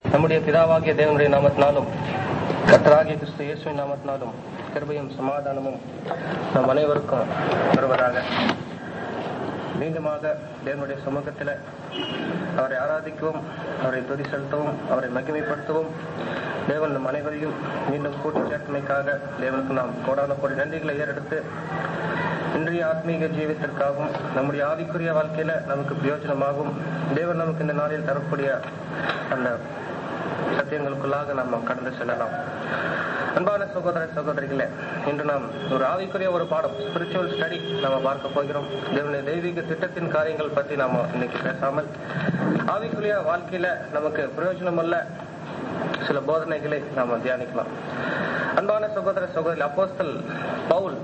நம்முடைய பிதாவாகிய தேவனுடைய நாமத்தினாலும் கர்த்தராகிய கிறிஸ்து இயேசுவின் நாமத்தினாலும் கிருபையும் சமாதானமும் நம் அனைவருக்கும் வருவதாக மீண்டுமாக தேவனுடைய சமூகத்தில் அவரை ஆராதிக்கவும் அவரை துதி செலுத்தவும் அவரை மகிமைப்படுத்தவும் தேவன் நம் அனைவரையும் மீண்டும் கூட்டி சேர்த்தமைக்காக தேவனுக்கு நாம் கோடான கோடி நன்றிகளை ஏறெடுத்து இன்றைய ஆத்மீக ஜீவித்திற்காகவும் நம்முடைய ஆவிக்குரிய வாழ்க்கையில நமக்கு பிரயோஜனமாகும் தேவன் நமக்கு இந்த நாளில் தரக்கூடிய அந்த சத்தியங்களுக்குள்ளாக நாம் கடந்து செல்லலாம் அன்பான சகோதர சகோதரிகளே இன்று நாம் ஒரு ஆவிக்குரிய ஒரு பாடம் ஸ்பிரிச்சுவல் ஸ்டடி நாம பார்க்க போகிறோம் தேவனுடைய தெய்வீக திட்டத்தின் காரியங்கள் பற்றி நாம இன்னைக்கு பேசாமல் ஆவிக்குரிய வாழ்க்கையில நமக்கு பிரயோஜனமுள்ள சில போதனைகளை நாம தியானிக்கலாம் அன்பான சகோதர சகோதரி அப்போஸ்தல் பவுல்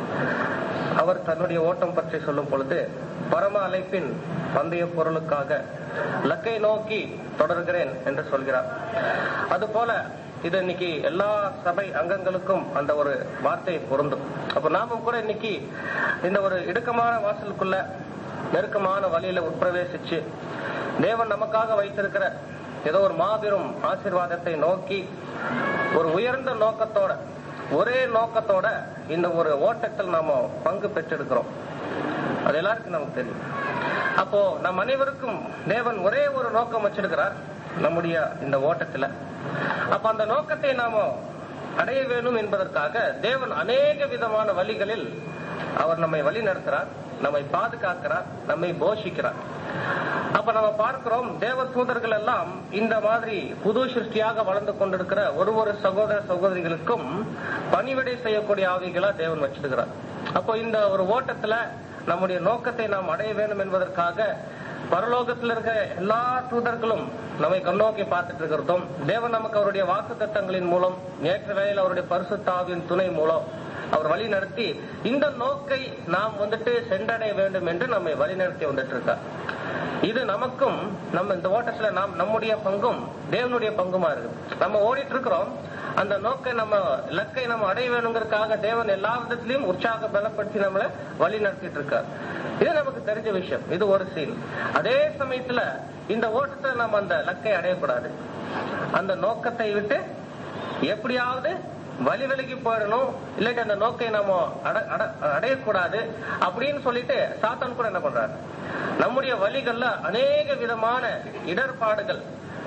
அவர் தன்னுடைய ஓட்டம் பற்றி சொல்லும் பொழுது பரம அழைப்பின் பந்தய பொருளுக்காக லக்கை நோக்கி தொடர்கிறேன் என்று சொல்கிறார் அதுபோல இது இன்னைக்கு எல்லா சபை அங்கங்களுக்கும் அந்த ஒரு வார்த்தை பொருந்தும் அப்ப நாமும் கூட இன்னைக்கு இந்த ஒரு இடுக்கமான வாசலுக்குள்ள நெருக்கமான வழியில உட்பிரவேசிச்சு தேவன் நமக்காக வைத்திருக்கிற ஏதோ ஒரு மாபெரும் ஆசீர்வாதத்தை நோக்கி ஒரு உயர்ந்த நோக்கத்தோட ஒரே நோக்கத்தோட இந்த ஒரு ஓட்டத்தில் நாம பங்கு பெற்றிருக்கிறோம் அது எல்லாருக்கும் நமக்கு தெரியும் அப்போ நம் அனைவருக்கும் தேவன் ஒரே ஒரு நோக்கம் வச்சிருக்கிறார் நம்முடைய இந்த ஓட்டத்துல அப்ப அந்த நோக்கத்தை நாம அடைய வேணும் என்பதற்காக தேவன் அநேக விதமான வழிகளில் அவர் நம்மை வழி நடத்துறார் நம்மை பாதுகாக்கிறார் நம்மை போஷிக்கிறார் அப்ப நம்ம பார்க்கிறோம் தேவ தூதர்கள் எல்லாம் இந்த மாதிரி புது சிருஷ்டியாக வளர்ந்து கொண்டிருக்கிற ஒரு ஒரு சகோதர சகோதரிகளுக்கும் பணிவிடை செய்யக்கூடிய ஆவிகளா தேவன் வச்சிருக்கிறார் அப்போ இந்த ஒரு ஓட்டத்துல நம்முடைய நோக்கத்தை நாம் அடைய வேண்டும் என்பதற்காக பரலோகத்தில் இருக்கிற எல்லா தூதர்களும் நம்மை கண்ணோக்கி பார்த்துட்டு இருக்கிறதும் தேவன் நமக்கு அவருடைய வாக்கு தத்தங்களின் மூலம் நேற்று வேளையில் அவருடைய பரிசுத்தாவின் துணை மூலம் அவர் வழி நடத்தி இந்த நோக்கை நாம் வந்துட்டு சென்றடைய வேண்டும் என்று நம்மை வழி நடத்தி வந்துட்டு இருக்கார் இது நமக்கும் நம்ம இந்த ஓட்டத்துல நாம் நம்முடைய பங்கும் தேவனுடைய பங்குமா இருக்கு நம்ம ஓடிட்டு இருக்கிறோம் அந்த நோக்கை நம்ம இலக்கை நம்ம அடைய வேணுங்கிறதுக்காக தேவன் எல்லா விதத்திலையும் உற்சாக பலப்படுத்தி நம்மளை வழி நடத்திட்டு இருக்கார் இது நமக்கு தெரிஞ்ச விஷயம் இது ஒரு சீன் அதே சமயத்துல இந்த ஓட்டத்தை நம்ம அந்த லக்கை அடையக்கூடாது அந்த நோக்கத்தை விட்டு எப்படியாவது வழி விலகி போயிடணும் இல்லாட்டி அந்த நோக்கை நம்ம அடையக்கூடாது அப்படின்னு சொல்லிட்டு சாத்தான் கூட என்ன பண்றாரு நம்முடைய வழிகள்ல அநேக விதமான இடர்பாடுகள்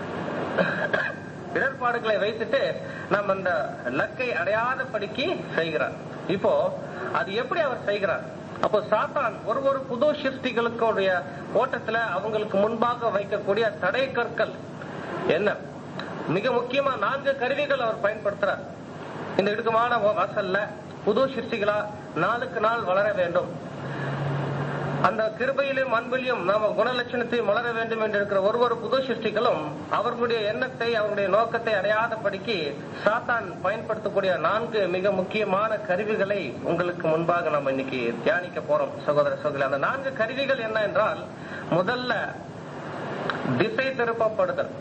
இடர்பாடுகளை வைத்துட்டு நம்ம அந்த லக்கை அடையாத படிக்கு செய்கிறார் இப்போ அது எப்படி அவர் செய்கிறார் அப்போ சாத்தான் ஒரு ஒரு புது சிருஷ்டிகளுக்குடைய ஓட்டத்துல அவங்களுக்கு முன்பாக வைக்கக்கூடிய தடை கற்கள் என்ன மிக முக்கியமா நான்கு கருவிகள் அவர் பயன்படுத்துறார் இந்த இடுக்கமான வாசல்ல புது சிருஷ்டிகளா நாளுக்கு நாள் வளர வேண்டும் அந்த கிருபையிலும் அன்பிலையும் நாம குணலட்சணத்தையும் வளர வேண்டும் என்று இருக்கிற ஒரு ஒரு புது சிருஷ்டிகளும் அவர்களுடைய எண்ணத்தை அவருடைய நோக்கத்தை அடையாதபடிக்கு சாத்தான் பயன்படுத்தக்கூடிய நான்கு மிக முக்கியமான கருவிகளை உங்களுக்கு முன்பாக நம்ம இன்னைக்கு தியானிக்க போறோம் சகோதர சகோதரி அந்த நான்கு கருவிகள் என்ன என்றால் முதல்ல திசை திருப்பப்படுதல்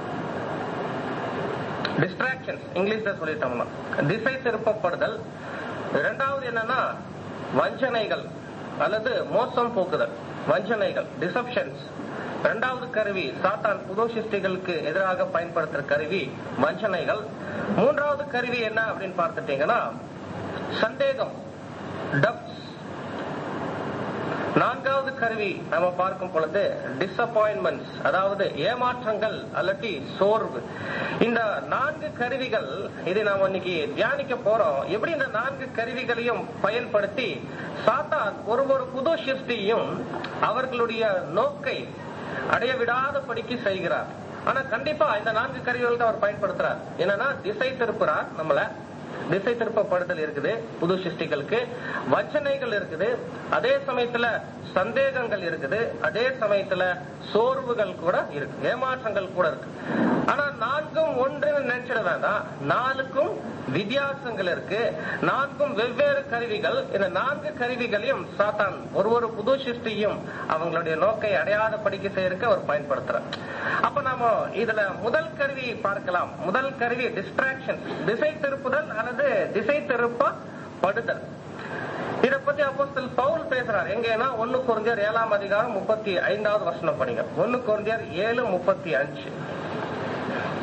டிஸ்ட்ராக்ஷன்ஸ் இங்கிலீஷ்ல சொல்லிட்டோம்னா திசை திருப்பப்படுதல் இரண்டாவது என்னன்னா வஞ்சனைகள் அல்லது மோசம் போக்குதல் வஞ்சனைகள் டிசப்ஷன்ஸ் இரண்டாவது கருவி சாத்தான் புது சிருஷ்டிகளுக்கு எதிராக பயன்படுத்துற கருவி வஞ்சனைகள் மூன்றாவது கருவி என்ன அப்படின்னு பார்த்துட்டீங்கன்னா சந்தேகம் டப்ஸ் நான்காவது கருவி நம்ம பார்க்கும் பொழுது டிசப்பாயின்மெண்ட்ஸ் அதாவது ஏமாற்றங்கள் அல்லட்டி சோர்வு இந்த நான்கு கருவிகள் இதை நாம இன்னைக்கு தியானிக்க போறோம் எப்படி இந்த நான்கு கருவிகளையும் பயன்படுத்தி சாத்தான் ஒரு ஒரு புது சிருஷ்டியும் அவர்களுடைய நோக்கை அடைய விடாத படிக்கு செய்கிறார் ஆனா கண்டிப்பா இந்த நான்கு கருவிகள் அவர் பயன்படுத்துறார் என்னன்னா திசை திருப்புறார் நம்மள திசை திருப்பப்படுதல் இருக்குது புது சிருஷ்டிகளுக்கு வச்சனைகள் இருக்குது அதே சமயத்துல சந்தேகங்கள் இருக்குது அதே சமயத்துல சோர்வுகள் கூட இருக்கு ஏமாற்றங்கள் கூட இருக்கு ஆனா நான்கும் ஒன்றுன்னு நினைச்சிட வேண்டாம் நாலுக்கும் வித்தியாசங்கள் இருக்கு நான்கும் வெவ்வேறு கருவிகள் இந்த நான்கு கருவிகளையும் சாத்தான் ஒரு ஒரு புது சிருஷ்டியும் அவங்களுடைய நோக்கை அடையாத படிக்க செய்யறதுக்கு அவர் பயன்படுத்துறார் அப்ப நாம இதுல முதல் கருவி பார்க்கலாம் முதல் கருவி டிஸ்ட்ராக்ஷன் திசை திருப்புதல் அல்லது திசை திருப்ப படுதல் இத பத்தி அப்போஸ்தல் பவுல் பேசுறார் எங்கன்னா ஒன்னு குறைஞ்சர் ஏழாம் அதிகாரம் முப்பத்தி ஐந்தாவது வருஷம் படிங்க ஒன்னு குறைஞ்சர் ஏழு முப்பத்தி அஞ்சு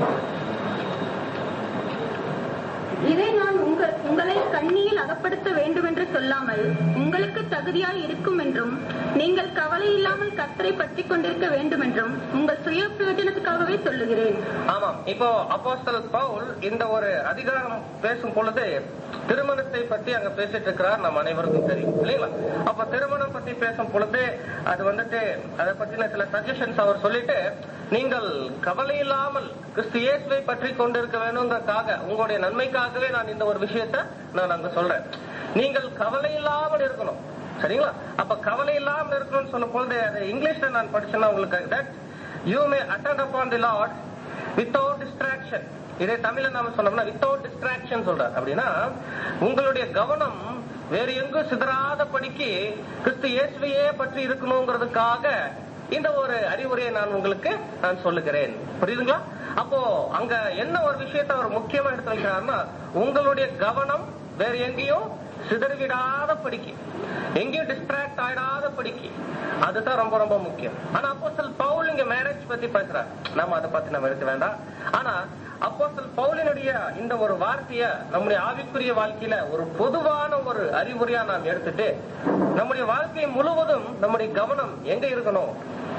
இதை நான் உங்கள் உங்களை கண்ணியில் அகப்படுத்த வேண்டும் என்று சொல்லாமல் உங்களுக்கு தகுதியாய் இருக்கும் என்றும் நீங்கள் கவலை இல்லாமல் கத்தரை பற்றி கொண்டிருக்க வேண்டும் என்றும் உங்கள் சுய பிரயோஜனத்துக்காகவே சொல்லுகிறேன் ஆமாம் இப்போ அப்போஸ்தலர் பவுல் இந்த ஒரு அதிகாரம் பேசும் பொழுது திருமணத்தை பத்தி அங்க பேசிட்டு இருக்கிறார் நம்ம அனைவருக்கும் தெரியும் இல்லைங்களா அப்ப திருமணம் பத்தி பேசும் பொழுது அது வந்துட்டு அதை பத்தின சில சஜஷன்ஸ் அவர் சொல்லிட்டு நீங்கள் கவலை இல்லாமல் கிறிஸ்து இயேசுவை பற்றி கொண்டிருக்க வேணுங்கிறதுக்காக உங்களுடைய நன்மைக்காகவே நான் இந்த ஒரு விஷயத்த நான் அங்க சொல்றேன் நீங்கள் கவலை இல்லாமல் இருக்கணும் சரிங்களா அப்ப கவலை இல்லாமல் இருக்கணும்னு சொல்லும் பொழுது அது இங்கிலீஷ்ல நான் படிச்சேன்னா உங்களுக்கு that you may attend upon the Lord without distraction இதே தமிழ்ல நாம சொன்னோம்னா வித்தவுட் டிஸ்ட்ராக்ஷன் சொல்றார் அப்படின்னா உங்களுடைய கவனம் வேறு எங்கும் சிதறாத படிக்கு கிறிஸ்து இயேசுவையே பற்றி இருக்கணுங்கிறதுக்காக இந்த ஒரு அறிவுரையை நான் உங்களுக்கு நான் சொல்லுகிறேன் புரியுதுங்களா அப்போ அங்க என்ன ஒரு விஷயத்தை அவர் முக்கியமா எடுத்து வைக்கிறாருன்னா உங்களுடைய கவனம் வேற எங்கேயும் சிதறிவிடாத படிக்கு எங்கேயும் டிஸ்ட்ராக்ட் ஆயிடாத படிக்கு அதுதான் ரொம்ப ரொம்ப முக்கியம் ஆனா அப்போ பவுல் இங்க மேரேஜ் பத்தி பேசுறார் நம்ம அதை பத்தி நம்ம எடுக்க வேண்டாம் ஆனா அப்போ பவுலினுடைய இந்த ஒரு வார்த்தைய நம்முடைய ஆவிக்குரிய வாழ்க்கையில ஒரு பொதுவான ஒரு அறிவுரையா நாம் எடுத்துட்டு நம்முடைய வாழ்க்கை முழுவதும் நம்முடைய கவனம் எங்க இருக்கணும்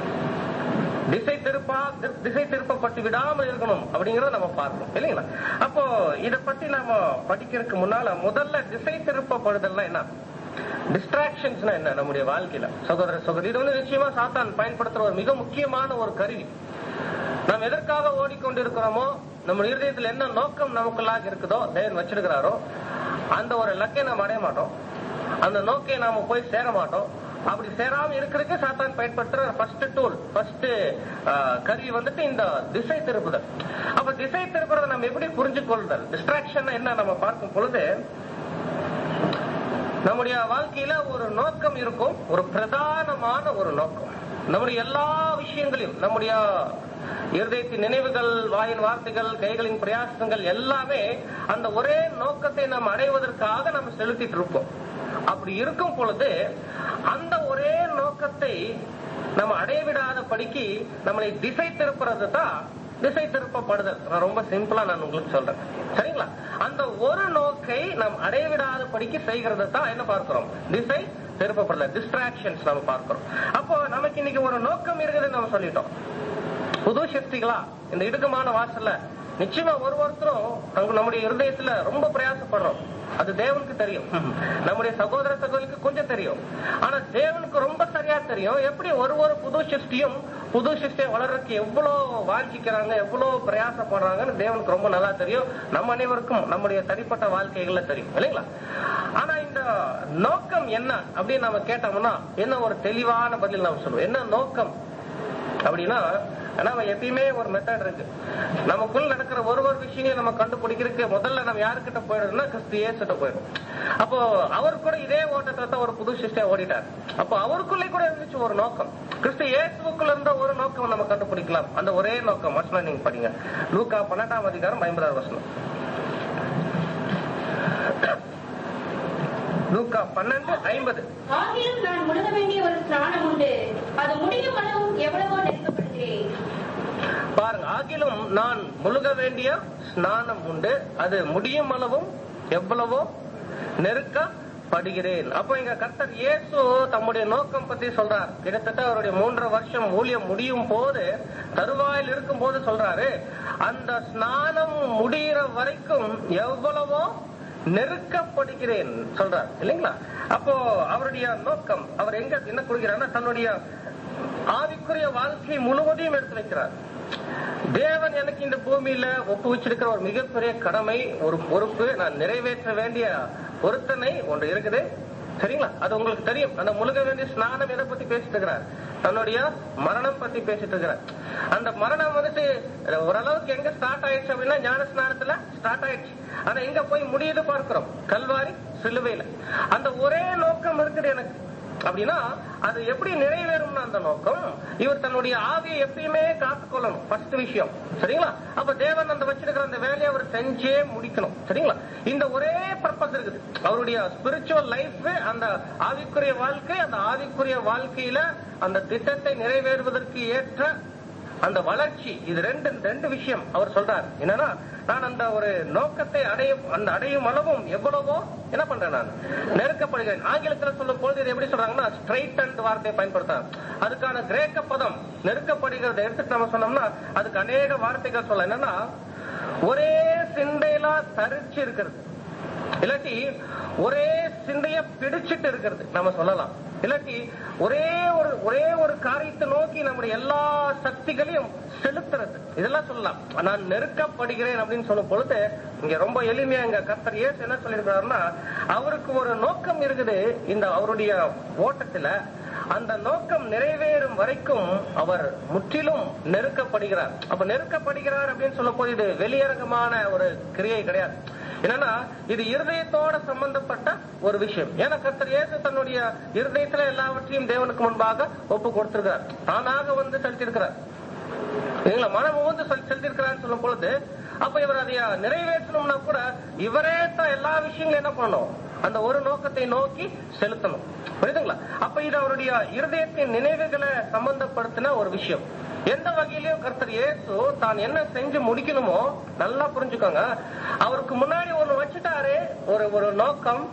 திசை திருப்பா திசை திருப்பப்பட்டு விடாமல் இருக்கணும் அப்படிங்கறத நம்ம பார்க்கணும் இல்லைங்களா அப்போ இத பத்தி நாம படிக்கிறதுக்கு முன்னால முதல்ல திசை திருப்பப்படுதல்னா என்ன டிஸ்ட்ராக்ஷன்ஸ்னா என்ன நம்முடைய வாழ்க்கையில சகோதர சகோதரி இது வந்து நிச்சயமா சாத்தான் பயன்படுத்துற ஒரு மிக முக்கியமான ஒரு கருவி நாம் எதற்காக ஓடிக்கொண்டிருக்கிறோமோ நம்ம இருதயத்தில் என்ன நோக்கம் நமக்குள்ளாக இருக்குதோ தேவன் வச்சிருக்கிறாரோ அந்த ஒரு லக்கை நாம் அடைய மாட்டோம் அந்த நோக்கை நாம போய் சேர மாட்டோம் அப்படி சேராம இருக்கிறதுக்கு சாத்தான் பயன்படுத்துற ஃபர்ஸ்ட் டூல் ஃபர்ஸ்ட் கருவி வந்துட்டு இந்த திசை திருப்புதல் அப்ப திசை திருப்புறதை நம்ம எப்படி புரிஞ்சு கொள்ளுதல் டிஸ்ட்ராக்ஷன் என்ன நம்ம பார்க்கும் பொழுது நம்முடைய வாழ்க்கையில ஒரு நோக்கம் இருக்கும் ஒரு பிரதானமான ஒரு நோக்கம் நம்முடைய எல்லா விஷயங்களையும் நம்முடைய இருதயத்தின் நினைவுகள் வாயின் வார்த்தைகள் கைகளின் பிரயாசங்கள் எல்லாமே அந்த ஒரே நோக்கத்தை நாம் அடைவதற்காக நம்ம செலுத்திட்டு இருப்போம் அப்படி இருக்கும் பொழுது அந்த ஒரே நோக்கத்தை நம்ம அடைய விடாத படிக்கு நம்மளை திசை திருப்புறது தான் திசை திருப்பப்படுதல் நான் ரொம்ப சிம்பிளா நான் உங்களுக்கு சொல்றேன் சரிங்களா அந்த ஒரு நோக்கை நாம் அடைய விடாத படிக்க செய்கிறது தான் என்ன பார்க்கிறோம் திசை திருப்பப்படுதல் டிஸ்ட்ராக்ஷன்ஸ் நம்ம பார்க்கிறோம் அப்போ நமக்கு இன்னைக்கு ஒரு நோக்கம் இருக்குதுன்னு நம்ம சொல்லிட்டோம் புது சக்திகளா இந்த இடுக்கமான வாசல்ல நிச்சயமா ஒரு ஒருத்தரும் அங்க நம்முடைய இருதயத்துல ரொம்ப பிரயாசப்படுறோம் அது தேவனுக்கு தெரியும் நம்முடைய சகோதர சகோதரிக்கு கொஞ்சம் தெரியும் ஆனா தேவனுக்கு ரொம்ப சரியா தெரியும் எப்படி ஒரு ஒரு புது சிருஷ்டியும் புது சிருஷ்டியை வளர்றதுக்கு எவ்வளவு வாஞ்சிக்கிறாங்க எவ்வளவு பிரயாசப்படுறாங்கன்னு தேவனுக்கு ரொம்ப நல்லா தெரியும் நம்ம அனைவருக்கும் நம்முடைய தனிப்பட்ட வாழ்க்கைகள்ல தெரியும் இல்லைங்களா ஆனா இந்த நோக்கம் என்ன அப்படின்னு நம்ம கேட்டோம்னா என்ன ஒரு தெளிவான பதில் நாம் சொல்லுவோம் என்ன நோக்கம் அப்படின்னா நம்ம எப்பயுமே ஒரு மெத்தட் இருக்கு நமக்குள்ள நடக்கிற ஒரு ஒரு விஷயங்களையும் நம்ம கண்டுபிடிக்கிறதுக்கு முதல்ல நம்ம யாருக்கிட்ட போயிடுறோம்னா கிறிஸ்து இயேசுட்ட போயிடும் அப்போ அவர் கூட இதே ஓட்டத்தை தான் ஒரு புது சிஸ்டர் ஓடிட்டார் அப்போ அவருக்குள்ளே கூட இருந்துச்சு ஒரு நோக்கம் கிறிஸ்து இயேசுக்குள்ள இருந்த ஒரு நோக்கம் நம்ம கண்டுபிடிக்கலாம் அந்த ஒரே நோக்கம் வசனம் நீங்க படிங்க லூக்கா பன்னெண்டாம் அதிகாரம் ஐம்பதாவது வசனம் லூக்கா பன்னெண்டு ஐம்பது ஆகிலும் நான் முழுக வேண்டிய ஒரு ஸ்நானம் உண்டு அது முடியும் அளவும் எவ்வளவோ நெருக்கப்படுகிறேன் பாருங்க ஆகிலும் நான் முழுக வேண்டிய ஸ்நானம் உண்டு அது முடியும் அளவும் எவ்வளவோ நெருக்கப்படுகிறேன் அப்போ இங்க கர்த்தர் இயேசு தம்முடைய நோக்கம் பத்தி சொல்றார் கிட்டத்தட்ட அவருடைய மூன்றரை வருஷம் ஊழியம் முடியும் போது தருவாயில் இருக்கும் போது சொல்றாரு அந்த ஸ்நானம் முடிகிற வரைக்கும் எவ்வளவோ நெருக்கப்படுகிறேன் சொல்றார் இல்லைங்களா அப்போ அவருடைய நோக்கம் அவர் எங்க என்ன கொடுக்கிறார்னா தன்னுடைய ஆவிக்குரிய வாழ்க்கை முழுவதையும் எடுத்து வைக்கிறார் தேவன் எனக்கு இந்த பூமியில ஒப்பு வச்சிருக்கிற ஒரு மிகப்பெரிய கடமை ஒரு பொறுப்பு நான் நிறைவேற்ற வேண்டிய பொருத்தனை ஒன்று இருக்குது சரிங்களா அது உங்களுக்கு தெரியும் அந்த முழுக வேண்டிய ஸ்நானம் எதை பத்தி பேசிட்டு இருக்கிறார் தன்னுடைய மரணம் பத்தி பேசிட்டு இருக்கிறார் அந்த மரணம் வந்துட்டு ஓரளவுக்கு எங்க ஸ்டார்ட் ஆயிடுச்சு அப்படின்னா ஞான ஸ்நானத்துல ஸ்டார்ட் ஆயிடுச்சு ஆனா எங்க போய் முடியுது பார்க்கிறோம் கல்வாரி சிலுவையில அந்த ஒரே நோக்கம் இருக்குது எனக்கு அப்படின்னா அது எப்படி நிறைவேறும்னு அந்த நோக்கம் இவர் தன்னுடைய ஆவியை எப்பயுமே காத்துக்கொள்ளணும் ஃபர்ஸ்ட் விஷயம் சரிங்களா அப்ப தேவன் அந்த வச்சிருக்கிற அந்த வேலையை அவர் செஞ்சே முடிக்கணும் சரிங்களா இந்த ஒரே பர்பஸ் இருக்குது அவருடைய ஸ்பிரிச்சுவல் லைஃப் அந்த ஆவிக்குரிய வாழ்க்கை அந்த ஆவிக்குரிய வாழ்க்கையில அந்த திட்டத்தை நிறைவேறுவதற்கு ஏற்ற அந்த வளர்ச்சி இது ரெண்டு ரெண்டு விஷயம் அவர் சொல்றார் என்னன்னா நான் அந்த ஒரு நோக்கத்தை அடையும் அந்த அடையும் அளவும் எவ்வளவோ என்ன பண்றேன் நான் நெருக்கப்படுகிறேன் ஆங்கிலத்துல சொல்லும் பொழுது இது எப்படி சொல்றாங்கன்னா ஸ்ட்ரைட் அண்ட் வார்த்தையை பயன்படுத்துறாங்க அதுக்கான கிரேக்க பதம் நெருக்கப்படுகிறத எடுத்துட்டு நம்ம சொன்னோம்னா அதுக்கு அநேக வார்த்தைகள் சொல்ல என்னன்னா ஒரே சிந்தையிலா தரிச்சு இருக்கிறது இல்லாட்டி ஒரே சிந்தைய பிடிச்சிட்டு இருக்கிறது நம்ம சொல்லலாம் இல்லாட்டி ஒரே ஒரு ஒரே ஒரு காரியத்தை நோக்கி நம்முடைய எல்லா சக்திகளையும் செலுத்துறது இதெல்லாம் சொல்லலாம் நான் நெருக்கப்படுகிறேன் அப்படின்னு சொல்லும் பொழுது இங்க ரொம்ப எளிமையா இங்க கர்த்தர் இயேசு என்ன சொல்லியிருக்கிறாருன்னா அவருக்கு ஒரு நோக்கம் இருக்குது இந்த அவருடைய ஓட்டத்துல அந்த நோக்கம் நிறைவேறும் வரைக்கும் அவர் முற்றிலும் நெருக்கப்படுகிறார் அப்ப நெருக்கப்படுகிறார் அப்படின்னு சொல்லும் போது இது வெளியரங்கமான ஒரு கிரியை கிடையாது என்னன்னா இது இருதயத்தோட சம்பந்தப்பட்ட ஒரு விஷயம் ஏன்னா கர்த்தர் இயேசு தன்னுடைய இருதயத்துல எல்லாவற்றையும் தேவனுக்கு முன்பாக ஒப்பு கொடுத்திருக்கிறார் தானாக வந்து செலுத்தியிருக்கிறார் இல்லைங்களா மனம் வந்து செலுத்திருக்கிறான்னு சொல்லும் பொழுது அப்ப இவர் அதை நிறைவேற்றணும்னா கூட இவரே தான் எல்லா விஷயங்களும் என்ன பண்ணணும் அந்த ஒரு நோக்கத்தை நோக்கி செலுத்தணும் புரியுதுங்களா அப்ப இது அவருடைய இருதயத்தின் நினைவுகளை சம்பந்தப்படுத்தின ஒரு விஷயம் எந்த வகையிலயும் கர்த்தர் இயேசு தான் என்ன செஞ்சு முடிக்கணுமோ நல்லா புரிஞ்சுக்கோங்க அவருக்கு முன்னாடி ஒண்ணு வச்சுட்டாரு ஒரு ஒரு நோக்கம்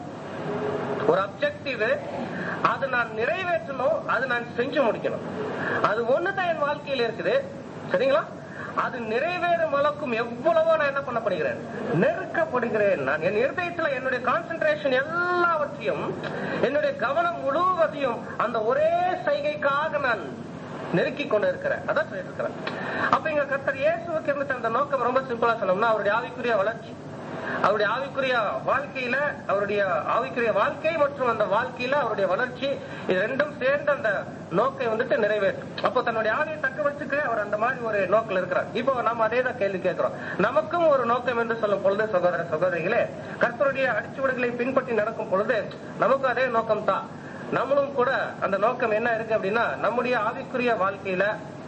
ஒரு அப்செக்டிவ் அது நான் நிறைவேற்றணும் அது நான் செஞ்சு முடிக்கணும் அது ஒண்ணுதான் என் வாழ்க்கையில இருக்குது சரிங்களா அது நிறைவேறும் அளவுக்கும் எவ்வளவோ நான் என்ன பண்ணப்படுகிறேன் நெருக்கப்படுகிறேன் நான் என் இருதயத்துல என்னுடைய கான்சென்ட்ரேஷன் எல்லாவற்றையும் என்னுடைய கவனம் முழுவதையும் அந்த ஒரே சைகைக்காக நான் நெருக்கி கொண்டு இருக்கிறேன் அதான் சொல்லிட்டு இருக்கிறேன் அப்ப இங்க கர்த்தர் இயேசுவுக்கு இருந்துட்டு அந்த நோக்கம் ரொம்ப சிம்பிளா சொன்னோம்னா அவருடைய ஆவிக்குரிய வளர்ச்சி அவருடைய ஆவிக்குரிய வாழ்க்கையில அவருடைய ஆவிக்குரிய வாழ்க்கை மற்றும் அந்த வாழ்க்கையில அவருடைய வளர்ச்சி இது ரெண்டும் சேர்ந்து அந்த நோக்கை வந்துட்டு நிறைவேற்றும் அப்போ தன்னுடைய ஆவியை தக்க வச்சுக்க அவர் அந்த மாதிரி ஒரு நோக்கில் இருக்கிறார் இப்போ நம்ம அதே தான் கேள்வி கேட்கிறோம் நமக்கும் ஒரு நோக்கம் என்று சொல்லும் பொழுது சகோதர சகோதரிகளே கர்த்தருடைய அடிச்சுவடுகளை பின்பற்றி நடக்கும் பொழுது நமக்கும் அதே நோக்கம் தான் நம்மளும் கூட அந்த நோக்கம் என்ன இருக்கு அப்படின்னா நம்முடைய ஆவிக்குரிய வாழ்க்கையில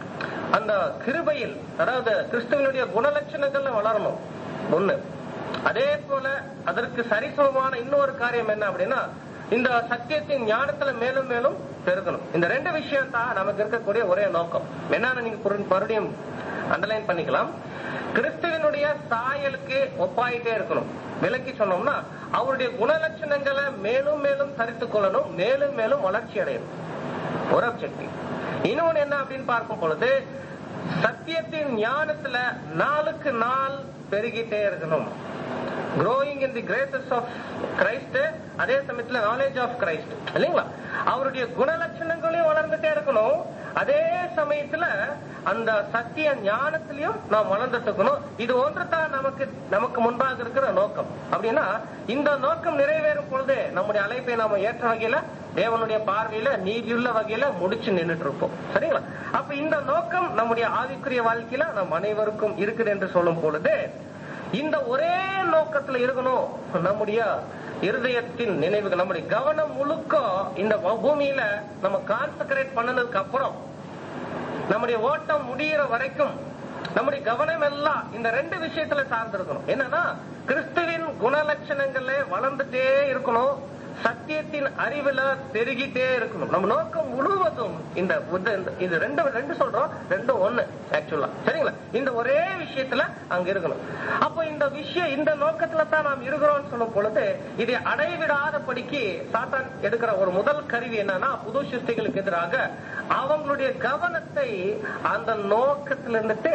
அந்த கிருபையில் அதாவது கிறிஸ்துவனுடைய குணலட்சணங்கள்ல வளரணும் ஒண்ணு அதே போல அதற்கு சரிசமமான இன்னொரு காரியம் என்ன அப்படின்னா இந்த சத்தியத்தின் ஞானத்துல மேலும் மேலும் பெருகணும் இந்த ரெண்டு விஷயம் தான் நமக்கு இருக்கக்கூடிய ஒரே நோக்கம் என்னன்னு நீங்க புரி- மறுபடியும் அண்டர்லைன் பண்ணிக்கலாம் கிறிஸ்துவனுடைய சாயலுக்கு ஒப்பாயிட்டே இருக்கணும் விலக்கி சொன்னோம்னா அவருடைய குணலட்சணங்களை மேலும் மேலும் தரித்துக் கொள்ளணும் மேலும் மேலும் வளர்ச்சி அடையணும் ஒரு அப்செக்டிவ் இன்னொன்னு என்ன அப்படின்னு பார்க்கும் பொழுது சத்தியத்தின் ஞானத்துல நாளுக்கு நாள் பெருகிட்டே இருக்கணும் growing in the greatness of Christ அதே சமயத்துல நாலேஜ் ஆஃப் கிரைஸ்ட் இல்லைங்களா அவருடைய குணலட்சணங்களையும் வளர்ந்துட்டே இருக்கணும் அதே சமயத்துல அந்த சத்திய ஞானத்திலையும் நாம் வளர்ந்துட்டு இருக்கணும் இது ஒன்று தான் நமக்கு நமக்கு முன்பாக இருக்கிற நோக்கம் அப்படின்னா இந்த நோக்கம் நிறைவேறும் பொழுது நம்முடைய அழைப்பை நாம ஏற்ற வகையில தேவனுடைய பார்வையில நீதியுள்ள வகையில முடிச்சு நின்றுட்டு இருப்போம் சரிங்களா அப்ப இந்த நோக்கம் நம்முடைய ஆவிக்குரிய வாழ்க்கையில நம் அனைவருக்கும் இருக்குது என்று சொல்லும் பொழுது இந்த ஒரே நோக்கத்துல இருக்கணும் நம்முடைய இருதயத்தின் நினைவுகள் நம்முடைய கவனம் முழுக்க இந்த பூமியில நம்ம கான்சென்ட்ரேட் பண்ணதுக்கு அப்புறம் நம்முடைய ஓட்டம் முடியிற வரைக்கும் நம்முடைய கவனம் எல்லாம் இந்த ரெண்டு விஷயத்துல சார்ந்திருக்கணும் என்னன்னா கிறிஸ்துவின் குணலட்சணங்கள்ல வளர்ந்துட்டே இருக்கணும் சத்தியத்தின் அறிவுல பெருகிட்டே இருக்கணும் நம்ம நோக்கம் முழுவதும் இந்த புத்த- இந்த- இது ரெண்டு ரெண்டு சொல்றோம் ரெண்டும் ஒண்ணு ஆக்சுவலா சரிங்களா இந்த ஒரே விஷயத்துல அங்க இருக்கணும் அப்போ இந்த விஷயம் இந்த நோக்கத்துல தான் நாம் இருக்கிறோம்னு சொல்லும் பொழுது இதை அடைவிடாதபடிக்கு சாத்தான் எடுக்கிற ஒரு முதல் கருவி என்னன்னா புது சிருஷ்டிகளுக்கு எதிராக அவங்களுடைய கவனத்தை அந்த நோக்கத்துல இருந்துட்டு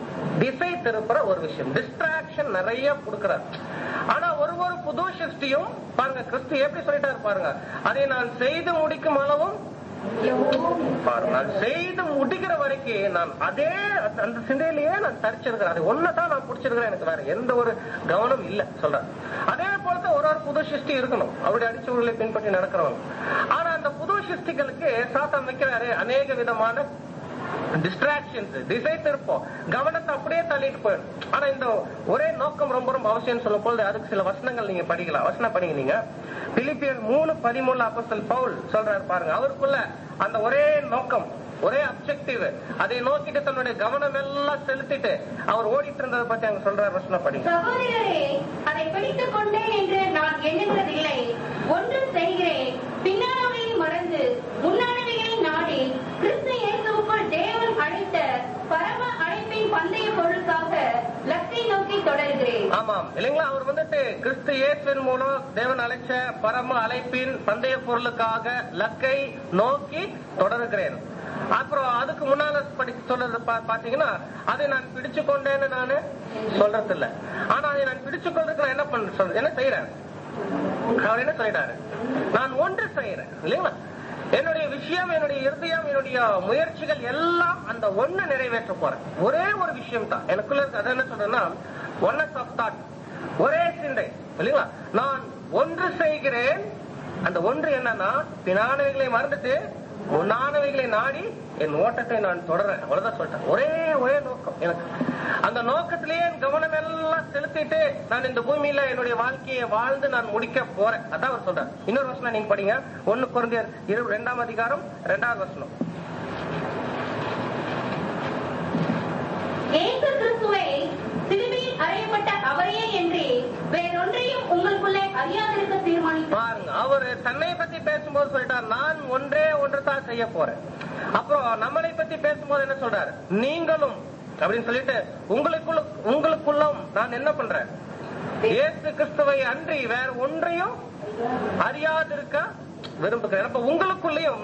திசை திருப்புற ஒரு விஷயம் டிஸ்ட்ராக்ஷன் நிறைய கொடுக்கிறார் ஆனா ஒரு ஒரு புது சிருஷ்டியும் பாருங்க கிறிஸ்து எப்படி சொல்லிட்டாரு பாருங்க அதை நான் செய்து முடிக்கும் அளவும் பாருங்க நான் செய்து முடிக்கிற வரைக்கும் நான் அதே அந்த சிந்தையிலேயே நான் தரிச்சிருக்கிறேன் அது ஒன்னதான் நான் பிடிச்சிருக்கிறேன் எனக்கு வேற எந்த ஒரு கவனம் இல்ல சொல்றேன் அதே போலதான் ஒரு ஒரு புது சிருஷ்டி இருக்கணும் அவருடைய அடிச்சுவர்களை பின்பற்றி நடக்கிறவங்க ஆனா அந்த புது சிருஷ்டிகளுக்கு சாத்தான் வைக்கிறாரு அநேக விதமான டிஸ்ட்ராக்ஷன்ஸ் திசை திருப்போம் கவனத்தை அப்படியே தள்ளிட்டு போயிடும் ஆனா இந்த ஒரே நோக்கம் ரொம்ப ரொம்ப அவசியம் சொல்லும் பொழுது அதுக்கு சில வசனங்கள் நீங்க படிக்கலாம் வசனம் படிங்க நீங்க பிலிப்பியர் மூணு பதிமூணு அப்போஸ்தலன் பவுல் சொல்றாரு பாருங்க அவருக்குள்ள அந்த ஒரே நோக்கம் ஒரே அப்செக்டிவ் அதை நோக்கிட்டு தன்னுடைய கவனம் எல்லாம் செலுத்திட்டு அவர் ஓடிட்டு இருந்ததை பத்தி அங்க சொல்றாரு வசனம் படிங்க சகோதரரே அதை பிடித்துக் கொண்டேன் என்று நான் எண்ணுகிறதில்லை ஒன்று செய்கிறேன் பின்னானவைகளை மறந்து முன்னானவைகளை நாடி கிறிஸ்து இயேசுவுக்குள் தேவன் அழைத்த பரம அழைப்பின் பந்தய பொருளுக்காக லக்கை நோக்கி தொடர்கிறேன் ஆமாம் இல்லைங்களா அவர் வந்துட்டு கிறிஸ்து இயேசுவின் மூலம் தேவன் அழைச்ச பரம அழைப்பின் பந்தய பொருளுக்காக லக்கை நோக்கி தொடர்கிறேன் அப்புறம் அதுக்கு முன்னால படி சொல்றது பா- பாத்தீங்கன்னா அதை நான் பிடிச்சு கொண்டேன்னு நானு சொல்றது இல்ல ஆனா அதை நான் பிடிச்சு கொள்றதுக்கு நான் என்ன பண்ண சொல்றது என்ன செய்யறேன் அவர் என்ன சொல்லிட்டாரு நான் ஒன்று செய்யறேன் இல்லைங்களா என்னுடைய விஷயம் என்னுடைய இருதயம் என்னுடைய முயற்சிகள் எல்லாம் அந்த ஒண்ணு நிறைவேற்ற போறேன் ஒரே ஒரு விஷயம் தான் எனக்குள்ள இருக்கு அது என்ன சொல்றேன்னா ஒன்னஸ் ஆஃப் தாட் ஒரே சிந்தை இல்லைங்களா நான் ஒன்று செய்கிறேன் அந்த ஒன்று என்னன்னா பினானவைகளை மறந்துட்டு முன்னானவைகளை நாடி என் ஓட்டத்தை நான் தொடர்றேன் அவ்வளவுதான் சொல்லிட்டேன் ஒரே ஒரே நோக்கம் எனக்கு அந்த நோக்கத்திலேயே என் கவனம் எல்லாம் செலுத்திட்டு நான் இந்த பூமியில என்னுடைய வாழ்க்கையை வாழ்ந்து நான் முடிக்க போறேன் அதான் அவர் சொல்றார் இன்னொரு வசனம் நீங்க படிங்க ஒன்னு குறைந்தர் இரு ரெண்டாம் அதிகாரம் ரெண்டாவது வசனம் இயேசு கிறிஸ்துவை சிலுவையில் அறையப்பட்ட அவரையே என்று வேறொன்றையும் உங்களுக்குள்ளே அறியாதிருக்க தீர்மானித்தார் பாருங்க அவரு தன்னை பத்தி பேசும்போது சொல்லிட்டார் நான் ஒன்றே ஒன்று தான் செய்ய போறேன் அப்புறம் நம்மளை பத்தி பேசும்போது என்ன சொல்றாரு நீங்களும் அப்படின்னு சொல்லிட்டு உங்களுக்குள்ள உங்களுக்குள்ளும் நான் என்ன பண்றேன் இயேசு கிறிஸ்துவை அன்றி வேற ஒன்றையும் அறியாதிருக்க விரும்புகிறேன் அப்ப உங்களுக்குள்ளேயும்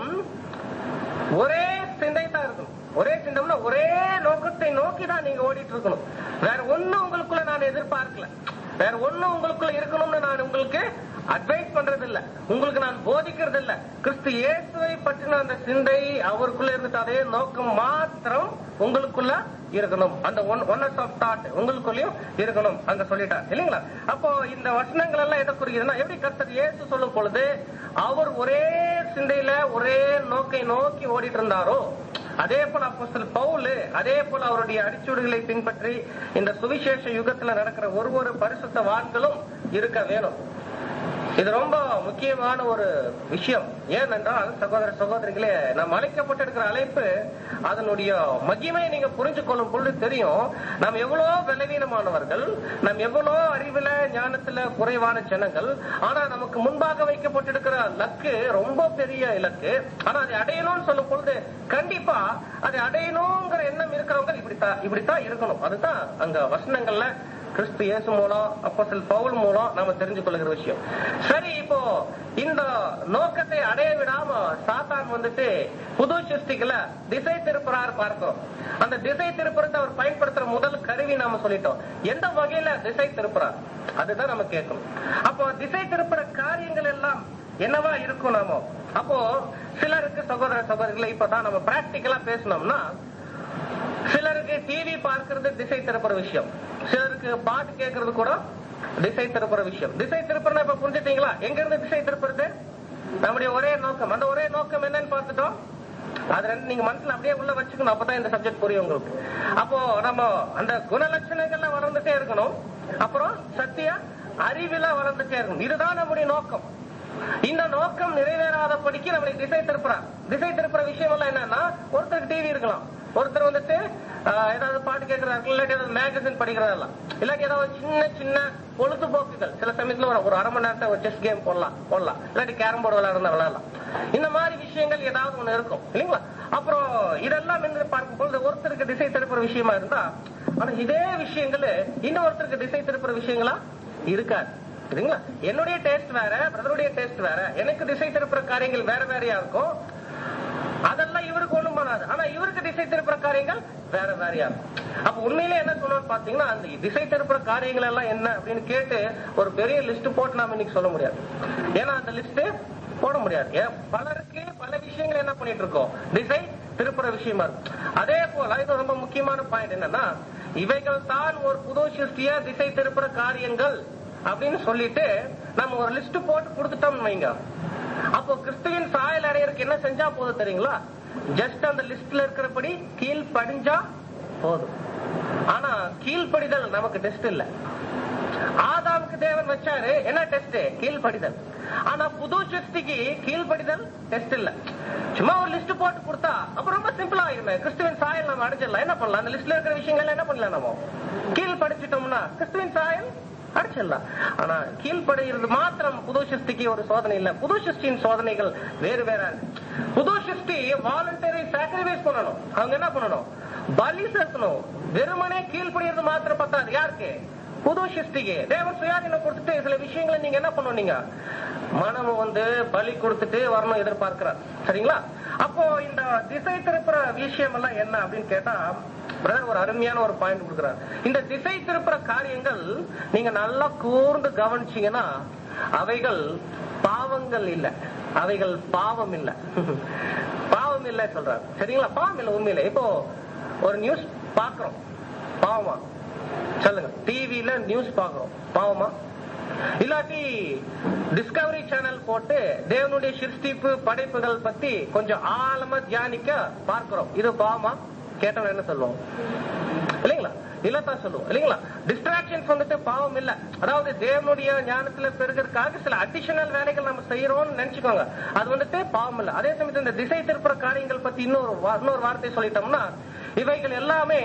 ஒரே சிந்தை தான் இருக்கணும் ஒரே சிந்தம்னா ஒரே நோக்கத்தை நோக்கி தான் நீங்க ஓடிட்டு இருக்கணும் வேற ஒண்ணு உங்களுக்குள்ள நான் எதிர்பார்க்கல வேற ஒண்ணு உங்களுக்குள்ள இருக்கணும்னு நான் உங்களுக்கு அட்வைஸ் பண்றது இல்ல உங்களுக்கு நான் போதிக்கிறது இல்ல கிறிஸ்து இயேசுவை பற்றின அந்த சிந்தை அவருக்குள்ள இருந்துட்டு அதே நோக்கம் மாத்திரம் உங்களுக்குள்ள இருக்கணும் அந்த ஒன்னஸ் ஆஃப் தாட் உங்களுக்குள்ளயும் இருக்கணும் அங்க சொல்லிட்டார் இல்லைங்களா அப்போ இந்த வசனங்கள் எல்லாம் எதை குறிக்குதுன்னா எப்படி கர்த்தர் இயேசு சொல்லும் பொழுது அவர் ஒரே சிந்தையில ஒரே நோக்கை நோக்கி ஓடிட்டு இருந்தாரோ அதே போல அப்போஸ்தலர் பவுல் அதே போல அவருடைய அடிச்சுவடுகளை பின்பற்றி இந்த சுவிசேஷ யுகத்துல நடக்கிற ஒரு ஒரு பரிசுத்த வான்களும் இருக்க வேணும் இது ரொம்ப முக்கியமான ஒரு விஷயம் ஏனென்றால் சகோதர சகோதரிகளே நாம் அழைக்கப்பட்டிருக்கிற அழைப்பு அதனுடைய மகிமையை நீங்க புரிஞ்சு கொள்ளும் பொழுது தெரியும் நாம் எவ்வளோ பலவீனமானவர்கள் நாம் எவ்வளோ அறிவுல ஞானத்துல குறைவான ஜனங்கள் ஆனா நமக்கு முன்பாக வைக்கப்பட்டிருக்கிற லக்கு ரொம்ப பெரிய இலக்கு ஆனா அதை அடையணும்னு சொல்லும் பொழுது கண்டிப்பா அதை அடையணுங்கிற எண்ணம் இருக்கிறவங்க இப்படித்தான் இப்படித்தான் இருக்கணும் அதுதான் அங்க வசனங்கள்ல கிறிஸ்து இயேசு மூலம் அப்போஸ்தலர் பவுல் மூலம் நாம தெரிஞ்சு கொள்கிற விஷயம் சரி இப்போ இந்த நோக்கத்தை அடைய விடாம சாத்தான் வந்துட்டு புது சிருஷ்டிகளை திசை திருப்புறார் பார்க்கிறோம் அந்த திசை திருப்புறத்தை அவர் பயன்படுத்துற முதல் கருவி நாம சொல்லிட்டோம் எந்த வகையில திசை திருப்புறார் அதுதான் நம்ம கேட்கணும் அப்போ திசை திருப்புற காரியங்கள் எல்லாம் என்னவா இருக்கும் நாமோ அப்போ சிலருக்கு சகோதர சகோதரிகளை இப்பதான் நம்ம பிராக்டிக்கலா பேசணும்னா சிலருக்கு டிவி பார்க்கிறது திசை திருப்புற விஷயம் சிலருக்கு பாட்டு கேட்கறது கூட திசை திருப்புற விஷயம் திசை திருப்புறா இப்ப புரிஞ்சுட்டீங்களா எங்க இருந்து திசை திருப்புறது நம்முடைய ஒரே நோக்கம் அந்த ஒரே நோக்கம் என்னன்னு பார்த்துட்டோம் அது ரெண்டு நீங்க மனசுல அப்படியே உள்ள வச்சுக்கணும் அப்பதான் இந்த சப்ஜெக்ட் புரியும் உங்களுக்கு அப்போ நம்ம அந்த குணலட்சணங்கள்ல வளர்ந்துட்டே இருக்கணும் அப்புறம் சத்திய அறிவில வளர்ந்துட்டே இருக்கணும் இதுதான் நம்முடைய நோக்கம் இந்த நோக்கம் நிறைவேறாதபடிக்கு நம்மளை திசை திருப்புறார் திசை திருப்புற விஷயம் எல்லாம் என்னன்னா ஒருத்தருக்கு டிவி இருக்கலாம் ஒருத்தர் வந்துட்டு ஆஹ், ஏதாவது பாட்டு கேட்கறாரு இல்லாட்டி ஏதாவது மேகசின் படிக்கிறதெல்லாம் இல்லாட்டி ஏதாவது சின்ன சின்ன பொழுதுபோக்குகள் சில சமயத்துல ஒரு ஒரு அரை மணி நேரத்தை ஒரு செஸ் கேம் போடலாம் போடலாம் இல்லாட்டி கேரம் போர்டு விளையாடுறதா விளையாடலாம் இந்த மாதிரி விஷயங்கள் ஏதாவது ஒண்ணு இருக்கும் இல்லைங்களா அப்புறம் இதெல்லாம் என்று பார்க்கும்போது ஒருத்தருக்கு திசை திருப்புற விஷயமா இருந்தா ஆனா இதே விஷயங்கள் இன்னொருத்தருக்கு திசை திருப்புற விஷயங்களா இருக்காது சரிங்களா என்னுடைய டேஸ்ட் வேற பிரதருடைய டேஸ்ட் வேற எனக்கு திசை திருப்புற காரியங்கள் வேற வேறையா இருக்கும் அதெல்லாம் இவருக்கு ஒண்ணும் பண்ணாது ஆனா இவருக்கு திசை திருப்புற காரியங்கள் வேற வேறையா இருக்கும் அப்ப உண்மையிலே என்ன சொல்லணும்னு பாத்தீங்கன்னா அந்த திசை திருப்புற காரியங்கள் எல்லாம் என்ன அப்படின்னு கேட்டு ஒரு பெரிய லிஸ்ட் போட்டு நாம இன்னைக்கு சொல்ல முடியாது ஏன்னா அந்த லிஸ்ட் போட முடியாது ஏன் பலருக்கு பல விஷயங்கள் என்ன பண்ணிட்டு இருக்கோம் திசை திருப்புற விஷயமா இருக்கும் அதே போல இது ரொம்ப முக்கியமான பாயிண்ட் என்னன்னா இவைகள் தான் ஒரு புது சிருஷ்டிய திசை திருப்புற காரியங்கள் அப்படின்னு சொல்லிட்டு நம்ம ஒரு லிஸ்ட் போட்டு கொடுத்துட்டோம்னு வைங்க அப்போ கிறிஸ்துவின் சாயல் அடையறதுக்கு என்ன செஞ்சா போதும் தெரியுங்களா ஜஸ்ட் அந்த லிஸ்ட்ல இருக்கிறபடி கீழ் படிஞ்சா போதும் ஆனா கீழ்ப்படிதல் நமக்கு டெஸ்ட் இல்ல ஆதாமுக்கு தேவன் வச்சாரு என்ன டெஸ்ட் கீழ்ப்படிதல் ஆனா புது சிருஷ்டிக்கு கீழ்ப்படிதல் டெஸ்ட் இல்ல சும்மா ஒரு லிஸ்ட் போட்டு கொடுத்தா அப்ப ரொம்ப சிம்பிளா ஆயிருமே கிறிஸ்துவின் சாயல் நம்ம அடைஞ்சிடலாம் என்ன பண்ணலாம் அந்த லிஸ்ட்ல இருக்கிற விஷயங்கள் என்ன பண்ணலாம் நம்ம கீழ் படிச்சிட்டோம்னா கிறிஸ்துவின் சாயல் அடிச்சிடலாம் ஆனா கீழ்ப்படைகிறது மாத்திரம் புது சிருஷ்டிக்கு ஒரு சோதனை இல்ல புது சிருஷ்டியின் சோதனைகள் வேறு வேற இருக்கு. புது சிருஷ்டி வாலண்டரி சாக்ரிஃபைஸ் பண்ணணும் அவங்க என்ன பண்ணணும் பலி செலுத்தணும் வெறுமனே கீழ்ப்படிகிறது மாத்திரம் பத்தாது யாருக்கு புது சிருஷ்டிக்கு தேவன் சுயாதீனம் கொடுத்துட்டு சில விஷயங்களை நீங்க என்ன பண்ணணும் நீங்க மனம் வந்து பலி கொடுத்துட்டு வரணும் எதிர்பார்க்கிறார் சரிங்களா அப்போ இந்த திசை திருப்புற விஷயம் எல்லாம் என்ன அப்படின்னு கேட்டா பிரதர் ஒரு அருமையான ஒரு பாயிண்ட் கொடுக்குறாரு இந்த திசை திருப்புற காரியங்கள் நீங்க நல்லா கூர்ந்து கவனிச்சீங்கன்னா அவைகள் பாவங்கள் இல்ல அவைகள் பாவம் இல்ல பாவம் இல்ல சொல்றாரு சரிங்களா பாவம் இல்ல உண்மையில இப்போ ஒரு நியூஸ் பாக்குறோம் பாவமா சொல்லுங்க டிவில நியூஸ் பாக்குறோம் பாவமா இல்லாட்டி டிஸ்கவரி சேனல் போட்டு தேவனுடைய சிருஷ்டிப்பு படைப்புகள் பத்தி கொஞ்சம் ஆழமா தியானிக்க பார்க்கிறோம் இது பாவமா கேட்டவன் என்ன சொல்லுவோம் இல்லைங்களா இல்லத்தான் சொல்லுவோம் இல்லைங்களா டிஸ்ட்ராக்ஷன்ஸ் வந்துட்டு பாவம் இல்ல அதாவது தேவனுடைய ஞானத்துல பெருகிறதுக்காக சில அடிஷனல் வேலைகள் நம்ம செய்யறோம்னு நினைச்சுக்கோங்க அது வந்துட்டு பாவம் இல்ல அதே சமயத்துல இந்த திசை திருப்புற காரியங்கள் பத்தி இன்னொரு வா- இன்னொரு வார்த்தை சொல்லிட்டோம்னா இவைகள் எல்லாமே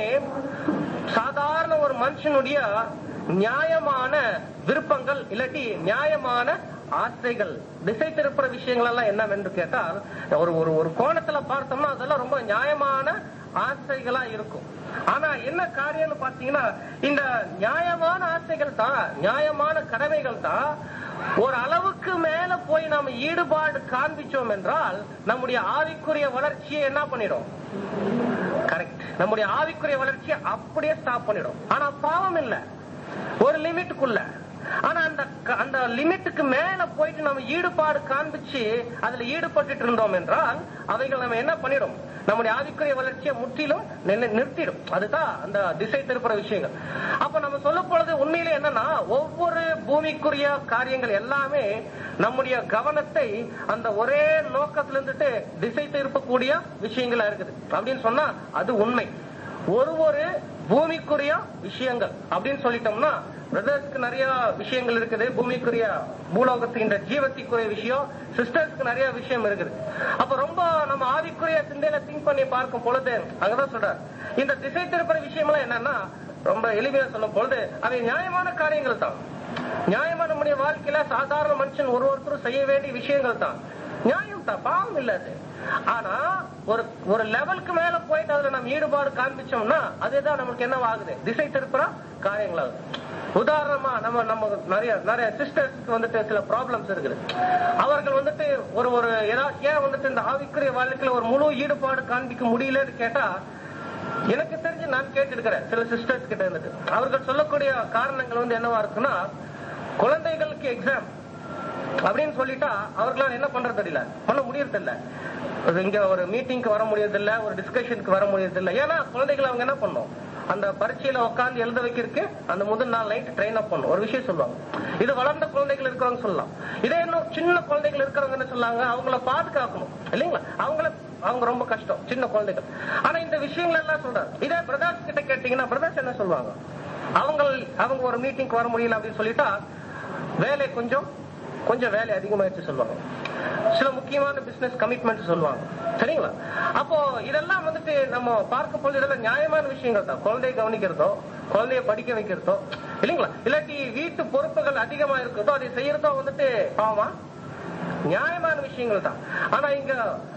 சாதாரண ஒரு மனுஷனுடைய நியாயமான விருப்பங்கள் இல்லாட்டி நியாயமான ஆசைகள் திசை திருப்புற விஷயங்கள் எல்லாம் என்னவென்று கேட்டால் ஒரு ஒரு ஒரு கோணத்துல பார்த்தோம்னா அதெல்லாம் ரொம்ப நியாயமான ஆசைகளா இருக்கும் ஆனா என்ன காரியம்னு பாத்தீங்கன்னா இந்த நியாயமான ஆசைகள் தான் நியாயமான கடமைகள் தான் ஒரு அளவுக்கு மேல போய் நாம ஈடுபாடு காண்பிச்சோம் என்றால் நம்முடைய ஆவிக்குரிய வளர்ச்சியை என்ன பண்ணிடும் கரெக்ட் நம்முடைய ஆவிக்குரிய வளர்ச்சியை அப்படியே ஸ்டாப் பண்ணிடும் ஆனா பாவம் இல்ல ஒரு லிமிட்டுக்குள்ள ஆனா அந்த க- அந்த லிமிட்டுக்கு மேல போயிட்டு நம்ம ஈடுபாடு காண்பிச்சு அதுல ஈடுபட்டுட்டு இருந்தோம் என்றால் அவைகள் நம்ம என்ன பண்ணிடும் நம்முடைய ஆவிக்குரிய வளர்ச்சியை முற்றிலும் நின்னு- நிறுத்திடும் அதுதான் அந்த திசை திருப்புற விஷயங்கள் அப்ப நம்ம சொல்ல போறது உண்மையிலே என்னன்னா ஒவ்வொரு பூமிக்குரிய காரியங்கள் எல்லாமே நம்முடைய கவனத்தை அந்த ஒரே நோக்கத்துல இருந்துட்டு திசை திருப்பக்கூடிய விஷயங்களா இருக்குது அப்படின்னு சொன்னா அது உண்மை ஒரு ஒரு பூமிக்குரிய விஷயங்கள் அப்படின்னு சொல்லிட்டோம்னா பிரதர்ஸ்க்கு நிறைய விஷயங்கள் இருக்குது பூமிக்குரிய பூலோகத்துக்கு இந்த ஜீவத்திக்குரிய விஷயம் சிஸ்டர்ஸ்க்கு நிறைய விஷயம் இருக்குது அப்ப ரொம்ப நம்ம ஆவிக்குரிய சிந்தையில திங்க் பண்ணி பார்க்கும் பொழுது அங்கதான் சொல்றார் இந்த திசை திருப்புற விஷயம் எல்லாம் என்னன்னா ரொம்ப எளிமையா சொல்லும் பொழுது அவை நியாயமான காரியங்கள் தான் நியாயமா நம்முடைய வாழ்க்கையில சாதாரண மனுஷன் ஒரு ஒருத்தரும் செய்ய வேண்டிய விஷயங்கள் தான் நியாயம் தான் பாவம் இல்ல அது ஆனா ஒரு ஒரு லெவலுக்கு மேல போயிட்டு அதுல நம்ம ஈடுபாடு காண்பிச்சோம்னா அதுதான் நமக்கு என்ன ஆகுது திசை திருப்புற காரியங்களாகுது உதாரணமா நம்ம நம்ம நிறைய நிறைய சிஸ்டர்ஸ்க்கு வந்துட்டு சில ப்ராப்ளம்ஸ் இருக்குது அவர்கள் வந்துட்டு ஒரு ஒரு ஏதாவது ஏன் வந்துட்டு இந்த ஆவிக்குரிய வாழ்க்கையில ஒரு முழு ஈடுபாடு காண்பிக்க முடியலன்னு கேட்டா எனக்கு தெரிஞ்சு நான் கேட்டிருக்கிறேன் சில சிஸ்டர்ஸ் கிட்ட இருந்துட்டு அவர்கள் சொல்லக்கூடிய காரணங்கள் வந்து என்னவா இருக்குன்னா குழந்தைகளுக்கு எக்ஸாம் அப்படின்னு சொல்லிட்டா அவர்களால் என்ன பண்றது தெரியல பண்ண முடியறது இல்ல அது இங்க ஒரு மீட்டிங்க்கு வர முடியறது இல்ல ஒரு டிஸ்கஷனுக்கு வர முடியறது இல்ல ஏன்னா குழந்தைகள் அவங்க என்ன பண்ணும் அந்த பரீட்சையில உட்கார்ந்து எழுத வைக்கிறதுக்கு அந்த முதல் நாள் நைட் ட்ரெயின் அப் பண்ணும் ஒரு விஷயம் சொல்லுவாங்க இது வளர்ந்த குழந்தைகள் இருக்கிறவங்க சொல்லலாம் இதே இன்னும் சின்ன குழந்தைகள் இருக்கிறவங்க என்ன சொல்லாங்க அவங்கள பாதுகாக்கணும் இல்லைங்களா அவங்கள அவங்க ரொம்ப கஷ்டம் சின்ன குழந்தைகள் ஆனா இந்த விஷயங்கள் எல்லாம் சொல்றாங்க இதே பிரதாஸ் கிட்ட கேட்டீங்கன்னா பிரதாஸ் என்ன சொல்லுவாங்க அவங்க அவங்க ஒரு மீட்டிங்க்கு வர முடியல அப்படின்னு சொல்லிட்டா வேலை கொஞ்சம் கொஞ்சம் வேலை அதிகமாயிடுச்சு சொல்லுவாங்க சில முக்கியமான பிசினஸ் கமிட்மெண்ட் சொல்லுவாங்க சரிங்களா அப்போ இதெல்லாம் வந்துட்டு நம்ம பார்க்க போது இதெல்லாம் நியாயமான விஷயங்கள் தான் குழந்தைய கவனிக்கிறதோ குழந்தைய படிக்க வைக்கிறதோ இல்லைங்களா இல்லாட்டி வீட்டு பொறுப்புகள் அதிகமா இருக்கிறதோ அதை செய்யறதோ வந்துட்டு பாவமா நியாயமான விஷயங்கள் தான் ஆனா இங்க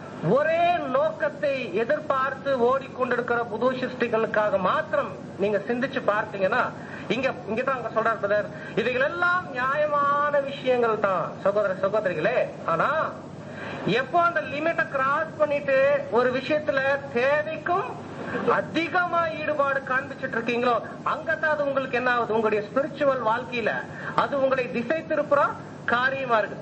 ஒரே நோக்கத்தை எதிர்பார்த்து ஓடிக்கொண்டிருக்கிற புது சிருஷ்டிகளுக்காக மாத்திரம் நீங்க சிந்திச்சு பார்த்தீங்கன்னா இங்க இங்கதான் அங்க சொல்றார் பிரதர் இவைகள் எல்லாம் நியாயமான விஷயங்கள் தான் சகோதர சகோதரிகளே ஆனா எப்போ அந்த லிமிட்டை கிராஸ் பண்ணிட்டு ஒரு விஷயத்துல தேவைக்கும் அதிகமா ஈடுபாடு காண்பிச்சுட்டு இருக்கீங்களோ அங்கதான் அது உங்களுக்கு என்ன ஆகுது உங்களுடைய ஸ்பிரிச்சுவல் வாழ்க்கையில அது உங்களை திசை திருப்புற காரியமா இருக்கு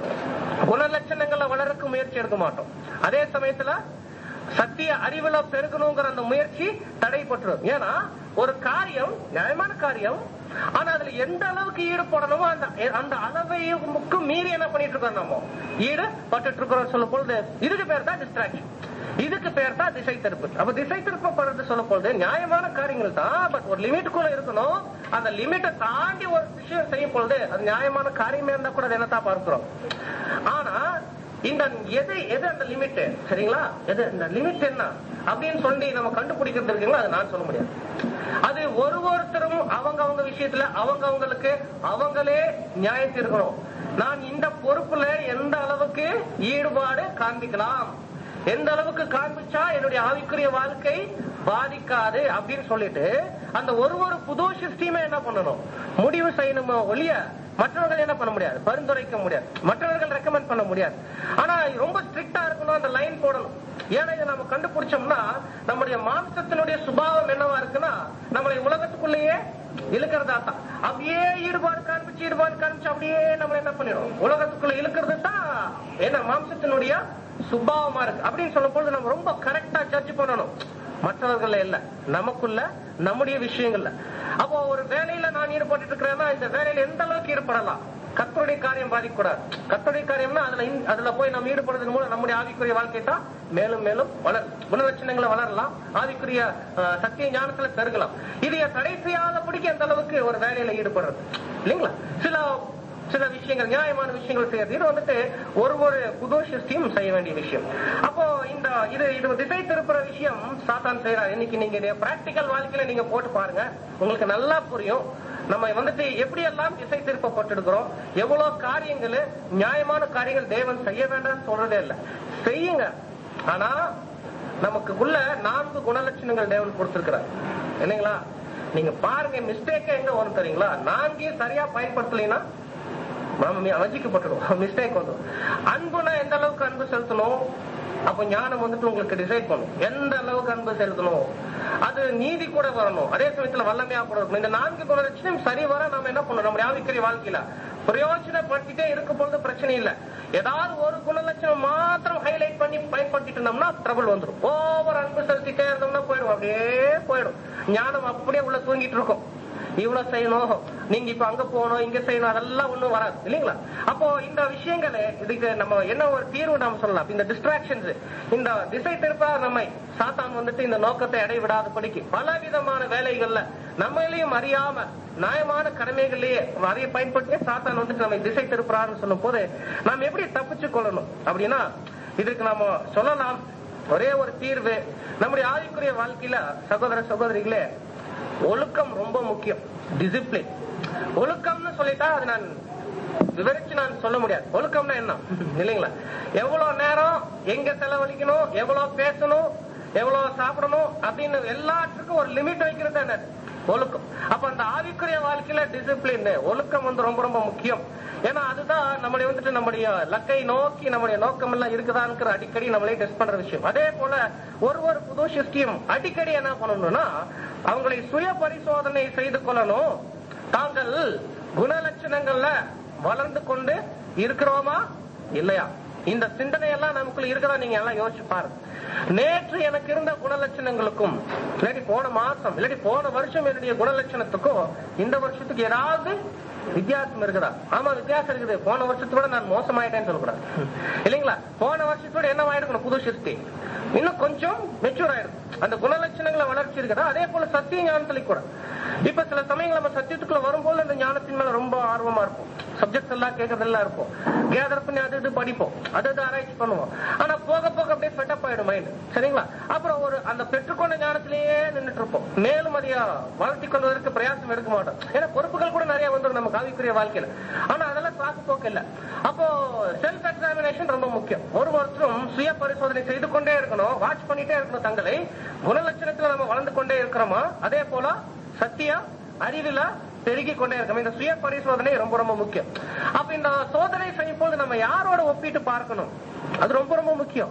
குணலட்சணங்களை வளர்க்க முயற்சி எடுக்க மாட்டோம் அதே சமயத்துல சத்திய அறிவுல பெருகணுங்கிற அந்த முயற்சி தடைப்பட்டுரும் ஏன்னா ஒரு காரியம் நியாயமான காரியம் ஆனா அதுல எந்த அளவுக்கு ஈடுபடணுமோ அந்த அந்த அளவைக்கு மீறி என்ன பண்ணிட்டு இருக்கோம் நம்ம ஈடுபட்டு இருக்கிறோம் சொல்லும் பொழுது இதுக்கு பேர் தான் டிஸ்ட்ராக்ஷன் இதுக்கு பேர் தான் திசை திருப்பு அப்ப திசை திருப்பப்படுறது சொல்லும் பொழுது நியாயமான காரியங்கள் தான் பட் ஒரு லிமிட்டுக்குள்ள இருக்கணும் அந்த லிமிட்டை தாண்டி ஒரு விஷயம் செய்யும் பொழுது அது நியாயமான காரியமே இருந்தா கூட அதை என்னத்தான் பார்க்கிறோம் ஆனா இந்த எது எது அந்த லிமிட் சரிங்களா எது இந்த லிமிட் என்ன அப்படின்னு சொல்லி நம்ம கண்டுபிடிக்கிறது இருக்குங்களா அது நான் சொல்ல முடியாது அது ஒரு ஒருத்தரும் அவங்க அவங்க விஷயத்துல அவங்க அவங்களுக்கு அவங்களே நியாயம் தீர்க்கணும் நான் இந்த பொறுப்புல எந்த அளவுக்கு ஈடுபாடு காண்பிக்கலாம் எந்த அளவுக்கு காண்பிச்சா என்னுடைய ஆவிக்குரிய வாழ்க்கை பாதிக்காது அப்படின்னு சொல்லிட்டு அந்த ஒரு ஒரு புது சிஸ்டமே என்ன பண்ணணும் முடிவு செய்யணுமோ ஒழிய மற்றவர்கள் என்ன பண்ண முடியாது பரிந்துரைக்க முடியாது மற்றவர்கள் ரெக்கமெண்ட் பண்ண முடியாது ஆனா ரொம்ப ஸ்ட்ரிக்டா இருக்கணும் அந்த லைன் போடணும் ஏன்னா இதை நம்ம கண்டுபிடிச்சோம்னா நம்முடைய மாம்சத்தினுடைய சுபாவம் என்னவா இருக்குன்னா நம்மளை உலகத்துக்குள்ளேயே இழுக்கிறதா தான் அப்படியே ஈடுபாடு காண்பிச்சு ஈடுபாடு காண்பிச்சு அப்படியே நம்ம என்ன பண்ணிடும் உலகத்துக்குள்ள இழுக்கிறது தான் என்ன மாம்சத்தினுடைய சுபாவமா இருக்கு அப்படின்னு சொல்லும் பொழுது நம்ம ரொம்ப கரெக்டா ஜட்ஜ் பண்ணணும் மற்றவர்கள் இல்ல நமக்குள்ள நம்முடைய விஷயங்கள்ல அப்போ ஒரு வேலையில நான் ஈடுபட்டு இருக்கிறேன்னா இந்த வேலையில எந்த அளவுக்கு ஈடுபடலாம் கத்தருடைய காரியம் பாதிக்கக்கூடாது கத்தருடைய காரியம்னா அதுல இன்- அதுல போய் நம்ம ஈடுபடுறதன் மூலம் நம்முடைய ஆவிக்குரிய வாழ்க்கை தான் மேலும் மேலும் வளரும் குணலட்சணங்களை வளரலாம் ஆவிக்குரிய அஹ், சத்திய ஞானத்துல பெருகலாம் இதைய தடை செய்யாதபடிக்கு எந்த அளவுக்கு ஒரு வேலையில ஈடுபடுறது இல்லைங்களா சில சில விஷயங்கள் நியாயமான விஷயங்கள் செய்யறது இது வந்துட்டு ஒரு ஒரு புது சிஸ்டியும் செய்ய வேண்டிய விஷயம் அப்போ இந்த இது இது திசை திருப்புற விஷயம் சாத்தான் செய்யறாரு இன்னைக்கு நீங்க பிராக்டிக்கல் வாழ்க்கையில நீங்க போட்டு பாருங்க உங்களுக்கு நல்லா புரியும் நம்ம வந்துட்டு எப்படி எல்லாம் திசை திருப்பப்பட்டிருக்கிறோம் எவ்வளவு காரியங்கள் நியாயமான காரியங்கள் தேவன் செய்ய வேண்டாம்னு சொல்றதே இல்ல செய்யுங்க ஆனா நமக்கு உள்ள நான்கு குணலட்சணங்கள் தேவன் கொடுத்திருக்கிறார் இல்லைங்களா நீங்க பாருங்க மிஸ்டேக் எங்க வரும் தெரியுங்களா நான்கையும் சரியா பயன்படுத்தலைன்னா நம்ம வஞ்சிக்கப்பட்டுடும் மிஸ்டேக் வந்துடும் அன்புனா எந்த அளவுக்கு அன்பு செலுத்தணும் அப்ப ஞானம் வந்துட்டு உங்களுக்கு டிசைட் பண்ணும் எந்த அளவுக்கு அன்பு செலுத்தணும் அது நீதி கூட வரணும் அதே சமயத்துல வல்லமையா கூட இருக்கணும் இந்த நான்கு குணலட்சணம் சரி வர நாம என்ன பண்ணணும் நம்முடைய ஆவிக்குரிய வாழ்க்கையில பிரயோஜனப்படுத்திட்டே இருக்கும் பொழுது பிரச்சனை இல்ல ஏதாவது ஒரு குணலட்சணம் மாத்திரம் ஹைலைட் பண்ணி பயன்படுத்திட்டு இருந்தோம்னா ட்ரபிள் வந்துடும் ஓவர் அன்பு செலுத்திட்டே இருந்தோம்னா போயிடும் அப்படியே போயிடும் ஞானம் அப்படியே உள்ள தூங்கிட்டு இருக்கும் இவ்வளவு செய்யணும் நீங்க இப்ப அங்க போகணும் இங்க செய்யணும் அதெல்லாம் ஒண்ணும் வராது இல்லைங்களா அப்போ இந்த விஷயங்களை இதுக்கு நம்ம என்ன ஒரு தீர்வு நாம சொல்லலாம் இந்த டிஸ்ட்ராக்ஷன்ஸ் இந்த திசை திருப்பா நம்மை சாத்தான் வந்துட்டு இந்த நோக்கத்தை அடைவிடாதபடிக்கு பல விதமான வேலைகள்ல நம்மளையும் அறியாம நியாயமான கடமைகள்லயே அதைய பயன்படுத்தி சாத்தான் வந்துட்டு நம்ம திசை திருப்புறாருன்னு சொல்லும் போது நாம் எப்படி தப்பிச்சு கொள்ளணும் அப்படின்னா இதுக்கு நாம சொல்லலாம் ஒரே ஒரு தீர்வு நம்முடைய ஆவிக்குரிய வாழ்க்கையில சகோதர சகோதரிகளே ஒழுக்கம் ரொம்ப முக்கியம் டிசிப்ளின் ஒழுக்கம்னு சொல்லிட்டா அது நான் விவரிச்சு நான் சொல்ல முடியாது ஒழுக்கம்னா என்ன இல்லைங்களா எவ்வளவு நேரம் எங்க செலவழிக்கணும் எவ்வளவு பேசணும் எவ்வளவு சாப்பிடணும் அப்படின்னு எல்லாத்துக்கும் ஒரு லிமிட் வைக்கிறது என்ன ஒழுக்கம் அப்ப அந்த ஆவிக்குரிய வாழ்க்கையில டிசிப்ளின் ஒழுக்கம் வந்து ரொம்ப ரொம்ப முக்கியம் ஏன்னா அதுதான் நம்முடைய வந்துட்டு நம்முடைய லக்கை நோக்கி நம்முடைய நோக்கம் எல்லாம் இருக்குதான்னு அடிக்கடி நம்மளே டெஸ்ட் பண்ற விஷயம் அதே போல ஒரு ஒரு புது சிஸ்டியும் அடிக்கடி என்ன பண்ணணும்னா அவங்களை சுய பரிசோதனை செய்து கொள்ளணும் தாங்கள் குணலட்சணங்கள்ல வளர்ந்து கொண்டு இருக்கிறோமா இல்லையா இந்த சிந்தனை எல்லாம் நமக்குள்ள இருக்கதா நீங்க எல்லாம் யோசிச்சு பாருங்க நேற்று எனக்கு இருந்த குணலட்சணங்களுக்கும் இல்லாட்டி போன மாசம் இல்லாட்டி போன வருஷம் என்னுடைய குணலட்சணத்துக்கும் இந்த வருஷத்துக்கு ஏதாவது வித்தியாசம் இருக்குதா ஆமா வித்தியாசம் இருக்குது போன வருஷத்தோட நான் மோசமாயிட்டேன்னு சொல்லக்கூடாது இல்லைங்களா போன வருஷத்தோட என்ன ஆயிருக்கணும் புது சிருஷ்டி இன்னும் கொஞ்சம் மெச்சூர் ஆயிடும் அந்த குணலட்சணங்களை வளர்ச்சி இருக்குதா அதே போல சத்திய ஞானத்துல கூட இப்ப சில சமயங்கள் நம்ம சத்தியத்துக்குள்ள வரும்போது அந்த ஞானத்தின் மேல ரொம்ப ஆர்வமா இருப்போம் சப்ஜெக்ட்ஸ் எல்லாம் கேட்கறதெல்லாம் இருப்போம் கேதர் பண்ணி அது இது படிப்போம் அது இது ஆராய்ச்சி பண்ணுவோம் ஆனா போக போக அப்படியே ஃபெட்டப் ஆயிடும் மைண்ட் சரிங்களா அப்புறம் ஒரு அந்த பெற்றுக்கொண்ட ஞானத்திலேயே நின்னுட்டு இருப்போம் மேலும் அதைய வளர்த்தி கொள்வதற்கு பிரயாசம் எடுக்க மாட்டோம் ஏன்னா பொறுப்புகள் கூட நிறைய வந்துடும் நம்ம காவிக்குரிய வாழ்க்கையில ஆனா அதெல்லாம் கிளாஸ் போக்கு இல்ல அப்போ செல்ஃப் எக்ஸாமினேஷன் ரொம்ப முக்கியம் ஒரு ஒருத்தரும் சுய பரிசோதனை செய்து கொண்டே இருக்கணும் வாட்ச் பண்ணிட்டே இருக்கணும் தங்களை குணலட்சணத்துல நம்ம வளர்ந்து கொண்டே இருக்கிறோமா அதே போல சத்திய அறிவில பெருகி கொண்டே இருக்கணும் இந்த சுய பரிசோதனை ரொம்ப ரொம்ப முக்கியம் அப்ப இந்த சோதனை செய்யும் போது நம்ம யாரோட ஒப்பிட்டு பார்க்கணும் அது ரொம்ப ரொம்ப முக்கியம்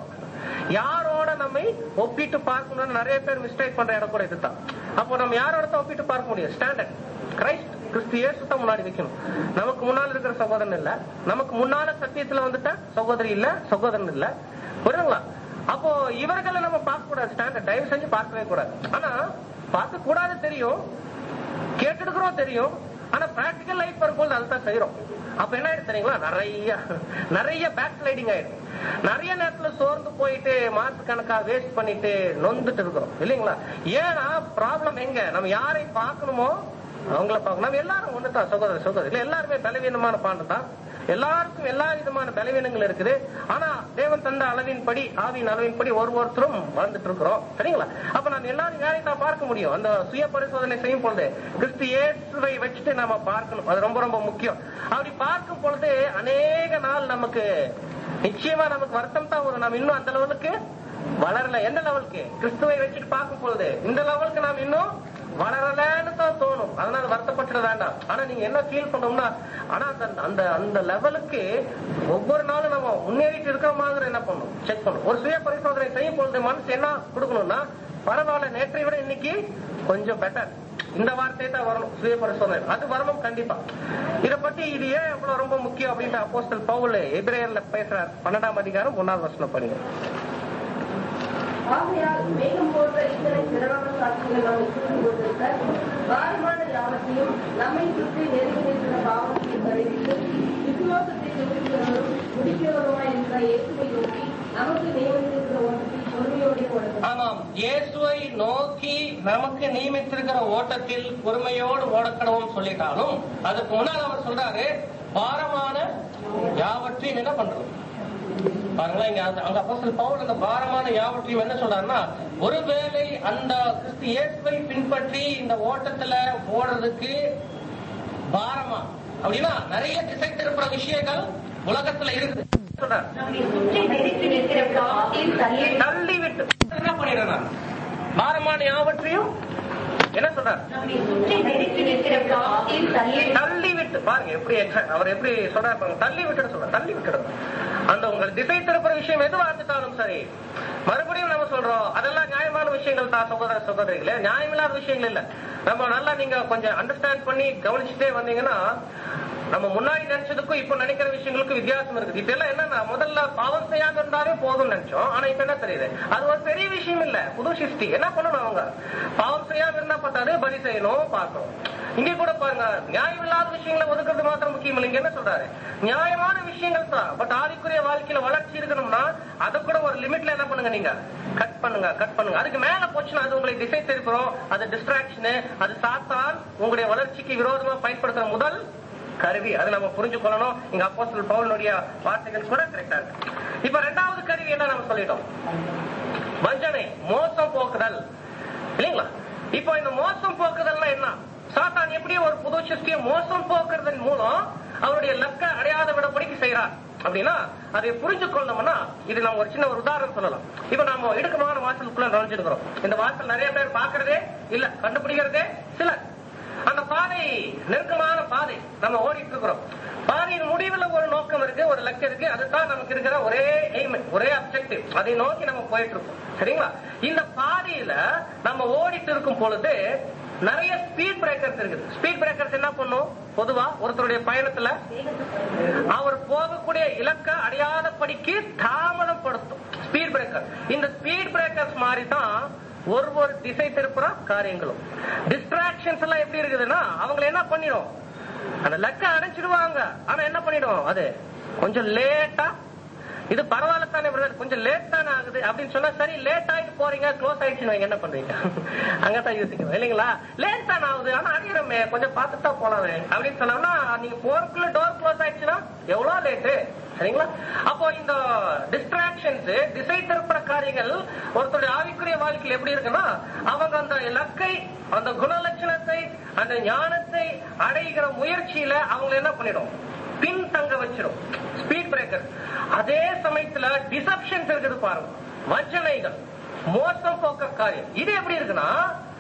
யாரோட நம்மை ஒப்பிட்டு பார்க்கணும்னு நிறைய பேர் மிஸ்டேக் பண்ற இடம் கூட இதுதான் அப்போ நம்ம யாரோட தான் ஒப்பிட்டு பார்க்க முடியும் ஸ்டாண்டர்ட் கிரைஸ்ட் கிறிஸ்து இயேசு தான் முன்னாடி வைக்கணும் நமக்கு முன்னால் இருக்கிற சகோதரன் இல்ல நமக்கு முன்னால சத்தியத்துல வந்துட்ட சகோதரி இல்ல சகோதரன் இல்ல புரியுதுங்களா அப்போ இவர்களை நம்ம பார்க்க கூடாது ஸ்டாண்டர்ட் தயவு செஞ்சு பார்க்கவே கூடாது ஆனா பார்க்க கூடாது தெரியும் கேட்டுடுக்கிறோம் தெரியும் ஆனா பிராக்டிக்கல் லைஃப் வரும்போது அதுதான் செய்யறோம் அப்ப என்ன ஆயிடுச்சு தெரியுங்களா நிறைய நிறைய பேக் ஸ்லைடிங் ஆயிடும் நிறைய நேரத்துல சோர்ந்து போயிட்டு மாச கணக்கா வேஸ்ட் பண்ணிட்டு நொந்துட்டு இருக்கிறோம் இல்லைங்களா ஏன்னா ப்ராப்ளம் எங்க நம்ம யாரை பார்க்கணுமோ அவங்கள பார்க்கணும் நம்ம எல்லாரும் ஒண்ணுதான் சகோதர சகோதரி இல்ல எல்லாருமே பலவீனமான பாண்டு தான் எல்லாருக்கும் எல்லா விதமான பலவீனங்கள் இருக்குது ஆனா தேவன் தந்த அளவின்படி ஆவியின் அளவின்படி ஒரு ஒருத்தரும் வாழ்ந்துட்டு இருக்கிறோம் சரிங்களா அப்ப நம்ம எல்லாரும் யாரையும் தான் பார்க்க முடியும் அந்த சுய பரிசோதனை செய்யும் பொழுது கிறிஸ்து இயேசுவை வச்சுட்டு நாம பார்க்கணும் அது ரொம்ப ரொம்ப முக்கியம் அப்படி பார்க்கும் பொழுது அநேக நாள் நமக்கு நிச்சயமா நமக்கு வருத்தம் தான் வரும் நம்ம இன்னும் அந்த லெவலுக்கு வளரல எந்த லெவலுக்கு கிறிஸ்துவை வச்சுட்டு பார்க்கும் பொழுது இந்த லெவலுக்கு நாம் இன்னும் வளரலன்னு தான் தோணும் அதனால வருத்தப்பட்டுட வேண்டாம் ஆனா நீங்க என்ன ஃபீல் பண்ணோம்னா ஆனா அந்த அந்த அந்த லெவலுக்கு ஒவ்வொரு நாளும் நம்ம முன்னேறிட்டு இருக்கிற மாதிரி என்ன பண்ணணும் செக் பண்ணணும் ஒரு சுய பரிசோதனை செய்யும் பொழுது மனசு என்ன கொடுக்கணும்னா பரவாயில்ல நேற்றை விட இன்னைக்கு கொஞ்சம் பெட்டர் இந்த வார்த்தையை தான் வரணும் சுய பரிசோதனை அது வரணும் கண்டிப்பா இத பத்தி இது ஏன் இவ்வளவு ரொம்ப முக்கியம் அப்படின்ட்டு அப்போஸ்தல் பவுல் எபிரேயர்ல பேசுறார் பன்னெண்டாம் அதிகாரம் ஒன்னாவது வசனம் படிங்க ஆகையால் மேகம் போன்ற இத்தனை சிறப்பான சாட்சிகள் நம்மை சூழ்ந்து கொண்டிருக்க பாரமான யாவத்தையும் நம்மை சுற்றி நெருங்கி நிற்கிற பாவத்தையும் தருவித்து விசுவாசத்தை நிறுத்துகிறவரும் முடிக்கிறவருமாய் இருக்கிற இயேசுவை நோக்கி நமக்கு நியமித்திருக்கிற ஒன்றத்தை பொறுமையோடு கொடுக்கும் ஆமாம் இயேசுவை நோக்கி நமக்கு நியமித்திருக்கிற ஓட்டத்தில் பொறுமையோடு ஓடக்கடவும் சொல்லிட்டாலும் அதுக்கு முன்னால் அவர் சொல்றாரு பாரமான யாவற்றையும் என்ன பண்றோம் பாருங்களேன் இங்க அந்த- அங்க அப்போஸ்தலர் பவுல் அந்த பாரமான யாவற்றையும் என்ன சொல்றாருன்னா ஒருவேளை அந்த கிறிஸ்து இயேசுவை பின்பற்றி இந்த ஓட்டத்துல ஓடுறதுக்கு பாரமா அப்படின்னா நிறைய திசை திருப்புற விஷயங்கள் உலகத்துல இருக்குது சொல்றாரு நம்மை சுற்றி நெருக்கி நிற்கிற பாவத்தையும் தள்ளி தள்ளி விட்டு என்ன பண்ணிடுறேன் நான்? பாரமான யாவற்றையும் என்ன சொல்றார் நம்மை சுற்றி நெருக்கி நிற்கிற பாவத்தையும் தள்ளி தள்ளி விட்டு பாருங்க எப்படி exact- அவர் எப்படி சொல்றாரு பாருங்க தள்ளி விட்டுட சொல்ற தள்ளி விட்டுடும் அந்த உங்கள் திசை திருப்புற விஷயம் எதுவா இருந்துட்டாலும் சரி மறுபடியும் நம்ம சொல்றோம் அதெல்லாம் நியாயமான விஷயங்கள் தான் சகோதர சகோதரிகளே நியாயமில்லாத விஷயங்கள் இல்ல நம்ம நல்லா நீங்க கொஞ்சம் அண்டர்ஸ்டாண்ட் பண்ணி கவனிச்சுட்டே வந்தீங்கன்னா நம்ம முன்னாடி நினைச்சதுக்கும் இப்ப நினைக்கிற விஷயங்களுக்கும் வித்தியாசம் இருக்குது இப்ப எல்லாம் என்னன்னா முதல்ல பாவம் செய்யாம இருந்தாலே போதும்னு நினைச்சோம் ஆனா இப்ப என்ன தெரியுது அது ஒரு பெரிய விஷயம் இல்ல புது சிருஷ்டி என்ன பண்ணணும் அவங்க பாவம் செய்யாம இருந்தா பத்தாது பலி செய்யணும் பார்க்கணும் இங்க கூட பாருங்க நியாயம் இல்லாத விஷயங்களை ஒதுக்குறது மாத்திரம் முக்கியம் இல்லை இங்க என்ன சொல்றாரு நியாயமான விஷயங்கள் தான் பட் ஆதிக்குரிய வாழ்க்கையில வளர்ச்சி இருக்கணும்னா அதை கூட ஒரு லிமிட்ல என்ன பண்ணுங்க நீங்க கட் பண்ணுங்க கட் பண்ணுங்க அதுக்கு மேல போச்சுன்னா அது உங்களை திசை திருப்புறோம் அது டிஸ்ட்ராக்ஷனு அது சாத்தான் உங்களுடைய வளர்ச்சிக்கு விரோதமா பயன்படுத்துற முதல் கருவி அதை நம்ம புரிஞ்சு கொள்ளணும் இங்க அப்போஸ்தலர் பவுலுடைய வார்த்தைகள் கூட கரெக்டா இருக்கு இப்ப ரெண்டாவது கருவி என்ன நம்ம சொல்லிட்டோம் வஞ்சனை மோசம் போக்குதல் இல்லைங்களா இப்போ இந்த மோசம் போக்குதல்னா என்ன சாத்தான் எப்படி ஒரு புது சிருஷ்டியை மோசம் போக்குறதன் மூலம் அவருடைய லக்க அடையாத விடப்படிக்கு செய்யறார் அப்படின்னா அதை புரிஞ்சு கொள்ளணும்னா இது நம்ம ஒரு சின்ன ஒரு உதாரணம் சொல்லலாம் இப்ப நம்ம இடுக்கமான வாசலுக்குள்ள நுழைஞ்சிருக்கிறோம் இந்த வாசல் நிறைய பேர் பாக்குறதே இல்ல கண்டுபிடிக்கிறதே சிலர் அந்த பாதை நெருக்கமான பாதை நம்ம ஓடிட்டு இருக்கிறோம் பாதையின் முடிவுல ஒரு நோக்கம் இருக்கு ஒரு லட்சம் இருக்கு அதுதான் நமக்கு இருக்கிற ஒரே எய்ம் ஒரே அப்செக்டிவ் அதை நோக்கி நம்ம போயிட்டு இருக்கோம் சரிங்களா இந்த பாதையில நம்ம ஓடிட்டு இருக்கும் பொழுது நிறைய ஸ்பீட் பிரேக்கர்ஸ் இருக்குது ஸ்பீட் பிரேக்கர்ஸ் என்ன பண்ணும் பொதுவா ஒருத்தருடைய பயணத்துல அவர் போகக்கூடிய இலக்க அடையாதபடிக்கு தாமதப்படுத்தும் ஸ்பீட் பிரேக்கர் இந்த ஸ்பீட் பிரேக்கர்ஸ் மாதிரி தான் ஒரு ஒரு திசை திருப்புற காரியங்களும் டிஸ்ட்ராக்ஷன்ஸ் எல்லாம் எப்படி இருக்குதுன்னா அவங்களை என்ன பண்ணிடும் அந்த லக்க அடைச்சிடுவாங்க ஆனா என்ன பண்ணிடும் அது கொஞ்சம் லேட்டா இது பரவாயில்ல தானே பிரதர் கொஞ்சம் லேட் தானே ஆகுது அப்படின்னு சொன்னா சரி லேட் ஆயிட்டு போறீங்க க்ளோஸ் ஆயிடுச்சுன்னு வைங்க, என்ன பண்றீங்க அங்கதான் யோசிக்கணும் இல்லைங்களா லேட் தானே ஆகுது ஆனா அடிக்கிறோமே கொஞ்சம் பார்த்துட்டு தான் போலாமே அப்படின்னு சொன்னோம்னா நீங்க போறதுக்குள்ள டோர் க்ளோஸ் ஆயிடுச்சுன்னா எவ்வளவு லேட்டு சரிங்களா அப்போ இந்த டிஸ்ட்ராக்ஷன்ஸ் திசை திருப்புற காரியங்கள் ஒருத்தருடைய ஆவிக்குரிய வாழ்க்கையில் எப்படி இருக்குன்னா அவங்க அந்த இலக்கை அந்த குணலட்சணத்தை அந்த ஞானத்தை அடைகிற முயற்சியில அவங்க என்ன பண்ணிடும் பின் தங்க வச்சிடும் ஸ்பீட் பிரேக்கர் அதே சமயத்துல டிசப்ஷன்ஸ் இருக்குது பாருங்க வஞ்சனைகள் மோசம் போக்க காரியம் இது எப்படி இருக்குன்னா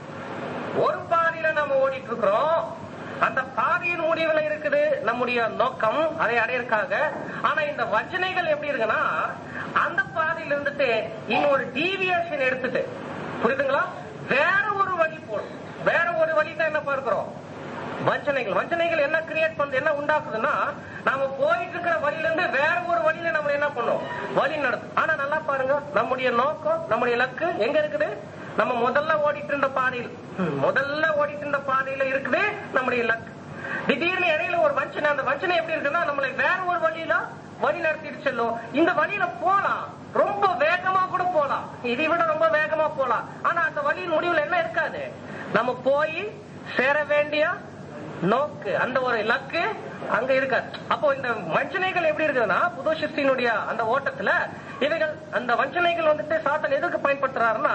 ஒரு பாதையில நம்ம ஓடிட்டு இருக்கிறோம் அந்த பாதையின் முடிவுல இருக்குது நம்முடைய நோக்கம் அதை அடையறதுக்காக ஆனா இந்த வஞ்சனைகள் எப்படி இருக்குன்னா அந்த பாதையில இருந்துட்டு இன்னொரு டீவியேஷன் எடுத்துட்டு புரியுதுங்களா வேற ஒரு வழி போடும் வேற ஒரு வழி தான் என்ன பார்க்கிறோம் வஞ்சனைகள் வஞ்சனைகள் என்ன கிரியேட் பண்ணுது என்ன உண்டாக்குதுன்னா நாம போயிட்டு இருக்கிற வழியில இருந்து வேற ஒரு வழியில நம்ம என்ன பண்ணோம் வழி நடத்தும் ஆனா நல்லா பாருங்க நம்முடைய நோக்கம் நம்முடைய இலக்கு எங்க இருக்குது நம்ம முதல்ல ஓடிட்டு இருந்த பாதையில் ம், முதல்ல ஓடிட்டு இருந்த பாதையில இருக்குது நம்முடைய இலக்கு திடீர்னு இடையில ஒரு வஞ்சனை அந்த வஞ்சனை எப்படி இருக்குன்னா நம்மளை வேற ஒரு வழியில வழி நடத்திட்டு செல்லும் இந்த வழியில போலாம் ரொம்ப வேகமா கூட போலாம் இதை விட ரொம்ப வேகமா போலாம் ஆனா அந்த வழியின் முடிவுல என்ன இருக்காது நம்ம போய் சேர வேண்டிய நோக்கு அந்த ஒரு இலக்கு அங்க இருக்காது அப்போ இந்த வஞ்சனைகள் எப்படி இருக்குதுன்னா புது சிருஷ்டியினுடைய அந்த ஓட்டத்துல இவைகள் அந்த வஞ்சனைகள் வந்துட்டு சாத்தன் எதுக்கு பயன்படுத்துறாருன்னா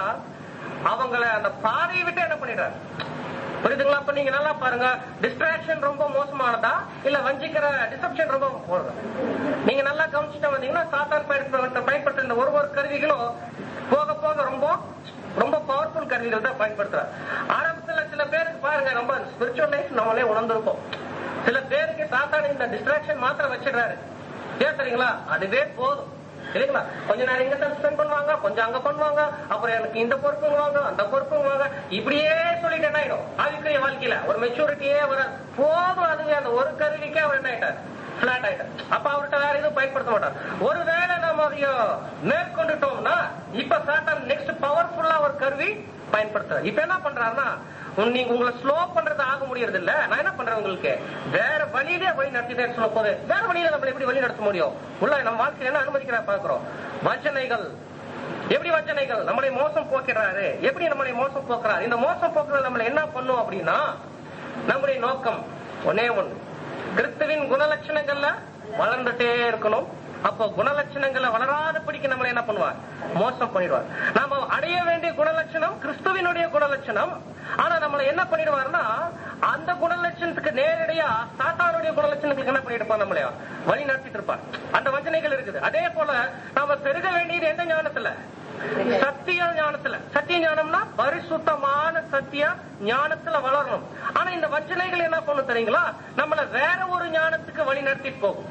அவங்கள அந்த பாதையை விட்டு என்ன பண்ணிடுறாரு புரியுதுங்களா அப்ப நீங்க நல்லா பாருங்க டிஸ்ட்ராக்ஷன் ரொம்ப மோசமானதா இல்ல வஞ்சிக்கிற டிசப்ஷன் ரொம்ப போடுதா நீங்க நல்லா கவனிச்சுட்டு வந்தீங்கன்னா சாத்தான் பயன்படுத்த பயன்படுத்துற இந்த ஒரு ஒரு கருவிகளும் போக போக ரொம்ப ரொம்ப பவர்ஃபுல் கருவிகள் தான் பயன்படுத்துறாரு ஆரம்பத்துல சில பேருக்கு பாருங்க ரொம்ப ஸ்பிரிச்சுவல் லைஃப் நம்மளே உணர்ந்திருப்போம் சில பேருக்கு சாத்தான் இந்த டிஸ்ட்ராக்ஷன் மாத்திரம் வச்சிடுறாரு ஏன் சரிங்களா அதுவே போதும் இல்லைங்களா கொஞ்ச நேரம் இங்க ஸ்பெண்ட் பண்ணுவாங்க கொஞ்சம் அங்க பண்ணுவாங்க அப்புறம் எனக்கு இந்த பொறுப்புங்க வாங்க அந்த பொறுப்புங்க வாங்க இப்படியே சொல்லிட்டு என்ன ஆயிடும் ஆவிக்குரிய வாழ்க்கையில ஒரு மெச்சூரிட்டியே வர போதும் அதுவே அந்த ஒரு கருவிக்கே அவர் என்ன ஆயிட்டார் பிளாட் ஆயிட்டார் அப்ப அவர்கிட்ட வேற எதுவும் பயன்படுத்த மாட்டார் ஒருவேளை நம்ம அதையும் மேற்கொண்டுட்டோம்னா இப்ப சாத்தான் நெக்ஸ்ட் பவர்ஃபுல்லா ஒரு கருவி பயன்படுத்துறாரு இப்ப என்ன பண்றாருன்னா உன் நீங்க உங்களை ஸ்லோ பண்றது ஆக முடியறது இல்ல நான் என்ன பண்றேன் உங்களுக்கு வேற வழியிலே வழி நடத்திட்டேன்னு சொல்ல போது வேற வழியில நம்மள எப்படி வழி நடத்த முடியும் உள்ள நம்ம வாழ்க்கையில என்ன அனுமதிக்கிறா பாக்குறோம் வஞ்சனைகள் எப்படி வஞ்சனைகள் நம்மளை மோசம் போக்கிறாரு எப்படி நம்மளை மோசம் போக்குறாரு இந்த மோசம் போக்குறது நம்மள என்ன பண்ணும் அப்படின்னா நம்முடைய நோக்கம் ஒன்னே ஒண்ணு கிறிஸ்துவின் குணலட்சணங்கள்ல வளர்ந்துட்டே இருக்கணும் அப்போ குணலட்சணங்களை வளராதபடிக்கு நம்மளை என்ன பண்ணுவார் மோசம் பண்ணிடுவார் நாம அடைய வேண்டிய குணலட்சணம் கிறிஸ்துவினுடைய குணலட்சணம் ஆனா நம்மளை என்ன பண்ணிடுவார்னா அந்த குணலட்சணத்துக்கு நேரடியா சாத்தானுடைய குணலட்சணத்துக்கு என்ன பண்ணிட்டு இருப்பார் நம்மளையா வழி நடத்திட்டு இருப்பார் அந்த வஞ்சனைகள் இருக்குது அதே போல நாம பெருக வேண்டியது எந்த ஞானத்துல சத்திய ஞானத்துல சத்திய ஞானம்னா பரிசுத்தமான சத்திய ஞானத்துல வளரணும் ஆனா இந்த வஞ்சனைகள் என்ன பண்ணும் தெரியுங்களா நம்மள வேற ஒரு ஞானத்துக்கு வழி நடத்திட்டு போகும்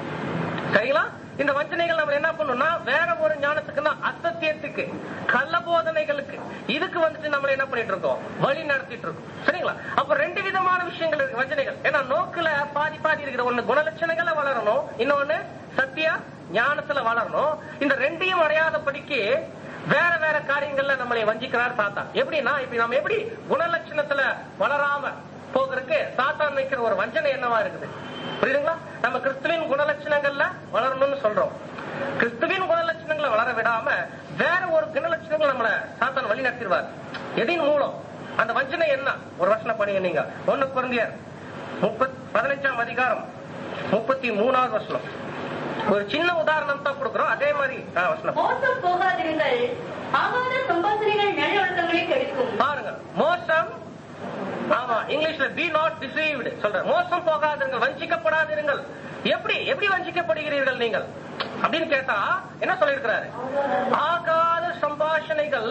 சரிங்களா இந்த வஞ்சனைகள் நம்ம என்ன பண்ணணும்னா வேற ஒரு ஞானத்துக்குன்னா அசத்தியத்துக்கு கள்ள போதனைகளுக்கு இதுக்கு வந்துட்டு நம்ம என்ன பண்ணிட்டு இருக்கோம் வழி நடத்திட்டு இருக்கோம் சரிங்களா அப்ப ரெண்டு விதமான விஷயங்கள் இருக்கு வஞ்சனைகள் ஏன்னா நோக்குல பாதி பாதி இருக்கிற ஒண்ணு குணலட்சணங்களை வளரணும் இன்னொன்னு சத்திய ஞானத்துல வளரணும் இந்த ரெண்டையும் அடையாதபடிக்கு வேற வேற காரியங்கள்ல நம்மளை வஞ்சிக்கிறார் சாத்தான் எப்படின்னா இப்ப நம்ம எப்படி குணலட்சணத்துல வளராம போகிறதுக்கு சாத்தான் வைக்கிற ஒரு வஞ்சனை என்னவா இருக்குது புரியுதுங்களா நம்ம கிறிஸ்துவின் குணலட்சணங்கள்ல வளரணும்னு சொல்றோம் கிறிஸ்துவின் குணலட்சணங்களை வளர விடாம வேற ஒரு குணலட்சணங்கள் நம்மள சாத்தான் வழி நடத்திடுவார் எதின் மூலம் அந்த வஞ்சனை என்ன ஒரு வசனம் பண்ணீங்க நீங்க ஒண்ணு குழந்தையர் முப்பத் பதினஞ்சாம் அதிகாரம் முப்பத்தி மூணாவது வசனம் ஒரு சின்ன உதாரணம் தான் கொடுக்குறோம் அதே மாதிரி ஆ, வசனம் மோசம் போகாதிருங்கள் ஆகாத சம்பாசனைகள் நல்லொழுக்கங்களை கெடுக்கும் பாருங்க மோசம் ஆமா இங்கிலீஷ்ல பி நாட் டிசீவ்டு சொல்ற மோசம் போகாதிருங்கள் வஞ்சிக்கப்படாதிருங்கள் எப்படி எப்படி வஞ்சிக்கப்படுகிறீர்கள் நீங்கள் அப்படின்னு கேட்டா என்ன சொல்லியிருக்கிறாரு ஆகாத சம்பாஷணைகள்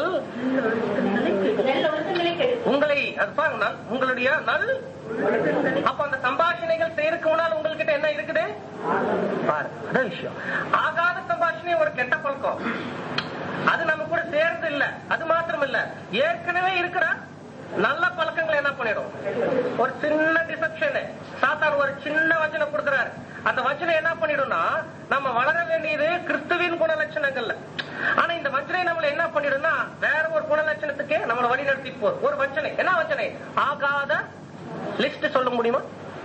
நல்லொழுக்கங்களை கெடுக்கும் உங்களை அது பாருங்க நல்- உங்களுடைய நல் அப்ப அந்த சம்பாஷணைகள் செய்யறதுக்கு முன்னால் உங்ககிட்ட என்ன இருக்குது பாருங்க அதான் விஷயம் ஆகாத சம்பாஷணை ஒரு கெட்ட பழக்கம் அது நம்ம கூட சேர்ந்து இல்ல அது மாத்திரம் இல்ல ஏற்கனவே இருக்கிற நல்ல பழக்கங்களை என்ன பண்ணிடும் ஒரு சின்ன டிசப்ஷன் சாத்தான் ஒரு சின்ன வச்சனம் கொடுக்கிறாரு அந்த வச்சனம் என்ன பண்ணிடும்னா நம்ம வளர வேண்டியது கிறிஸ்துவின் குணலட்சணங்கள்ல ஆனா இந்த வஞ்சனை நம்மள என்ன பண்ணிடும்னா வேற ஒரு குணலட்சணத்துக்கு நம்மள வழி நடத்திட்டு போகுது ஒரு வஞ்சனை என்ன வஞ்சனை ஆகாத லிஸ்ட் சொல்ல முடியுமா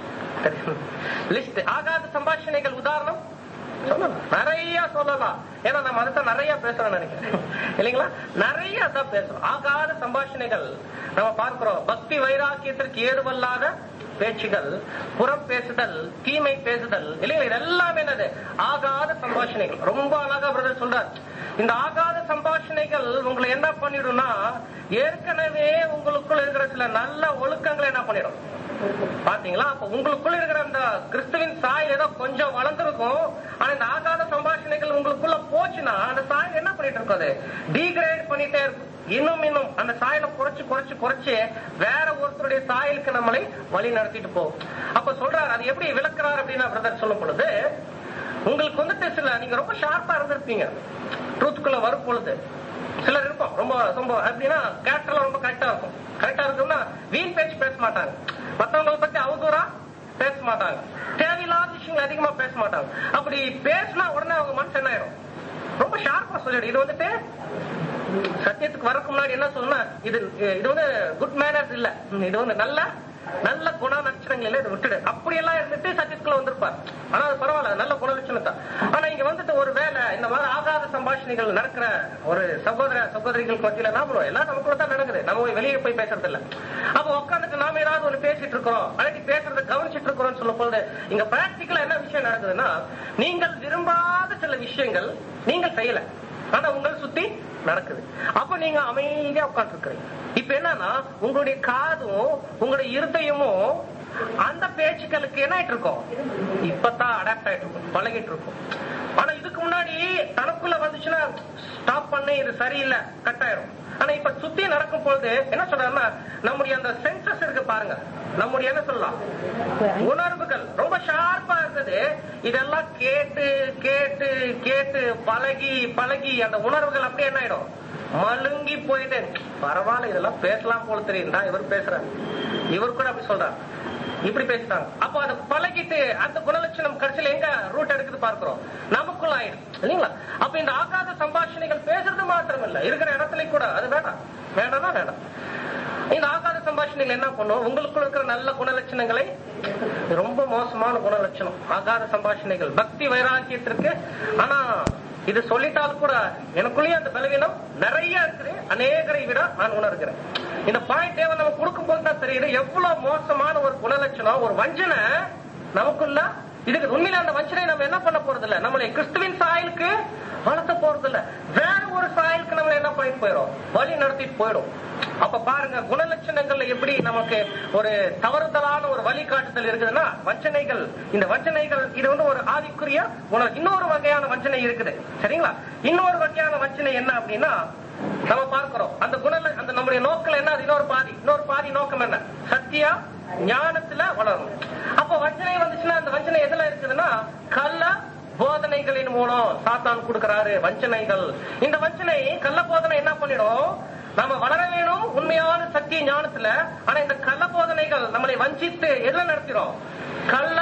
லிஸ்ட் ஆகாத சம்பாஷணைகள் உதாரணம் சொல்லலாம் நிறைய சொல்லலாம் ஏன்னா நம்ம அதை நிறைய பேசுறோம் நினைக்கிறேன் இல்லைங்களா நிறைய அதான் பேசுறோம் ஆகாத சம்பாஷணைகள் நம்ம பார்க்கிறோம் பக்தி வைராக்கியத்திற்கு ஏதுவல்லாத பேச்சுகள் புறம் பேசுதல் தீமை பேசுதல் இல்லைங்களா இது எல்லாமே என்னது ஆகாத சம்பாஷணைகள் ரொம்ப அழகா பிரதர் சொல்றார் இந்த ஆகாத சம்பாஷணைகள் உங்களை என்ன பண்ணிடும்னா ஏற்கனவே உங்களுக்குள்ள இருக்கிற சில நல்ல ஒழுக்கங்களை என்ன பண்ணிடும் பாத்தீங்களா அப்ப உங்களுக்குள்ள இருக்கிற அந்த கிறிஸ்துவின் சாயல் ஏதோ கொஞ்சம் வளர்ந்துருக்கும் ஆனா இந்த ஆகாத சம்பாஷணைகள் உங்களுக்குள்ள போச்சுன்னா அந்த சாயல் என்ன பண்ணிட்டு இருக்கும் அது டீகிரேட் பண்ணிட்டே இருக்கும் இன்னும் இன்னும் அந்த சாயலை குறைச்சு குறைச்சு குறைச்சு வேற ஒருத்தருடைய சாயலுக்கு நம்மளை வழி நடத்திட்டு போகும் அப்ப சொல்றாரு அது எப்படி விளக்குறாரு அப்படின்னா பிரதர் சொல்லும் பொழுது உங்களுக்கு வந்துட்டு சில நீங்க ரொம்ப ஷார்ப்பா இருந்திருப்பீங்க ட்ரூத்துக்குள்ள வரும் பொழுது சிலர் இருக்கும் ரொம்ப ரொம்ப அப்படின்னா கேரக்டர்ல ரொம்ப கரெக்டா இருக்கும் கரெக்டா இருக்கும்னா வீண் பேச்சு பேச மாட்டாங்க மத்தவங்களை பத்தி அவதூறா பேச மாட்டாங்க தேவையில்லாத விஷயங்கள் அதிகமா பேச மாட்டாங்க அப்படி பேசினா உடனே அவங்க மனசு என்ன ஆயிடும் ரொம்ப ஷார்ப்பா சொல்லிடும் இது வந்துட்டு சத்தியத்துக்கு வரக்கு முன்னாடி என்ன சொல்லணும்னா இது இது வந்து குட் மேனர்ஸ் இல்ல இது வந்து நல்ல நல்ல குண லட்சணங்கள் இல்ல இதை விட்டுடு அப்படி எல்லாம் இருந்துட்டு சத்தியத்துக்குள்ள வந்திருப்பார் ஆனா அது பரவாயில்ல நல்ல குண லட்சணம் தான் ஆனா இங்க வந்துட்டு ஒரு வேலை இந்த மாதிரி ஆகாத சம்பாஷணைகள் நடக்கிற ஒரு சகோதர சகோதரிகளுக்கு மத்தியில நாமளும் எல்லாம் நமக்குள்ள தான் நடக்குது நம்ம போய் வெளியே போய் பேசுறது இல்ல அப்ப உட்காந்துட்டு நாம ஏதாவது ஒரு ஒண்ணு பேசிட்டு இருக்கிறோம் அல்லாட்டி பேசுறத கவனிச்சிட்டு இருக்கிறோம் சொல்லும் பொழுது இங்க பிராக்டிக்கலா என்ன விஷயம் நடக்குதுன்னா நீங்கள் விரும்பாத சில விஷயங்கள் நீங்கள் செய்யல ஆனா உங்களை சுத்தி நடக்குது அப்ப நீங்க அமைதியா உட்கார்ந்து இருக்கிறீங்க இப்ப என்னன்னா உங்களுடைய காதும் உங்களுடைய இருதயமும் அந்த பேச்சுக்களுக்கு என்ன ஆயிட்டு இருக்கும் இப்பதான் அடாப்ட் ஆயிட்டு இருக்கும் பழகிட்டு இருக்கும் ஆனா இதுக்கு முன்னாடி தனக்குள்ள வந்துச்சுன்னா ஸ்டாப் பண்ணி இது சரியில்லை கட் ஆயிரும் ஆனா இப்ப சுத்தி நடக்கும் பொழுது என்ன சொல்றாருன்னா நம்முடைய அந்த சென்சஸ் இருக்கு பாருங்க நம்முடைய என்ன சொல்லலாம் உணர்வுகள் ரொம்ப ஷார்ப்பா இருக்குது இதெல்லாம் கேட்டு கேட்டு கேட்டு பழகி பழகி அந்த உணர்வுகள் அப்படியே என்ன ஆயிடும் மழுங்கி போயிட்டு பரவாயில்ல இதெல்லாம் பேசலாம் போல தெரியுதா இவர் பேசுறாரு இவர் கூட அப்படி சொல்றாரு இப்படி பேசுறாங்க அப்போ அதை பழகிட்டு அந்த குணலட்சணம் கடைசியில எங்க ரூட் எடுக்குது பார்க்கிறோம் நமக்குள்ள ஆயிடும் இல்லைங்களா அப்ப இந்த ஆகாத சம்பாஷணைகள் பேசுறது மாத்திரம் இல்ல இருக்கிற இடத்துல கூட அது வேண்டாம் வேண்டாம் வேண்டாம் இந்த ஆகாத சம்பாஷணைகள் என்ன பண்ணும் உங்களுக்குள்ள இருக்கிற நல்ல குணலட்சணங்களை ரொம்ப மோசமான குணலட்சணம் ஆகாத சம்பாஷணைகள் பக்தி வைராக்கியத்திற்கு ஆனா இது சொல்லிட்டால் கூட எனக்குள்ளேயே அந்த பலவீனம் நிறைய இருக்குது அநேகரை விட நான் உணர்கிறேன் இந்த பாயிண்ட் தேவை நம்ம கொடுக்கும் போது தான் தெரியுது எவ்வளவு மோசமான ஒரு குணலட்சணம் ஒரு வஞ்சனை நமக்குள்ள இதுக்கு உண்மையில அந்த வஞ்சனை நம்ம என்ன பண்ண போறது இல்ல நம்மளை கிறிஸ்துவின் சாயலுக்கு வளர்த்த போறது இல்ல வேற ஒரு சாயலுக்கு நம்ம என்ன பண்ணிட்டு போயிடும் வழி நடத்திட்டு போயிடும் அப்ப பாருங்க குணலட்சணங்கள்ல எப்படி நமக்கு ஒரு தவறுதலான ஒரு வழிகாட்டுதல் இருக்குதுன்னா வஞ்சனைகள் இந்த வஞ்சனைகள் இது வந்து ஒரு ஆதிக்குரிய குண இன்னொரு வகையான வஞ்சனை இருக்குது சரிங்களா இன்னொரு வகையான வஞ்சனை என்ன அப்படின்னா நம்ம பார்க்கிறோம் அந்த குண அந்த நம்முடைய நோக்கம் என்ன அது இன்னொரு பாதி இன்னொரு பாதி நோக்கம் என்ன சத்தியா ஞானத்துல வளரும் அப்ப வஞ்சனை வந்துச்சுன்னா அந்த வஞ்சனை எதுல இருக்குதுன்னா கள்ள போதனைகளின் மூலம் சாத்தான் கொடுக்கறாரு வஞ்சனைகள் இந்த வஞ்சனை கள்ள போதனை என்ன பண்ணிடும் நம்ம வளர வேணும் உண்மையான சத்திய ஞானத்துல ஆனா இந்த கள்ள போதனைகள் நம்மளை வஞ்சித்து எதுல நடத்திடும் கள்ள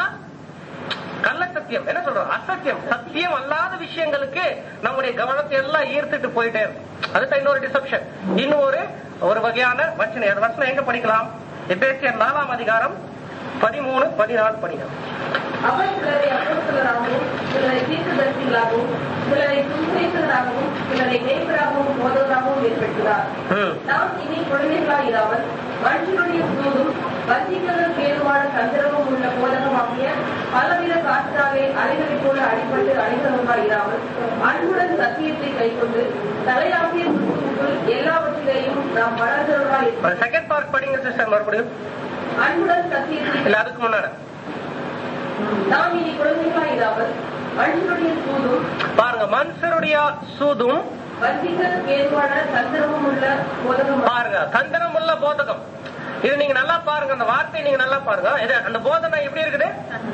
கள்ள சத்தியம் என்ன சொல்றோம் அசத்தியம் சத்தியம் அல்லாத விஷயங்களுக்கு நம்முடைய கவனத்தை எல்லாம் ஈர்த்துட்டு போயிட்டே இருக்கும் அதுதான் இன்னொரு டிசப்ஷன் இன்னொரு ஒரு வகையான வச்சனை அந்த வசனம் எங்க படிக்கலாம் எபேசியர் நாலாம் அதிகாரம் பதிமூணு பதினாலு படிக்கலாம் அவர் சிலரை அப்போஸ்தலராகவும் சிலரை தீர்க்கதரிசிகளாகவும் சிலரை சுவிசேஷகராகவும் சிலரை மேய்ப்பராகவும் போதவராகவும் ஏற்படுத்தினார் ம். நாம் இனி குழந்தைகளாய் இராமல் மனுஷனுடைய சூதும் வஞ்சிக்கிறது கேதுவான தந்திரமும் உள்ள போதகமாகிய பலவித காற்றாலே அலைகளைப் போல அடிபட்டு அனைவருமாய் இராமல் அன்புடன் சத்தியத்தை கைக்கொண்டு தலையாகிய கிறிஸ்துவுக்குள் எல்லாவற்றிலேயும் நாம் வளர்ந்தவர்களாய் இருப்போம். செகண்ட் பார்ட் படிங்க சிஸ்டர் மறுபடியும் அன்புடன் சத்தியத்தை இல்ல அதுக்கு முன்னாடி நாம் இனி குழந்தைகளாய் இராமல் மனுஷனுடைய சூதும் பாருங்க மனுஷருடைய சூதும் வஞ்சிக்கிறது கேதுவான தந்திரமும் உள்ள போதகம் பாருங்க தந்திரம் உள்ள போதகம் இது நீங்க நல்லா பாருங்க அந்த வார்த்தையை நீங்க நல்லா பாருங்க இது அந்த போதனை எப்படி இருக்குது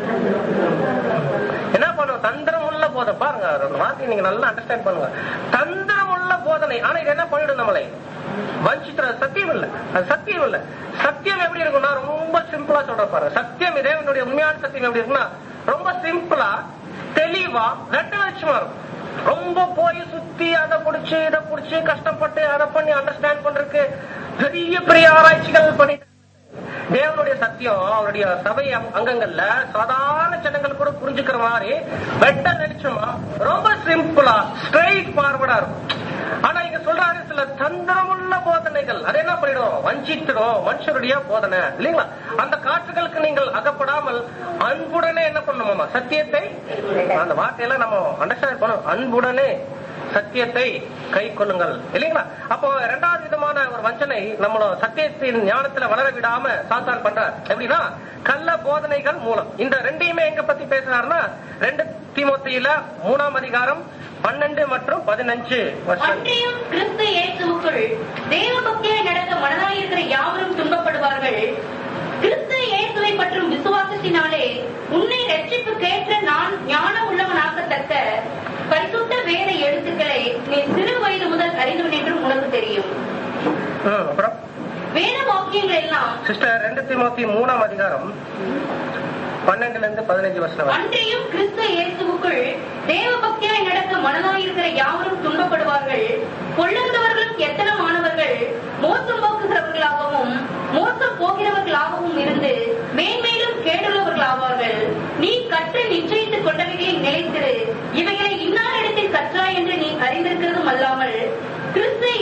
என்ன பண்ணுவோம் தந்திரம் உள்ள போதனை பாருங்க அந்த வார்த்தையை நீங்க நல்லா அண்டர்ஸ்டாண்ட் பண்ணுங்க தந்திரம் உள்ள போதனை ஆனா இது என்ன பண்ணிடும் நம்மளை வஞ்சிக்கிற சத்தியம் இல்ல அது சத்தியம் இல்ல சத்தியம் எப்படி இருக்கும்னா ரொம்ப சிம்பிளா சொல்ற பாருங்க சத்தியம் இறைவனுடைய உண்மையான சத்தியம் எப்படி இருக்குன்னா ரொம்ப சிம்பிளா தெளிவா ரெட்ட லட்சமா இருக்கும் ரொம்ப போய் சுத்தி அதை புடிச்சு இதை புடிச்சு கஷ்டப்பட்டு அதை பண்ணி அண்டர்ஸ்டாண்ட் பண்றதுக்கு பெரிய பெரிய ஆராய்ச்சிகள் பண்ணிட்டு தேவனுடைய சத்தியம் அவருடைய சபை அங்க- அங்கங்கள்ல சாதாரண ஜனங்கள் கூட புரிஞ்சுக்கிற மாதிரி வெட்ட வெளிச்சமா ரொம்ப சிம்பிளா ஸ்ட்ரைட் ஃபார்வர்டா இருக்கும் ஆனா இங்க சொல்றாரு சில தந்திரமுள்ள போதனைகள் அது என்ன பண்ணிடும் வஞ்சித்திடும் மனுஷருடைய போதனை இல்லைங்களா அந்த காற்றுகளுக்கு நீங்கள் அகப்படாமல் அன்புடனே என்ன பண்ணணுமாமா சத்தியத்தை அந்த வார்த்தையெல்லாம் நம்ம அண்டர்ஸ்டாண்ட் பண்ணணும் அன்புடனே சத்தியத்தை கை கொள்ளுங்கள் இல்லைங்களா அப்போ இரண்டாவது விதமான ஒரு வஞ்சனை நம்மள சத்தியத்தின் ஞானத்துல வளர விடாம சாத்தான் பண்றார் எப்படின்னா கள்ள போதனைகள் மூலம் இந்த ரெண்டையுமே எங்க பத்தி பேசுறாருன்னா ரெண்டு தீமோத்தியில மூணாம் அதிகாரம் பன்னெண்டு மற்றும் பதினஞ்சு வருஷம் அன்றியும் கிறிஸ்து இயேசுவுக்குள் தேவ பக்தியாய் நடக்க மனதாயிருக்கிற யாவரும் துன்பப்படுவார்கள் கிறிஸ்து இயேசுவை பற்றும் விசுவாசத்தினாலே உன்னை ரட்சிப்புக்கேற்ற நான் ஞானம் உள்ளவனாக்கத்தக்க பரிசுத்த வேத எழுத்துக்களை நீ சிறு வயது முதல் அறிந்தவன் என்றும் உனக்கு தெரியும் ம், அப்புறம் வேத வாக்கியங்கள் எல்லாம் சிஸ்டர் ரெண்டு தீமோத்தி மூணாம் அதிகாரம் பன்னெண்டுல இருந்து பதினஞ்சு வருஷம் வரை. அன்றையும் கிறிஸ்து இயேசுவுக்குள் தேவ பக்தியாய் நடக்க மனதாயிருக்கிற யாவரும் துன்பப்படுவார்கள் கொள்ளுகிறவர்களும் எத்தனமானவர்கள் மோசம் போக்குகிறவர்களாகவும் மோசம் போகிறவர்களாகவும் இருந்து மேன்மேலும் கேடுள்ளவர்களாவார்கள் நீ கற்று நிச்சயித்துக் கொண்டவைகளில் நிலைத்திரு இவைகளை இன்னாரிடத்தில் கற்றாய் என்று நீ அறிந்திருக்கிறதும் அல்லாமல் கிறிஸ்து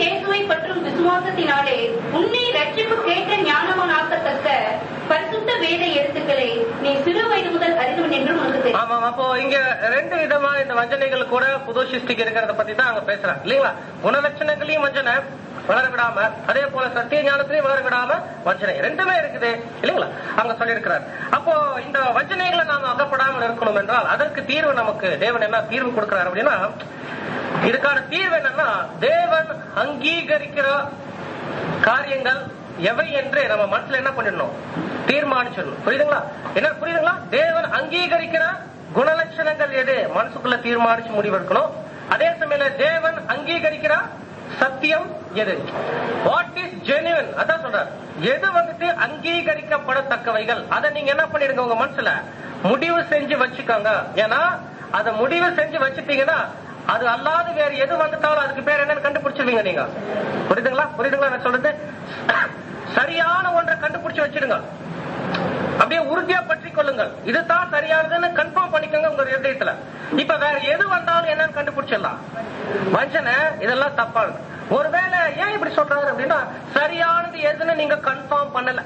இயேசுவை பற்றும் விசுவாசத்தினாலே உன்னை ரட்சிப்பு கேட்ட ஞானமானாக்கத்தக்க பரிசுத்த வேத எழுத்துக்களை நீ சிறு வயது முதல் அறிந்தவன் என்று உனக்கு தெரியும் ஆமா அப்போ இங்க ரெண்டு விதமா இந்த வஞ்சனைகள் கூட புது சிருஷ்டிக்கு இருக்கிறத பத்தி தான் அங்க பேசுறாங்க இல்லீங்களா குணலட்சணங்களையும் வஞ்சனை வளர விடாம அதே போல சத்திய ஞானத்திலையும் வளர விடாம வஞ்சனை ரெண்டுமே இருக்குது இல்லீங்களா அங்க சொல்லியிருக்கிறார் அப்போ இந்த வஞ்சனைகளை நாம அகப்படாமல் இருக்கணும் என்றால் அதற்கு தீர்வு நமக்கு தேவன் என்ன தீர்வு கொடுக்கிறார் அப்படின்னா இதுக்கான தீர்வு என்னன்னா தேவன் அங்கீகரிக்கிற காரியங்கள் எவை என்று நம்ம மனசுல என்ன பண்ணிடணும் தீர்மானிச்சிடணும் புரியுதுங்களா என்ன புரியுதுங்களா தேவன் அங்கீகரிக்கிற குணலட்சணங்கள் எது மனசுக்குள்ள தீர்மானிச்சு முடிவெடுக்கணும் அதே சமயத்துல தேவன் அங்கீகரிக்கிற சத்தியம் எது வாட் இஸ் ஜெனுவன் அதான் சொல்றார் எது வந்துட்டு அங்கீகரிக்கப்படத்தக்கவைகள் அதை நீங்க என்ன பண்ணிடுங்க உங்க மனசுல முடிவு செஞ்சு வச்சுக்கோங்க ஏன்னா அதை முடிவு செஞ்சு வச்சுட்டீங்கன்னா அது அல்லாத வேற எது வந்துட்டாலும் அதுக்கு பேர் என்னன்னு கண்டுபிடிச்சிருவீங்க நீங்க புரியுதுங்களா புரியுதுங்களா நான் சொல்றது சரியான ஒன்றை கண்டுபிடிச்சு வச்சிடுங்க அப்படியே உறுதியா பற்றி கொள்ளுங்கள் இதுதான் சரியானதுன்னு கன்ஃபார்ம் பண்ணிக்கோங்க உங்க இதயத்துல இப்ப வேற எது வந்தாலும் என்னன்னு கண்டுபிடிச்சிடலாம் வஞ்சனை இதெல்லாம் தப்பானது ஒருவேளை ஏன் இப்படி சொல்றாரு அப்படின்னா சரியானது எதுன்னு நீங்க கன்ஃபார்ம் பண்ணல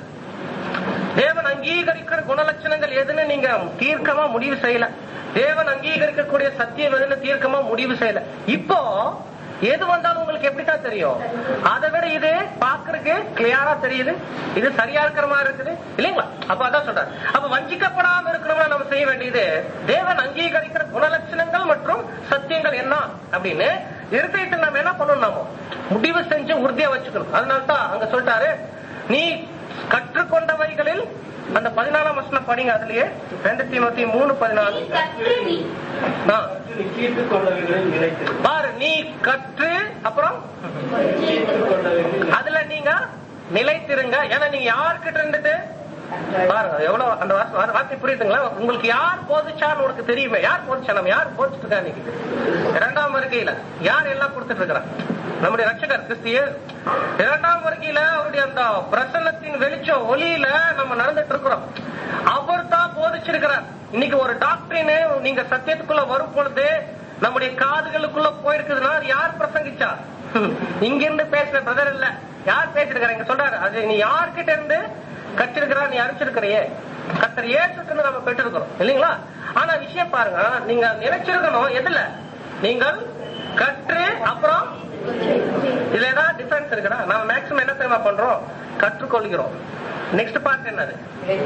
தேவன் அங்கீகரிக்கிற குணலட்சணங்கள் எதுன்னு நீங்க தீர்க்கமா முடிவு செய்யல தேவன் அங்கீகரிக்கக்கூடிய சத்தியம் எதுன்னு தீர்க்கமா முடிவு செய்யல இப்போ எது வந்தாலும் உங்களுக்கு எப்படித்தான் தெரியும் அதை விட இது பாக்குறதுக்கு கிளியரா தெரியுது இது சரியா இருக்கிற மாதிரி இருக்குது இல்லைங்களா அப்ப அதான் சொல்றாரு அப்ப வஞ்சிக்கப்படாம இருக்கணும்னா நம்ம செய்ய வேண்டியது தேவன் அங்கீகரிக்கிற குணலட்சணங்கள் மற்றும் சத்தியங்கள் என்ன அப்படின்னு இருதயத்தில் நம்ம என்ன பண்ணணும் நாம முடிவு செஞ்சு உறுதியா வச்சுக்கணும் அதனால தான் அங்க சொல்லிட்டாரு நீ கற்றுக்கொண்டவைகளில் அந்த பதினாலாம் வசனம் படிங்க அதுலயே ரெண்டு தீமத்தி மூணு பதினாலு கற்று நீ ஆ. நிச்சயித்துக் கொண்டவைகளில் நிலைத்திரு பாரு நீ கற்று அப்புறம் நிச்சயித்துக் கொண்டவைகளில் அதுல நீங்க நிலைத்திருங்க ஏன்னா நீங்க யார்கிட்ட இருந்துட்டு பாருங்க எவ்வளவு அந்த வாச- வா- வார்த்தை புரியுதுங்களா உங்களுக்கு யார் போதிச்சான்னு உனக்கு தெரியுமே யார் போதிச்சா நம்ம யார் போதிச்சுட்டு இருக்கா இன்னைக்கு இரண்டாம் வருகையில யார் எல்லாம் கொடுத்துட்டு இருக்கிறா நம்முடைய ரட்சகர் கிறிஸ்திய இரண்டாம் வருகையில அவருடைய அந்த பிரசன்னத்தின் வெளிச்சம் ஒளியில நம்ம நடந்துட்டு இருக்கிறோம் அவர் தான் போதிச்சிருக்கிறார் இன்னைக்கு ஒரு டாக்டரின் நீங்க சத்தியத்துக்குள்ள வரும் பொழுது நம்முடைய காதுகளுக்குள்ள போயிருக்குதுன்னா அது யார் பிரசங்கிச்சா இங்க இருந்து பேசுற பிரதர் இல்ல யார் பேசிருக்காரு இங்க சொல்றாரு அது நீ யார்கிட்ட இருந்து கற்றிருக்கிறா நீ அரிச்சிருக்கிறையே கத்தர் ஏற்றுக்குன்னு நம்ம பெற்றிருக்கிறோம் இல்லைங்களா ஆனா விஷயம் பாருங்க நீங்க நினைச்சிருக்கணும் எதுல நீங்கள் கற்று அப்புறம் இதுல ஏதாவது டிஃபரன்ஸ் இருக்குடா நம்ம மேக்ஸிமம் என்ன தெரியுமா பண்றோம் கற்றுக்கொள்கிறோம் நெக்ஸ்ட் பார்ட் என்னது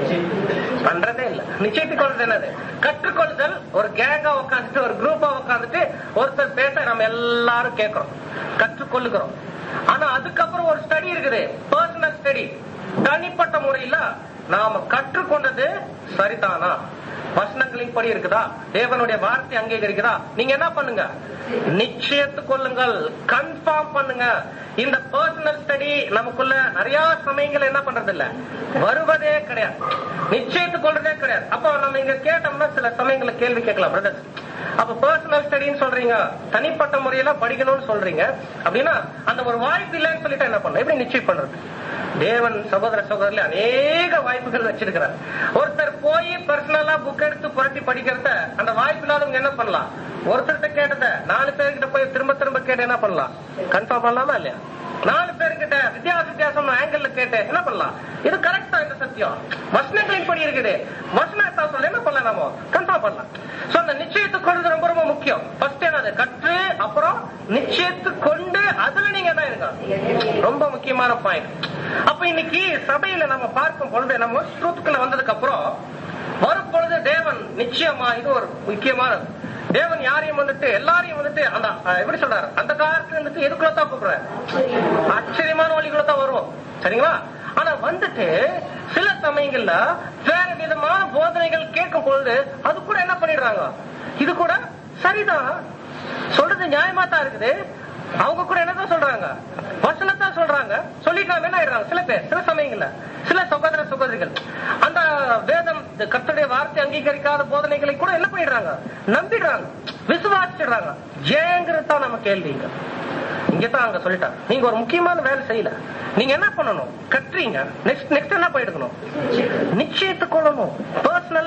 பண்றதே இல்ல நிச்சயத்துக் கொள்றது என்னது கற்றுக்கொள்ளுதல் ஒரு கேங்கா உட்காந்துட்டு ஒரு குரூப்பா உட்காந்துட்டு ஒருத்தர் பேச நம்ம எல்லாரும் கேட்கிறோம் கற்றுக்கொள்ளுகிறோம் ஆனா அதுக்கப்புறம் ஒரு ஸ்டடி இருக்குது பர்சனல் ஸ்டடி தனிப்பட்ட முறையில நாம கற்றுக்கொண்டது சரிதானா வசனங்களின் படி இருக்குதா தேவனுடைய வார்த்தை அங்கீகரிக்குதா நீங்க என்ன பண்ணுங்க நிச்சயத்து கொள்ளுங்கள் கன்ஃபார்ம் பண்ணுங்க இந்த பர்சனல் ஸ்டடி நமக்குள்ள நிறைய சமயங்கள் என்ன பண்றது இல்ல வருவதே கிடையாது நிச்சயத்து கொள்றதே கிடையாது அப்ப நம்ம இங்க கேட்டோம்னா சில சமயங்கள்ல கேள்வி கேட்கலாம் பிரதர்ஸ் அப்ப பர்சனல் ஸ்டடின்னு சொல்றீங்க தனிப்பட்ட முறையில படிக்கணும்னு சொல்றீங்க அப்படின்னா அந்த ஒரு வாய்ப்பு இல்லைன்னு சொல்லிட்டு என்ன பண்ணணும் எப்படி நிச்சயம் பண்றது தேவன் சகோதர சகோதரில் அநேக வாய்ப்புகள் வச்சிருக்கிறார் ஒருத்தர் போய் பர்சனலா புக் எடுத்து புரட்டி படிக்கிறத அந்த வாய்ப்பு இல்லாதவங்க என்ன பண்ணலாம் ஒருத்தர்கிட்ட கேட்டத நாலு பேர்கிட்ட போய் திரும்ப திரும்ப கேட்டு என்ன பண்ணலாம் கன்ஃபார்ம் பண்ணலாமா இல்லையா நாலு பேர்கிட்ட வித்தியாச வித்தியாசம் ஆங்கிள் கேட்டு என்ன பண்ணலாம் இது கரெக்டா இந்த சத்தியம் வசனங்களின் படி இருக்குது வசனத்தை சொல்ல என்ன பண்ணலாம் நாம கன்ஃபார்ம் பண்ணலாம் சோ அந்த நிச்சயத்தை கொள்வது ரொம்ப ரொம்ப முக்கியம் ஃபர்ஸ்ட் என்னது கற்று அப்புறம் நிச்சயத்து கொண்டு அதுல நீங்க என்ன இருங்க ரொம்ப முக்கியமான பாயிண்ட் அப்ப இன்னைக்கு சபையில நம்ம பார்க்கும் பொழுது நம்ம ஸ்ரூத்துக்குள்ள வந்ததுக்கு அப்புறம் வரும் பொழுது தேவன் நிச்சயமா இது ஒரு முக்கியமானது தேவன் யாரையும் வந்துட்டு எல்லாரையும் வந்துட்டு அந்த அஹ், எப்படி சொல்றாரு அந்த காலத்துல இருந்துட்டு எதுக்குள்ள தான் கூப்பிடுறாரு ஆச்சரியமான வழிக்குள்ள தான் வருவோம் சரிங்களா ஆனா வந்துட்டு சில சமயங்கள்ல வேற விதமான போதனைகள் கேட்கும் பொழுது அது கூட என்ன பண்ணிடுறாங்க இது கூட சரிதான் சொல்றது நியாயமா தான் இருக்குது அவங்க கூட என்னதான் சொல்றாங்க வசனத்தான் சொல்றாங்க சொல்லிட்டு நாம என்ன ஆயிடுறாங்க சில பேர் சில சமயங்கள்ல சில சகோதர சகோதரிகள் அந்த வேதம் இந்த கர்த்தருடைய வார்த்தை அங்கீகரிக்காத போதனைகளை கூட என்ன பண்ணிடுறாங்க நம்பிடுறாங்க விசுவாசிடுறாங்க ஜெயங்கிறது தான் நம்ம கேள்விங்க இங்கதான் அங்க சொல்லிட்டாங்க நீங்க ஒரு முக்கியமான வேலை செய்யல நீங்க என்ன பண்ணணும் கட்டுறீங்க நெக்ஸ்ட் நெக்ஸ்ட் என்ன பண்ணிருக்கணும் நிச்சயத்து கொள்ளணும் பர்சனலா கன்ஃபார்ம்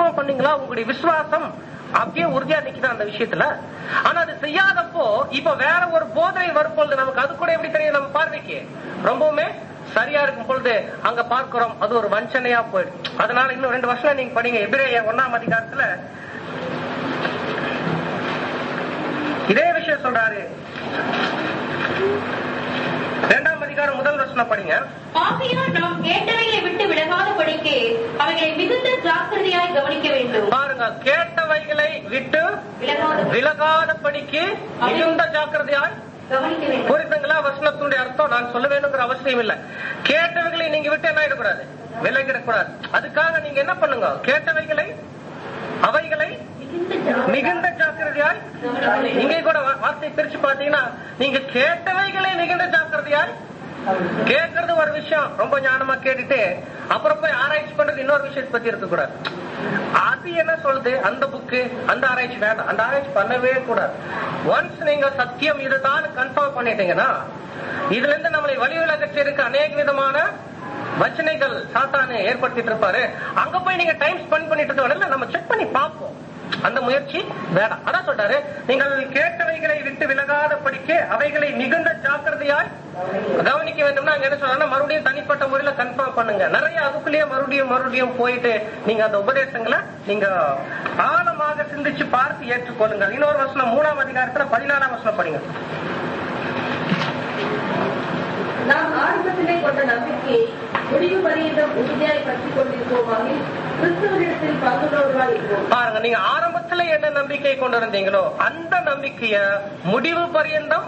கன்ஃபார்ம் பண்ணீங்களா உங்களுடைய விசுவாசம் அப்படியே உறுதியா நிக்குதா அந்த விஷயத்துல ஆனா அது செய்யாதப்போ இப்ப வேற ஒரு போதனை வரும் பொழுது நமக்கு அது கூட எப்படி தெரியும் நம்ம பார்வைக்கு ரொம்பவுமே சரியா இருக்கும் பொழுது அங்க பார்க்கிறோம் அது ஒரு வஞ்சனையா போயிடும் அதனால இன்னும் ரெண்டு வருஷம் நீங்க படிங்க எபிரேய ஒன்னாம் அதிகாரத்துல இதே விஷயம் சொல்றாரு இரண்டாம் அதிகாரம் முதல் வருஷம் படிங்க ஆகையால் நாம் கேட்டவைகளை விட்டு விலகாதபடிக்கு அவைகளை மிகுந்த ஜாக்கிரதையாய் கவனிக்க வேண்டும் பாருங்க கேட்டவைகளை விட்டு விலகாத விலகாதபடிக்கு மிகுந்த ஜாக்கிரதையாய் கவனிக்க வேண்டும் புரிந்துங்களா வசனத்தினுடைய அர்த்தம் நான் சொல்ல வேணுங்கிற அவசியம் இல்ல கேட்டவைகளை நீங்க விட்டு என்ன ஆயிடக்கூடாது விலகிடக்கூடாது அதுக்காக நீங்க என்ன பண்ணுங்க கேட்டவைகளை அவைகளை மிகுந்த ஜா- மிகுந்த ஜாக்கிரதையாய் இங்கே கூட வா- வார்த்தை பிரிச்சு பாத்தீங்கன்னா நீங்க கேட்டவைகளை மிகுந்த ஜாக்கிரதையாய் கேட்கறது ஒரு விஷயம் ரொம்ப ஞானமா கேட்டுட்டு அப்புறம் போய் ஆராய்ச்சி பண்றது இன்னொரு விஷயத்தை பத்தி இருக்க கூடாது அது என்ன சொல்லுது அந்த புக்கு அந்த ஆராய்ச்சி வேண்டாம் அந்த ஆராய்ச்சி பண்ணவே கூடாது ஒன்ஸ் நீங்க சத்தியம் இதுதான் கன்ஃபார்ம் பண்ணிட்டீங்கன்னா இதுல இருந்து நம்மளை வழிவிலகச்சு இருக்க அநேக விதமான வச்சனைகள் சாத்தானு ஏற்படுத்திட்டு இருப்பாரு அங்க போய் நீங்க டைம் ஸ்பெண்ட் பண்ணிட்டு இருக்க நம்ம செக் பண்ணி பார்ப்போம் அந்த முயற்சி வேண்டாம் அதான் சொல்றாரு நீங்கள் கேட்டவைகளை விட்டு விலகாத படிக்க அவைகளை மிகுந்த ஜாக்கிரதையாய் கவனிக்க வேண்டும்னா அங்க என்ன சொல்றாங்கன்னா மறுபடியும் தனிப்பட்ட முறையில கன்ஃபார்ம் பண்ணுங்க நிறைய அதுக்குள்ளேயே மறுபடியும் மறுபடியும் போயிட்டு நீங்க அந்த உபதேசங்களை நீங்க ஆழமாக சிந்திச்சு பார்த்து ஏற்றுக்கொள்ளுங்கள் இன்னொரு வசனம் மூணாம் அதிகாரத்துல பதினாலாம் வசனம் படிங்க நாம் ஆரம்பத்திலே கொண்ட நம்பிக்கையை முடிவு பரியந்தம் உறுதியாய் பற்றிக் கொண்டிருப்போமாகில் கிறிஸ்துவனிடத்தில் பங்குள்ளவர்களாய் இருப்போம் பாருங்க நீங்க ஆரம்பத்துல என்ன நம்பிக்கை கொண்டு இருந்தீங்களோ அந்த நம்பிக்கைய முடிவு பரியந்தம்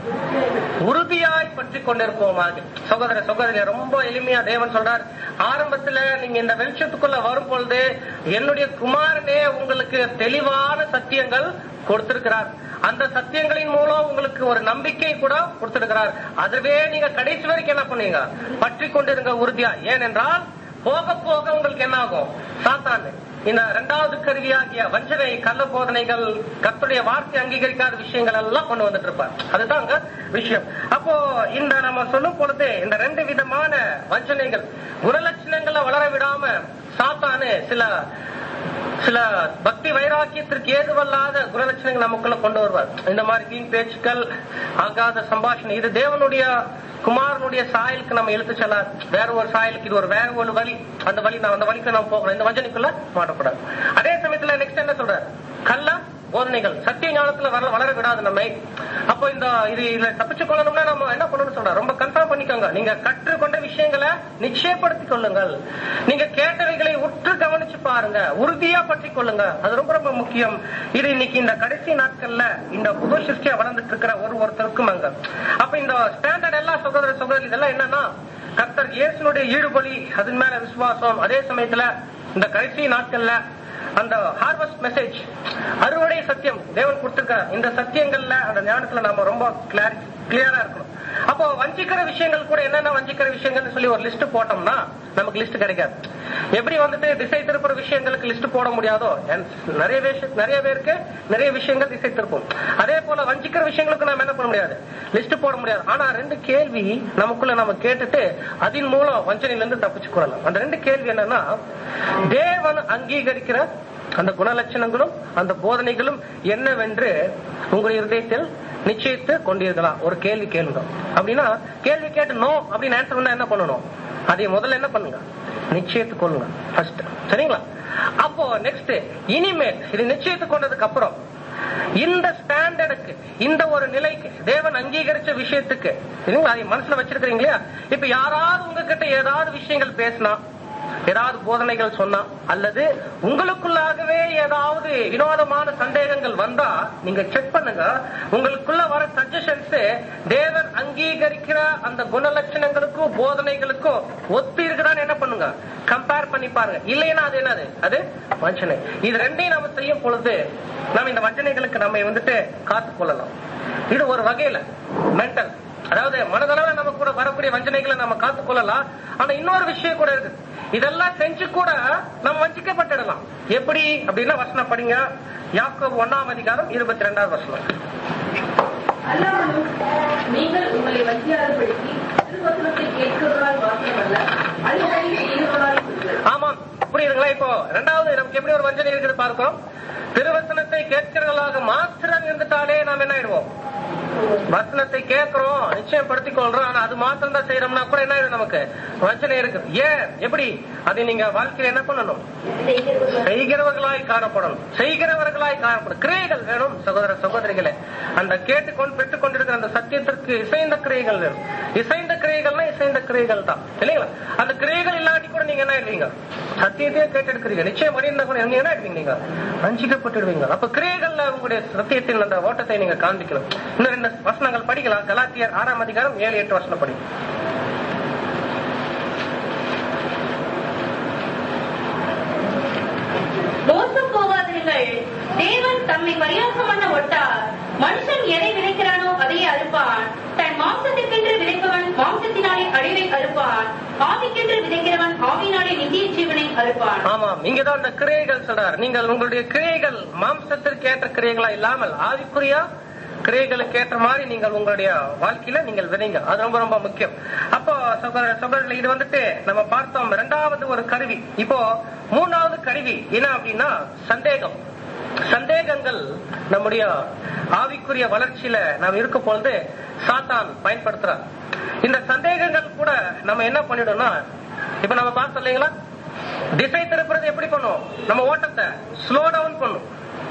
உறுதியாய் பற்றி கொண்டிருப்போமாக சகோதர சகோதரி ரொம்ப எளிமையா தேவன் சொல்றார் ஆரம்பத்துல நீங்க இந்த வெளிச்சத்துக்குள்ள வரும் பொழுது என்னுடைய குமாரனே உங்களுக்கு தெளிவான சத்தியங்கள் கொடுத்திருக்கிறார் அந்த சத்தியங்களின் மூலம் உங்களுக்கு ஒரு நம்பிக்கை கூட கொடுத்திருக்கிறார் அதுவே நீங்க கடைசி வரைக்கும் என்ன பண்ணீங்க பற்றி கொண்டிருங்க உறுதியா ஏனென்றால் போக போக உங்களுக்கு என்ன ஆகும் சாத்தான் இந்த இரண்டாவது கருவியாகிய வஞ்சனை கள்ள போதனைகள் கத்துடைய வார்த்தை அங்கீகரிக்காத விஷயங்கள் எல்லாம் கொண்டு வந்துட்டு இருப்பார் அதுதான் அங்க விஷயம் அப்போ இந்த நம்ம சொல்லும் பொழுது இந்த ரெண்டு விதமான வஞ்சனைகள் குணலட்சணங்களை வளர விடாம சாத்தானு சில சில பக்தி வைராக்கியத்திற்கு ஏதுவல்லாத குணலட்சணங்கள் நமக்குள்ள கொண்டு வருவார் இந்த மாதிரி வீண் பேச்சுக்கள் ஆகாத சம்பாஷணை இது தேவனுடைய குமாரனுடைய சாயலுக்கு நம்ம இழுத்து செல்ல வேற ஒரு சாயலுக்கு இது ஒரு வேற ஒரு வழி அந்த வழி நான் அந்த வழிக்கு நம்ம போகணும் இந்த வஞ்சனைக்குள்ள மாட்டக்கூடாது அதே சமயத்துல நெக்ஸ்ட் என்ன சொல்றாரு கள்ள போதனைகள் சத்திய ஞானத்துல வர வளர விடாது நம்மை அப்போ இந்த இது இதுல தப்பிச்சு கொள்ளணும்னா நம்ம என்ன பண்ணணும்னு சொல்றோம் ரொம்ப கன்ஃபார்ம் பண்ணிக்கோங்க நீங்க கற்றுக்கொண்ட விஷயங்களை நிச்சயப்படுத்திக் கொள்ளுங்கள் நீங்க கேட்டவைகளை உற்று கவனிச்சு பாருங்க உறுதியா பற்றி கொள்ளுங்க அது ரொம்ப ரொம்ப முக்கியம் இது இன்னைக்கு இந்த கடைசி நாட்கள்ல இந்த புது சிருஷ்டியா வளர்ந்துட்டு இருக்கிற ஒரு ஒருத்தருக்கும் அங்க அப்ப இந்த ஸ்டாண்டர்ட் எல்லாம் சகோதர சகோதரி இதெல்லாம் என்னன்னா கர்த்தர் இயேசுனுடைய ஈடுபலி அதன் மேல விசுவாசம் அதே சமயத்துல இந்த கடைசி நாட்கள்ல அந்த ஹார்வெஸ்ட் மெசேஜ் அறுவடை சத்தியம் தேவன் கொடுத்திருக்கார் இந்த சத்தியங்கள்ல அந்த ஞானத்துல நாம ரொம்ப கிளியரா இருக்கணும் அப்போ வஞ்சிக்கிற விஷயங்கள் கூட என்னென்ன வஞ்சிக்கிற விஷயங்கள்னு சொல்லி ஒரு லிஸ்ட் போட்டோம்னா நமக்கு லிஸ்ட் கிடைக்காது எப்படி வந்துட்டு திசை திருப்புற விஷயங்களுக்கு லிஸ்ட் போட முடியாதோ and நிறைய விஷயம் நிறைய பேருக்கு நிறைய விஷயங்கள் திசை திருப்பும் அதே போல வஞ்சிக்கிற விஷயங்களுக்கு நாம என்ன பண்ண முடியாது லிஸ்ட் போட முடியாது ஆனா ரெண்டு கேள்வி நமக்குள்ள நம்ம கேட்டுட்டு அதன் மூலம் வஞ்சனையில இருந்து தப்பிச்சு கொள்ளலாம் அந்த ரெண்டு கேள்வி என்னன்னா தேவன் அங்கீகரிக்கிற அந்த குணலட்சணங்களும் அந்த போதனைகளும் என்னவென்று உங்களுடைய இருதயத்தில் நிச்சயித்து கொண்டிருக்கலாம் ஒரு கேள்வி கேளுங்க அப்படின்னா கேள்வி கேட்டு நோ அப்படின்னு ஆன்சர் வந்தா என்ன பண்ணணும் அதை முதல்ல என்ன பண்ணுங்க நிச்சயித்து கொள்ளுங்க ஃபர்ஸ்ட் சரிங்களா அப்போ நெக்ஸ்ட் இனிமேல் இது நிச்சயித்து கொண்டதுக்கு அப்புறம் இந்த ஸ்டாண்டர்டுக்கு இந்த ஒரு நிலைக்கு தேவன் அங்கீகரிச்ச விஷயத்துக்கு சரிங்களா அதை மனசுல வச்சிருக்கிறீங்க இல்லையா இப்ப யாராவது உங்ககிட்ட ஏதாவது விஷயங்கள் பேசினா ஏதாவது போதனைகள் சொன்னா அல்லது உங்களுக்குள்ளாகவே ஏதாவது வினோதமான சந்தேகங்கள் வந்தா நீங்க செக் பண்ணுங்க உங்களுக்குள்ள வர சஜஷன்ஸ் தேவன் அங்கீகரிக்கிற அந்த குணலட்சணங்களுக்கும் போதனைகளுக்கும் ஒத்து இருக்குதான்னு என்ன பண்ணுங்க கம்பேர் பண்ணி பாருங்க இல்லைன்னா அது என்னது அது வஞ்சனை இது ரெண்டையும் நம்ம செய்யும் பொழுது நம்ம இந்த வஞ்சனைகளுக்கு நம்ம வந்துட்டு காத்துக் கொள்ளலாம் இது ஒரு வகையில மென்டல் அதாவது மனதளவில் நம்ம கூட வரக்கூடிய வஞ்சனைகளை நம்ம காத்துக் கொள்ளலாம் ஆனா இன்னொரு விஷயம் கூட இருக்கு இதெல்லாம் செஞ்சு கூட நம்ம வஞ்சிக்கப்பட்டுடலாம் எப்படி அப்படின்னா வசனம் படிங்க யாக்கோபு ஒன்னாம் அதிகாரம் இருபத்தி ரெண்டாவது வசனம் அல்லாமலும் நீங்கள் உங்களை வஞ்சியாதபடிக்கு திருவசனத்தை கேட்கிறவர்களால் மாத்திரமல்ல அடிக்கடி செய்கிறவர்களாய் இருங்கள். ஆமாம் புரியுதுங்களா இப்போ ரெண்டாவது நமக்கு எப்படி ஒரு வஞ்சனை இருக்குது பார்க்கிறோம் திருவசனத்தை கேட்கிறவர்களாக மாத்திரம் இருந்துட்டாலே நாம் என்ன ஆயிடுவோம் வசனத்தை கேட்கிறோம் நிச்சயப்படுத்திக் கொள்றோம் ஆனா அது மாத்திரம் தான் செய்யறோம்னா கூட என்ன ஆயிடும் நமக்கு வஞ்சனை இருக்கு ஏன் எப்படி அதை நீங்க வாழ்க்கையில என்ன பண்ணணும் செய்கிறவர்களாய் காணப்படணும் செய்கிறவர்களாய் காணப்படும் கிரியைகள் வேணும் சகோதர சகோதரிகளே அந்த கேட்டுக்கொண்டு பெற்றுக் கொண்டிருக்கிற அந்த சத்தியத்திற்கு இசைந்த கிரியைகள் வேணும் இசைந்த கிரியைகள்னா இசைந்த கிரியைகள் தான் இல்லைங்களா அந்த கிரியைகள் இல்லாட்டி கூட நீங்க என்ன ஆயிடுவீங்க சத்தியத்தையே கேட்டெடுக்கிறீங்க நிச்சயம் பண்ணியிருந்தா கூட நீங்க என்ன ஆயிடுவீங்க நீங்க வஞ்சிக்கப்பட்டுடுவீங்க அப்ப கிரியைகள்ல உங்களுடைய சத்தியத்தின் அந்த ஓட்டத்தை நீங்க காண்பிக்கணும் இன்னும் ரெண்டு வசனங்கள் படிக்கலாம் கலாத்தியர் ஆறாம் அதிகாரம் ஏழு எட்டு வசனம் படி மோசம் போகாதீர்கள் தேவன் தம்மை பரியாசம் பண்ண ஒட்டார் மனுஷன் எதை விதைக்கிறானோ அதையே அறுப்பான் தன் மாம்சத்திற்கென்று விதைப்பவன் மாம்சத்தினாலே அழிவை அறுப்பான் ஆவிக்கென்று விதைக்கிறவன் ஆவியினாலே நித்திய ஜீவனை அறுப்பான் ஆமாம் இங்கதான் அந்த கிரியைகள் சொல்றார் நீங்கள் உங்களுடைய கிரியைகள் மாம்சத்திற்கு ஏற்ற கிரியைகளா இல்லாமல் ஆவிக்குரிய கிரியைகளுக்கு ஏற்ற மாதிரி நீங்கள் உங்களுடைய வாழ்க்கையில நீங்கள் விதைங்க அது ரொம்ப ரொம்ப முக்கியம் அப்போ சகோதர சகோதரர்கள் இது வந்துட்டு நம்ம பார்த்தோம் இரண்டாவது ஒரு கருவி இப்போ மூணாவது கருவி என்ன அப்படின்னா சந்தேகம் சந்தேகங்கள் நம்முடைய ஆவிக்குரிய வளர்ச்சியில நாம் இருக்கும் பொழுது சாத்தான் பயன்படுத்துறார் இந்த சந்தேகங்கள் கூட நம்ம என்ன பண்ணிடும்னா இப்ப நம்ம பார்த்தோம் இல்லைங்களா திசை திருப்புறது எப்படி பண்ணும் நம்ம ஓட்டத்தை ஸ்லோ டவுன் பண்ணும்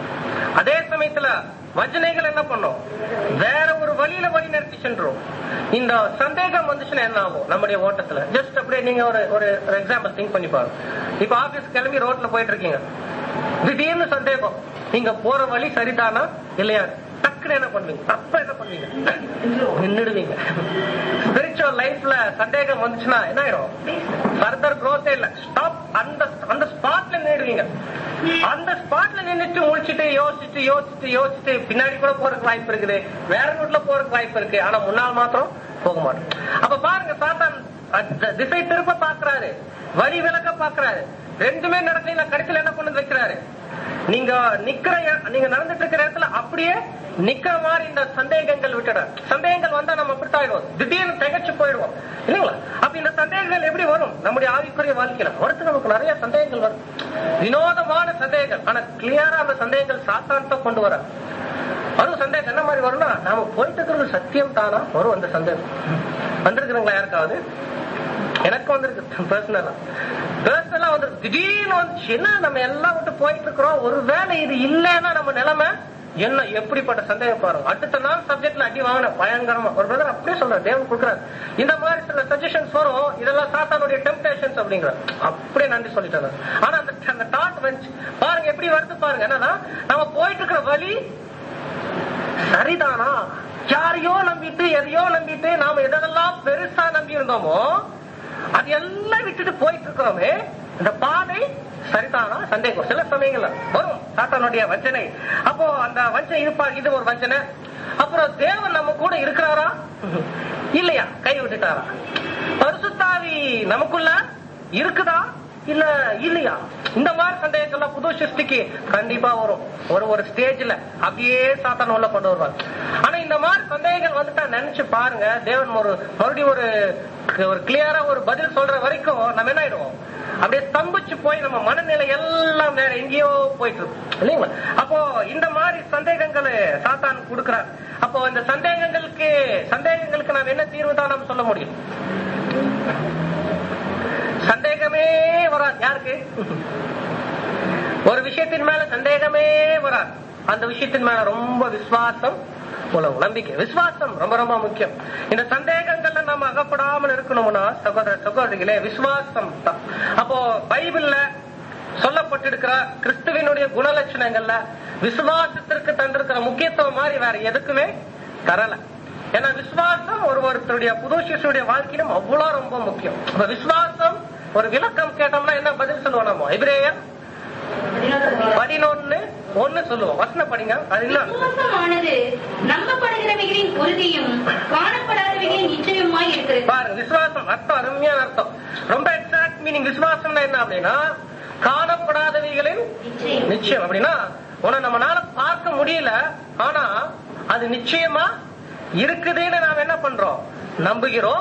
அதே சமயத்துல வஞ்சனைகள் என்ன பண்ணும் வேற ஒரு வழியில வழி நிறுத்தி சென்றோம் இந்த சந்தேகம் வந்துச்சுன்னா என்ன ஆகும் நம்முடைய ஓட்டத்துல ஜஸ்ட் அப்படியே நீங்க ஒரு ஒரு எக்ஸாம்பிள் திங்க் பண்ணி பாருங்க இப்ப ஆபீஸ் கிளம்பி ரோட்ல போயிட்டு இருக்கீங்க திடீர்னு சந்தேகம் நீங்க போற வழி சரிதானா இல்லையா டக்குன்னு என்ன பண்ணுவீங்க தப்ப என்ன பண்ணுவீங்க நின்னுடுவீங்க ஸ்பிரிச்சுவல் லைஃப்ல சந்தேகம் வந்துச்சுன்னா என்ன ஆயிடும் ஃபர்தர் growth இல்ல ஸ்டாப் அந்த அந்த ஸ்பாட்ல நின்னுடுவீங்க அந்த ஸ்பாட்ல நின்னுட்டு முழிச்சிட்டு யோசிச்சுட்டு யோசிச்சுட்டு யோசிச்சுட்டு பின்னாடி கூட போறதுக்கு வாய்ப்பு இருக்குது வேற ரூட்ல போறதுக்கு வாய்ப்பு இருக்கு ஆனா முன்னால் மாத்திரம் போக மாட்டோம் அப்ப பாருங்க சாத்தான் அந்த திசை திருப்ப பாக்குறாரு வழி விளக்க பாக்குறாரு ரெண்டுமே நடக்கல கடைசியில் என்ன பண்ணி வைக்கிறாரு நீங்க நிக்கிற இட- நீங்க நடந்துட்டு இருக்கிற இடத்துல அப்படியே நிக்கிற மாதிரி இந்த சந்தேகங்கள் விட்டுட சந்தேகங்கள் வந்தா நம்ம அப்படித்தாயிடுவோம் திடீர்னு திகச்சு போயிடுவோம் இல்லைங்களா அப்ப இந்த சந்தேகங்கள் எப்படி வரும் நம்முடைய ஆவிக்குரிய வாழ்க்கையில ஒருத்தர் நமக்கு நிறைய சந்தேகங்கள் வரும் வினோதமான சந்தேகங்கள் ஆனா கிளியரா அந்த சந்தேகங்கள் சாத்தான்ட்ட கொண்டு வர அதுவும் சந்தேகம் என்ன மாதிரி வரும்னா நாம போயிட்டு இருக்கிறது சத்தியம் தானா வரும் அந்த சந்தேகம் வந்திருக்கிறீங்களா யாருக்காவது எனக்கு வந்திருக்கு பர்சனலா பர்சனலா வந்து திடீர்னு வந்துச்சு என்ன நம்ம எல்லாம் விட்டு போயிட்டு இருக்கிறோம் ஒருவேளை இது இல்லைன்னா நம்ம நிலைமை என்ன எப்படிப்பட்ட சந்தேகம் பாருங்க அடுத்த நாள் சப்ஜெக்ட்ல அடி வாங்கின பயங்கரமா ஒரு பிரதர் அப்படியே சொல்றாரு தேவன் கொடுக்குறாரு இந்த மாதிரி சில சஜஷன்ஸ் வரும் இதெல்லாம் சாத்தானுடைய டெம்டேஷன்ஸ் அப்படிங்கிற அப்படியே நன்றி சொல்லிட்டாரு ஆனா அந்த அந்த தாட் வந்து பாருங்க எப்படி வருது பாருங்க என்னன்னா நம்ம போயிட்டு இருக்கிற வழி சரிதானா யாரையோ நம்பிட்டு எதையோ நம்பிட்டு நாம எதெல்லாம் பெருசா நம்பி இருந்தோமோ அது எல்லாம் விட்டுட்டு போயிட்டு இருக்கிறோமே இந்த பாதை சரிதானா சந்தேகம் சில சமயங்கள்ல வரும் சாத்தானுடைய வஞ்சனை அப்போ அந்த வஞ்சனை இருப்பா இது ஒரு வஞ்சனை அப்புறம் தேவன் நம்ம கூட இருக்கிறாரா இல்லையா கை விட்டுட்டாரா பரிசுத்தாவி நமக்குள்ள இருக்குதா இல்ல இல்லையா இந்த மாதிரி சந்தேகங்கள்லாம் புது சிருஷ்டிக்கு கண்டிப்பா வரும் ஒரு ஒரு ஸ்டேஜ்ல அப்படியே சாத்தான் உள்ள கொண்டு வருவாங்க ஆனா இந்த மாதிரி சந்தேகங்கள் வந்துட்டா நினைச்சு பாருங்க தேவன் ஒரு மறுபடியும் ஒரு ஒரு கிளியரா ஒரு பதில் சொல்ற வரைக்கும் நம்ம என்ன ஆயிடுவோம் அப்படியே ஸ்தம்பிச்சு போய் நம்ம மனநிலை எல்லாம் வேற எங்கேயோ போயிட்டு இருக்கும் இல்லைங்களா அப்போ இந்த மாதிரி சந்தேகங்களை சாத்தான் கொடுக்கிறார் அப்போ இந்த சந்தேகங்களுக்கு சந்தேகங்களுக்கு நாம் என்ன தீர்வு தான் நம்ம சொல்ல முடியும் சந்தேகமே வராது யாருக்கு ஒரு விஷயத்தின் மேல சந்தேகமே வராது அந்த விஷயத்தின் மேல ரொம்ப விசுவாசம் உள்ள நம்பிக்கை விசுவாசம் ரொம்ப ரொம்ப முக்கியம் இந்த சந்தேகங்கள்ல நம்ம அகப்படாமல் இருக்கணும்னா சகோதர சகோதரிகளே விசுவாசம் தான் அப்போ பைபிள்ல சொல்லப்பட்டிருக்கிற கிறிஸ்துவினுடைய குணலட்சணங்கள்ல விசுவாசத்திற்கு தந்திருக்கிற முக்கியத்துவம் மாதிரி வேற எதுக்குமே தரல ஏன்னா விசுவாசம் ஒரு ஒருத்தருடைய புது சிசுடைய வாழ்க்கையிலும் அவ்வளவு ரொம்ப முக்கியம் அப்ப விசுவாசம் ஒரு விளக்கம் கேட்டோம்னா என்ன பதில் சொல்லுவோம் நம்ம எபிரேயர் பதினொன்னு ஒன்னு சொல்லுவோம் வசனம் படிங்க அது என்ன விசுவாசமானது நம்பப்படுகிறவைகளின் உறுதியும் காணப்படாதவைகளின் நிச்சயமாய் இருக்கிறது பாருங்க விசுவாசம் அர்த்தம் அருமையான அர்த்தம் ரொம்ப எக்ஸாக்ட் மீனிங் விசுவாசம்னா என்ன அப்படின்னா காணப்படாதவைகளின் நிச்சயம் நிச்சயம் அப்படின்னா உன நம்மளால பார்க்க முடியல ஆனா அது நிச்சயமா இருக்குதுன்னு நாம் என்ன பண்றோம் நம்புகிறோம்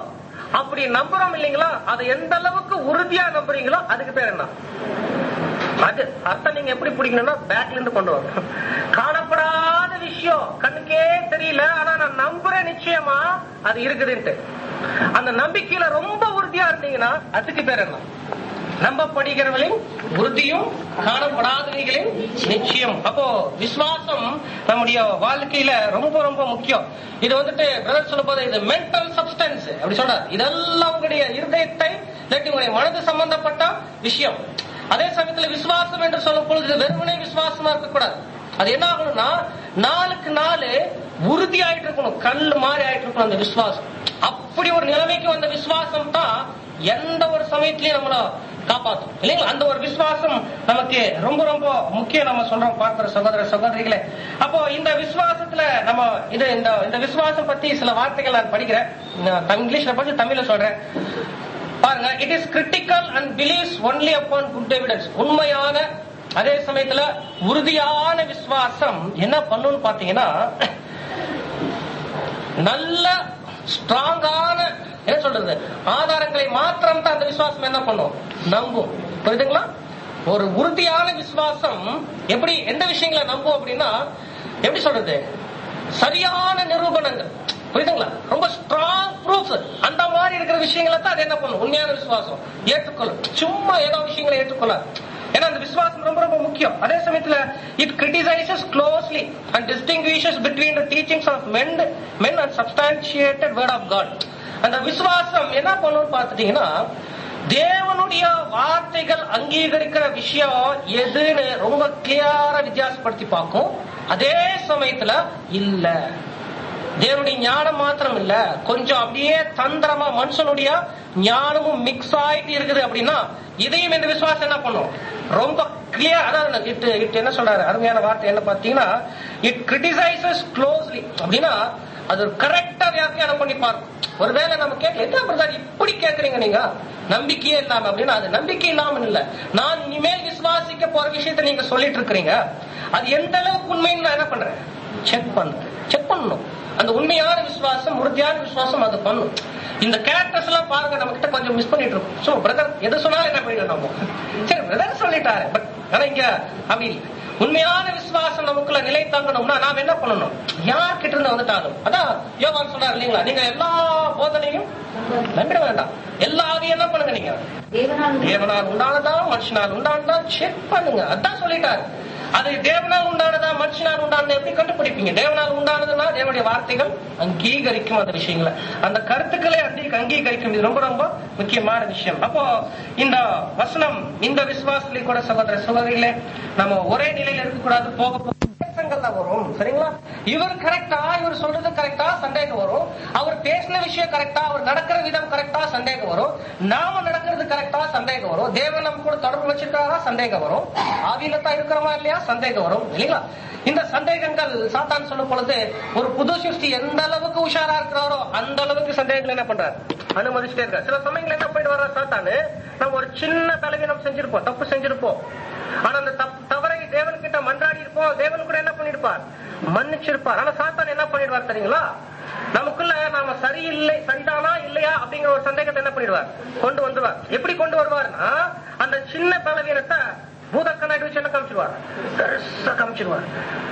அப்படி நம்புறோம் இல்லைங்களா அதை எந்த அளவுக்கு உறுதியா நம்புறீங்களோ அதுக்கு பேர் என்ன அது அர்த்தம் நீங்க எப்படி பிடிக்கணும்னா பேக்ல இருந்து கொண்டு வரணும் காணப்படாத விஷயம் கண்ணுக்கே தெரியல ஆனா நான் நம்புறேன் நிச்சயமா அது இருக்குதுன்ட்டு அந்த நம்பிக்கையில ரொம்ப உறுதியா இருந்தீங்கன்னா அதுக்கு பேர் என்ன நம்பப்படுகிறவர்களின் உறுதியும் காணப்படாதவைகளின் நிச்சயம் அப்போ விசுவாசம் நம்முடைய வாழ்க்கையில ரொம்ப ரொம்ப முக்கியம் இது வந்துட்டு பிரதர் சொல்லும் போது இது மென்டல் சப்ஸ்டன்ஸ் அப்படி சொல்றாரு இதெல்லாம் உங்களுடைய இருதயத்தை இல்லாட்டி உங்களுடைய மனது சம்பந்தப்பட்ட விஷயம் அதே சமயத்துல விசுவாசம் என்று சொல்லும் பொழுது இது வெறுமனே விசுவாசமா இருக்கக்கூடாது அது என்ன ஆகணும்னா நாளுக்கு நாள் உறுதி ஆயிட்டு இருக்கணும் கல் மாதிரி ஆயிட்டு இருக்கணும் அந்த விசுவாசம் அப்படி ஒரு நிலைமைக்கு வந்த விசுவாசம் தான் எந்த ஒரு சமயத்திலயும் நம்மள காப்பாத்தும் இல்லைங்களா அந்த ஒரு விசுவாசம் நமக்கு ரொம்ப ரொம்ப முக்கியம் நம்ம சொல்றோம் பார்க்கிற சகோதர சகோதரிகளே அப்போ இந்த விசுவாசத்துல நம்ம இது இந்த இந்த விசுவாசம் பத்தி சில வார்த்தைகள் நான் படிக்கிறேன் நான் இங்கிலீஷ்ல படிச்சு தமிழ்ல சொல்றேன் பாருங்க it is critical and believes only upon good evidence உண்மையான அதே சமயத்துல உறுதியான விசுவாசம் என்ன பண்ணுன்னு பாத்தீங்கன்னா நல்ல ஸ்ட்ராங்கான என்ன சொல்றது ஆதாரங்களை மாத்திரம் தான் அந்த விசுவாசம் என்ன பண்ணும் நம்பும் புரியுதுங்களா ஒரு உறுதியான விசுவாசம் எப்படி எந்த விஷயங்களை நம்பும் அப்படின்னா எப்படி சொல்றது சரியான நிரூபணங்கள் புரியுதுங்களா ரொம்ப ஸ்ட்ராங் ப்ரூஃப் அந்த மாதிரி இருக்கிற விஷயங்களை தான் அது என்ன பண்ணும் உண்மையான விசுவாசம் ஏற்றுக்கொள்ளும் சும்மா ஏதோ விஷயங்களை ஏற்றுக்கொள்ளாது ஏன்னா அந்த விசுவாசம் ரொம்ப ரொம்ப முக்கியம் அதே சமயத்துல it criticises closely and distinguishes between the teachings of men men and substantiated word of God அந்த விசுவாசம் என்ன பண்ணும்னு பார்த்துட்டீங்கன்னா தேவனுடைய வார்த்தைகள் அங்கீகரிக்கிற விஷயம் எதுன்னு ரொம்ப கிளியரா வித்தியாசப்படுத்தி பார்க்கும் அதே சமயத்துல இல்ல தேவனுடைய ஞானம் மாத்திரம் இல்ல கொஞ்சம் அப்படியே தந்திரமா மனுஷனுடைய ஞானமும் மிக்ஸ் ஆயிட்டு இருக்குது அப்படின்னா இதையும் இந்த விசுவாசம் என்ன பண்ணும் ரொம்ப கிளியர் அதாவது இட் இட் என்ன சொல்றாரு அருமையான வார்த்தை என்ன பாத்தீங்கன்னா இட் கிரிட்டிசைசஸ் க்ளோஸ்லி அப்படின்னா அது கரெக்டா வியாக்கியானம் பண்ணி பார்க்கும் ஒருவேளை நம்ம கேட்கல என்ன பிரதர் இப்படி கேக்குறீங்க நீங்க நம்பிக்கையே இல்லாம அப்படின்னா அது நம்பிக்கை இல்லாம இல்ல நான் இனிமேல் விசுவாசிக்க போற விஷயத்த நீங்க சொல்லிட்டு இருக்கிறீங்க அது எந்த அளவுக்கு உண்மைன்னு நான் என்ன பண்றேன் செக் பண்றேன் செக் பண்ணணும் அந்த உண்மையான விசுவாசம் உறுதியான விசுவாசம் அது பண்ணும் இந்த கேரக்டர்ஸ் எல்லாம் பாருங்க நம்ம கிட்ட கொஞ்சம் மிஸ் பண்ணிட்டு இருக்கோம் சோ பிரதர் எது சொன்னாலும் என்ன பண்ணிட்டு நம்ம சரி பிரதர் சொல்லிட்டாரு பட் ஆனா இங்க அப்படி இல்லை உண்மையான விசுவாசம் நமக்குள்ள நிலை தாங்கணும்னா நாம் என்ன பண்ணணும் யார் கிட்ட இருந்து வந்துட்டாலும் அதான் யோகான் சொன்னார் இல்லைங்களா நீங்க எல்லா போதனையும் நம்பிட வேண்டாம் எல்லாரையும் என்ன பண்ணுங்க நீங்க தேவனால் உண்டானதா மனுஷனால் உண்டானதா செக் பண்ணுங்க அதான் சொல்லிட்டாரு அது தேவனால் உண்டானதா மனுஷனால் உண்டானதா எப்படி கண்டுபிடிப்பீங்க தேவனால் உண்டானதுன்னா தேவனுடைய வார்த்தைகள் அங்கீகரிக்கும் அந்த விஷயங்களை அந்த கருத்துக்களை அங்கீ- அங்கீகரிக்கும் இது ரொம்ப ரொம்ப முக்கியமான விஷயம் அப்போ இந்த வசனம் இந்த விசுவாசத்திலே கூட சகோதர சகோதரிகளே நம்ம ஒரே நிலையில இருக்கக்கூடாது போக போக வித்தியாசங்கள் தான் வரும் சரிங்களா இவர் கரெக்டா இவர் சொல்றது கரெக்டா சந்தேகம் வரும் அவர் பேசின விஷயம் கரெக்டா அவர் நடக்கிற விதம் கரெக்டா சந்தேகம் வரும் நாம நடக்கிறது கரெக்டா சந்தேகம் வரும் தேவன் நம்ம கூட தொடர்பு வச்சிருக்காரா சந்தேகம் வரும் ஆவியில தான் இருக்கிறோமா இல்லையா சந்தேகம் வரும் இல்லைங்களா இந்த சந்தேகங்கள் சாத்தான் சொல்லும் பொழுது ஒரு புது சிருஷ்டி எந்த அளவுக்கு உஷாரா இருக்கிறாரோ அந்த அளவுக்கு சந்தேகங்கள் என்ன பண்றாரு அனுமதிச்சுட்டே இருக்காரு சில சமயங்கள் என்ன போயிட்டு வர்ற சாத்தானு நம்ம ஒரு சின்ன பலவீனம் செஞ்சிருப்போம் தப்பு செஞ்சிருப்போம் ஆனா அந்த தப்- தவறை தேவன் கிட்ட மன்றாடி இருப்போம் தேவன் கூட என்ன பண்ணிருப்பார் மன்னிச்சிருப்பார் ஆனா சாத்தான் என்ன பண்ணிடுவார் தெரியுங்களா நமக்குள்ள நாம சரியில்லை சரிதானா இல்லையா அப்படிங்கிற ஒரு சந்தேகத்தை என்ன பண்ணிடுவார் கொண்டு வந்துருவார் எப்படி கொண்டு வருவார்னா அந்த சின்ன பலவீனத்தை பூதக்கண்ணாடி வச்சு என்ன காமிச்சிருவார் பெருசா காமிச்சிருவார்